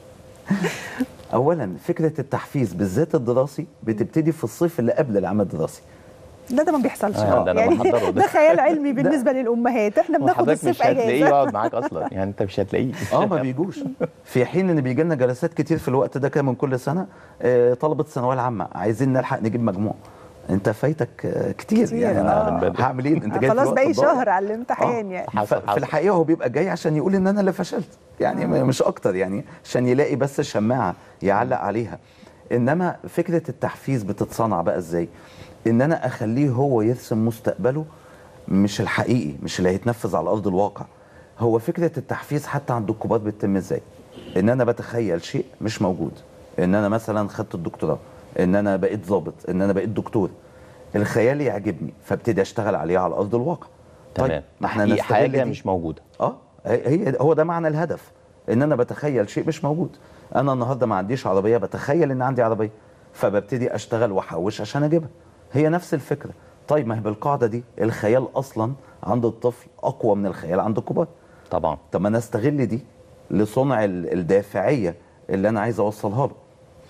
اولا فكره التحفيز بالذات الدراسي بتبتدي في الصيف اللي قبل العام الدراسي ده ده ما بيحصلش آه، بقى. ده أنا يعني بحضره ده. ده خيال علمي بالنسبه للامهات احنا بناخد وحضرتك الصيف مش هتلاقيه اجازه يقعد معاك اصلا يعني انت مش هتلاقيه اه ما بيجوش في حين ان بيجي لنا جلسات كتير في الوقت ده كده من كل سنه آه، طلبه الثانويه العامه عايزين نلحق نجيب مجموع انت فايتك آه، كتير, كتير، يعني آه. انا هعمل ايه انت جاي في خلاص الوقت باقي الضايع. شهر على الامتحان يعني ف- في الحقيقه هو بيبقى جاي عشان يقول ان انا اللي فشلت يعني م- مش اكتر يعني عشان يلاقي بس شماعه يعلق عليها انما فكره التحفيز بتتصنع بقى ازاي ان انا اخليه هو يرسم مستقبله مش الحقيقي مش اللي هيتنفذ على ارض الواقع هو فكره التحفيز حتى عند الكبار بتتم ازاي ان انا بتخيل شيء مش موجود ان انا مثلا خدت الدكتوراه ان انا بقيت ضابط ان انا بقيت دكتور الخيال يعجبني فابتدي اشتغل عليه على ارض الواقع تمام ما احنا تحقيق نستغل حاجه دي. مش موجوده اه هي هي- هو ده معنى الهدف ان انا بتخيل شيء مش موجود انا النهارده ما عنديش عربيه بتخيل ان عندي عربيه فببتدي اشتغل واحوش عشان اجيبها هي نفس الفكره طيب ما هي بالقاعده دي الخيال اصلا عند الطفل اقوى من الخيال عند الكبار طبعا طب ما انا استغل دي لصنع ال- الدافعيه اللي انا عايز اوصلها له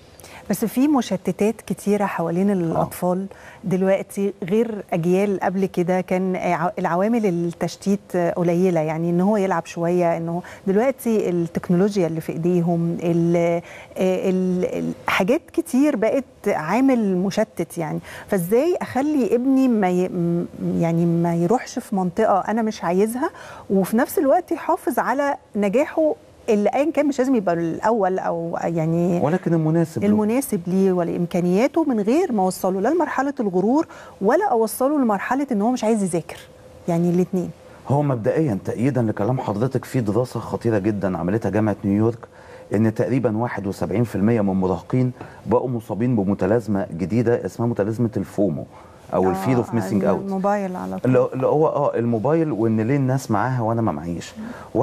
بس في مشتتات كتيرة حوالين الأطفال دلوقتي غير أجيال قبل كده كان ع- العوامل التشتيت قليلة يعني إن هو يلعب شوية إنه دلوقتي التكنولوجيا اللي في إيديهم ال- ال- ال- حاجات كتير بقت عامل مشتت يعني فإزاي أخلي ابني ما ي- م- يعني ما يروحش في منطقة أنا مش عايزها وفي نفس الوقت يحافظ على نجاحه اللي ايا كان مش لازم يبقى الاول او يعني ولكن المناسب له. المناسب ليه ولامكانياته من غير ما اوصله لا لمرحله الغرور ولا اوصله لمرحله ان هو مش عايز يذاكر يعني الاثنين هو مبدئيا تأييدا لكلام حضرتك في دراسة خطيرة جدا عملتها جامعة نيويورك ان تقريبا 71% من المراهقين بقوا مصابين بمتلازمة جديدة اسمها متلازمة الفومو او الفير اوف ميسنج اوت الموبايل على طول اللي اللي هو اه الموبايل وان ليه الناس معاها وانا ما معيش 71%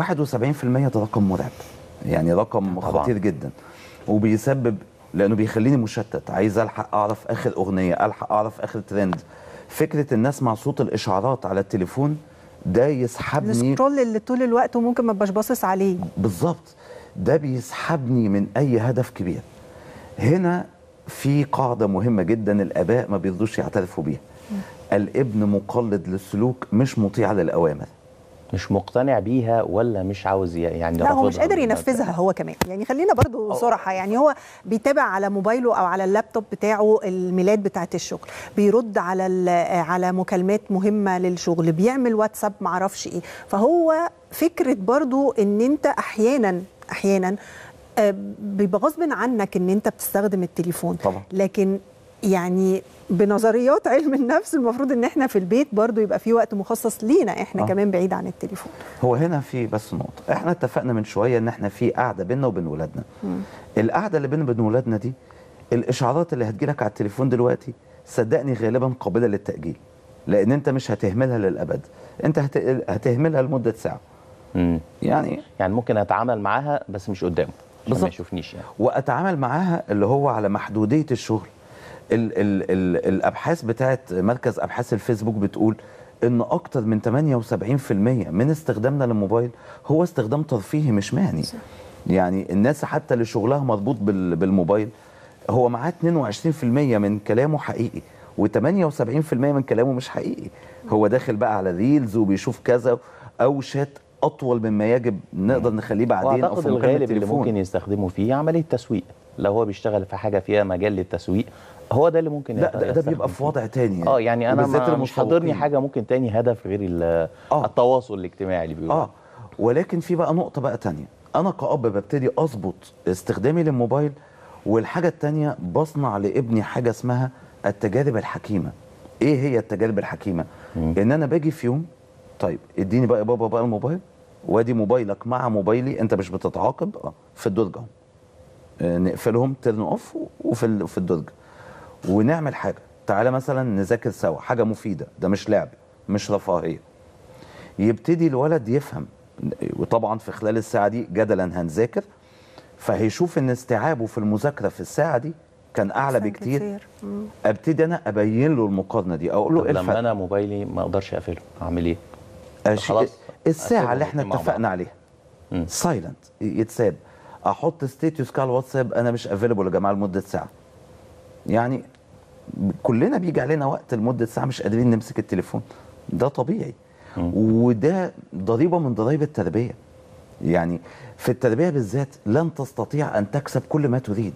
ده رقم مرعب يعني رقم طبعاً. خطير جدا وبيسبب لانه بيخليني مشتت عايز الحق اعرف اخر اغنيه الحق اعرف اخر ترند فكره الناس مع صوت الاشعارات على التليفون ده يسحبني السكرول اللي طول الوقت وممكن ما ابقاش باصص عليه بالظبط ده بيسحبني من اي هدف كبير هنا في قاعده مهمه جدا الاباء ما بيرضوش يعترفوا بيها الابن مقلد للسلوك مش مطيع للاوامر مش مقتنع بيها ولا مش عاوز ي- يعني لا هو مش رافضها قادر من ينفذها هو كمان يعني خلينا برضو صراحة يعني هو بيتابع على موبايله أو على اللابتوب بتاعه الميلاد بتاعة الشغل بيرد على ال- على مكالمات مهمة للشغل بيعمل واتساب معرفش إيه فهو فكرة برضو إن أنت أحيانا أحيانا آه، بيبقى غصب عنك إن أنت بتستخدم التليفون طبعا لكن يعني بنظريات علم النفس المفروض ان احنا في البيت برضو يبقى في وقت مخصص لينا احنا آه. كمان بعيد عن التليفون هو هنا في بس نقطه احنا اتفقنا من شويه ان احنا في قعده بيننا وبين ولادنا مم. القعده اللي بيننا وبين ولادنا دي الاشعارات اللي هتجيلك على التليفون دلوقتي صدقني غالبا قابله للتاجيل لان انت مش هتهملها للابد انت هت- هتهملها لمده ساعه مم. يعني يعني ممكن اتعامل معاها بس مش قدامه ما بالظبط. يشوفنيش يعني واتعامل معاها اللي هو على محدوديه الشغل ال ال ال الابحاث بتاعت مركز ابحاث الفيسبوك بتقول ان اكتر من 78% من استخدامنا للموبايل هو استخدام ترفيهي مش مهني يعني الناس حتى اللي شغلها مربوط بال بالموبايل هو معاه 22% من كلامه حقيقي و78% من كلامه مش حقيقي هو داخل بقى على ريلز وبيشوف كذا او شات اطول مما يجب نقدر نخليه بعدين او واعتقد في مكالمة الغالب اللي تليفون. ممكن يستخدموا فيه عمليه تسويق لو هو بيشتغل في حاجه فيها مجال للتسويق هو ده اللي ممكن لا ده, ده يستخدم بيبقى فيه. في وضع تاني اه يعني انا وبالذات ما مش حاضرني المسوقين. حاجه ممكن تاني هدف غير ال- آه. التواصل الاجتماعي اللي بيقولوا اه ولكن في بقى نقطه بقى تانية انا كأب ببتدي اظبط استخدامي للموبايل والحاجه التانية بصنع لابني حاجه اسمها التجارب الحكيمه ايه هي التجارب الحكيمه ان انا باجي في يوم طيب اديني بقى يا بابا بقى الموبايل وادي موبايلك مع موبايلي انت مش بتتعاقب اه في الدرج اهو آه، نقفلهم ترن اوف وفي ال- في الدرج ونعمل حاجه تعالى مثلا نذاكر سوا حاجه مفيده ده مش لعب مش رفاهيه يبتدي الولد يفهم وطبعا في خلال الساعه دي جدلا هنذاكر فهيشوف ان استيعابه في المذاكره في الساعه دي كان اعلى أحسن بكتير كتير. مم. ابتدي انا ابين له المقارنه دي اقول له طب ايه لما الفرق انا موبايلي ما اقدرش اقفله اعمل ايه؟ أش... خلاص الساعه اللي احنا أسيبهم مع اتفقنا عليها سايلنت يتساب احط ستيتوس كده على الواتساب انا مش افيلبل يا جماعه لمده ساعه يعني كلنا بيجي علينا وقت لمده ساعه مش قادرين نمسك التليفون ده طبيعي وده ضريبه من ضرائب التربيه يعني في التربيه بالذات لن تستطيع ان تكسب كل ما تريد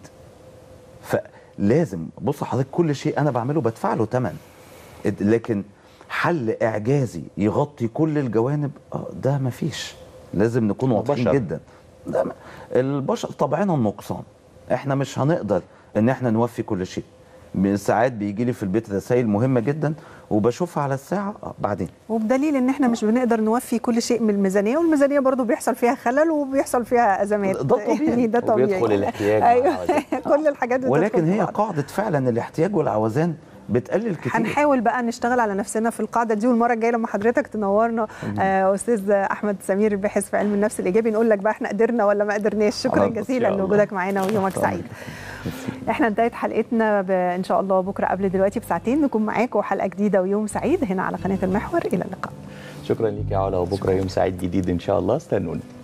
فلازم بص حضرتك كل شيء انا بعمله بدفع له ثمن لكن حل اعجازي يغطي كل الجوانب آه، ده مفيش لازم نكون واضحين البشر. جدا ده م- البشر طبعنا النقصان احنا مش هنقدر ان احنا نوفي كل شيء من ساعات بيجي لي في البيت رسائل مهمه جدا وبشوفها على الساعه آه، بعدين وبدليل ان احنا مش بنقدر نوفي كل شيء من الميزانيه والميزانيه برضو بيحصل فيها خلل وبيحصل فيها ازمات ده طبيعي. يعني ده طبيعي وبيدخل الاحتياج مع ايوه العوزات. كل الحاجات بتدخل ولكن في هي بعض. قاعده فعلا الاحتياج والعوزان بتقلل كتير هنحاول بقى نشتغل على نفسنا في القاعده دي والمره الجايه لما حضرتك تنورنا آه استاذ احمد سمير الباحث في علم النفس الايجابي نقول لك بقى احنا قدرنا ولا ما قدرناش شكرا خلاص، إن جزيلا شاء الله. لوجودك معانا ويومك طبعاً. سعيد احنا انتهت حلقتنا ب- ان شاء الله بكره قبل دلوقتي بساعتين نكون معاكم حلقه جديده ويوم سعيد هنا على قناه المحور الى اللقاء شكرا ليك يا علا وبكره يوم سعيد جديد ان شاء الله استنونا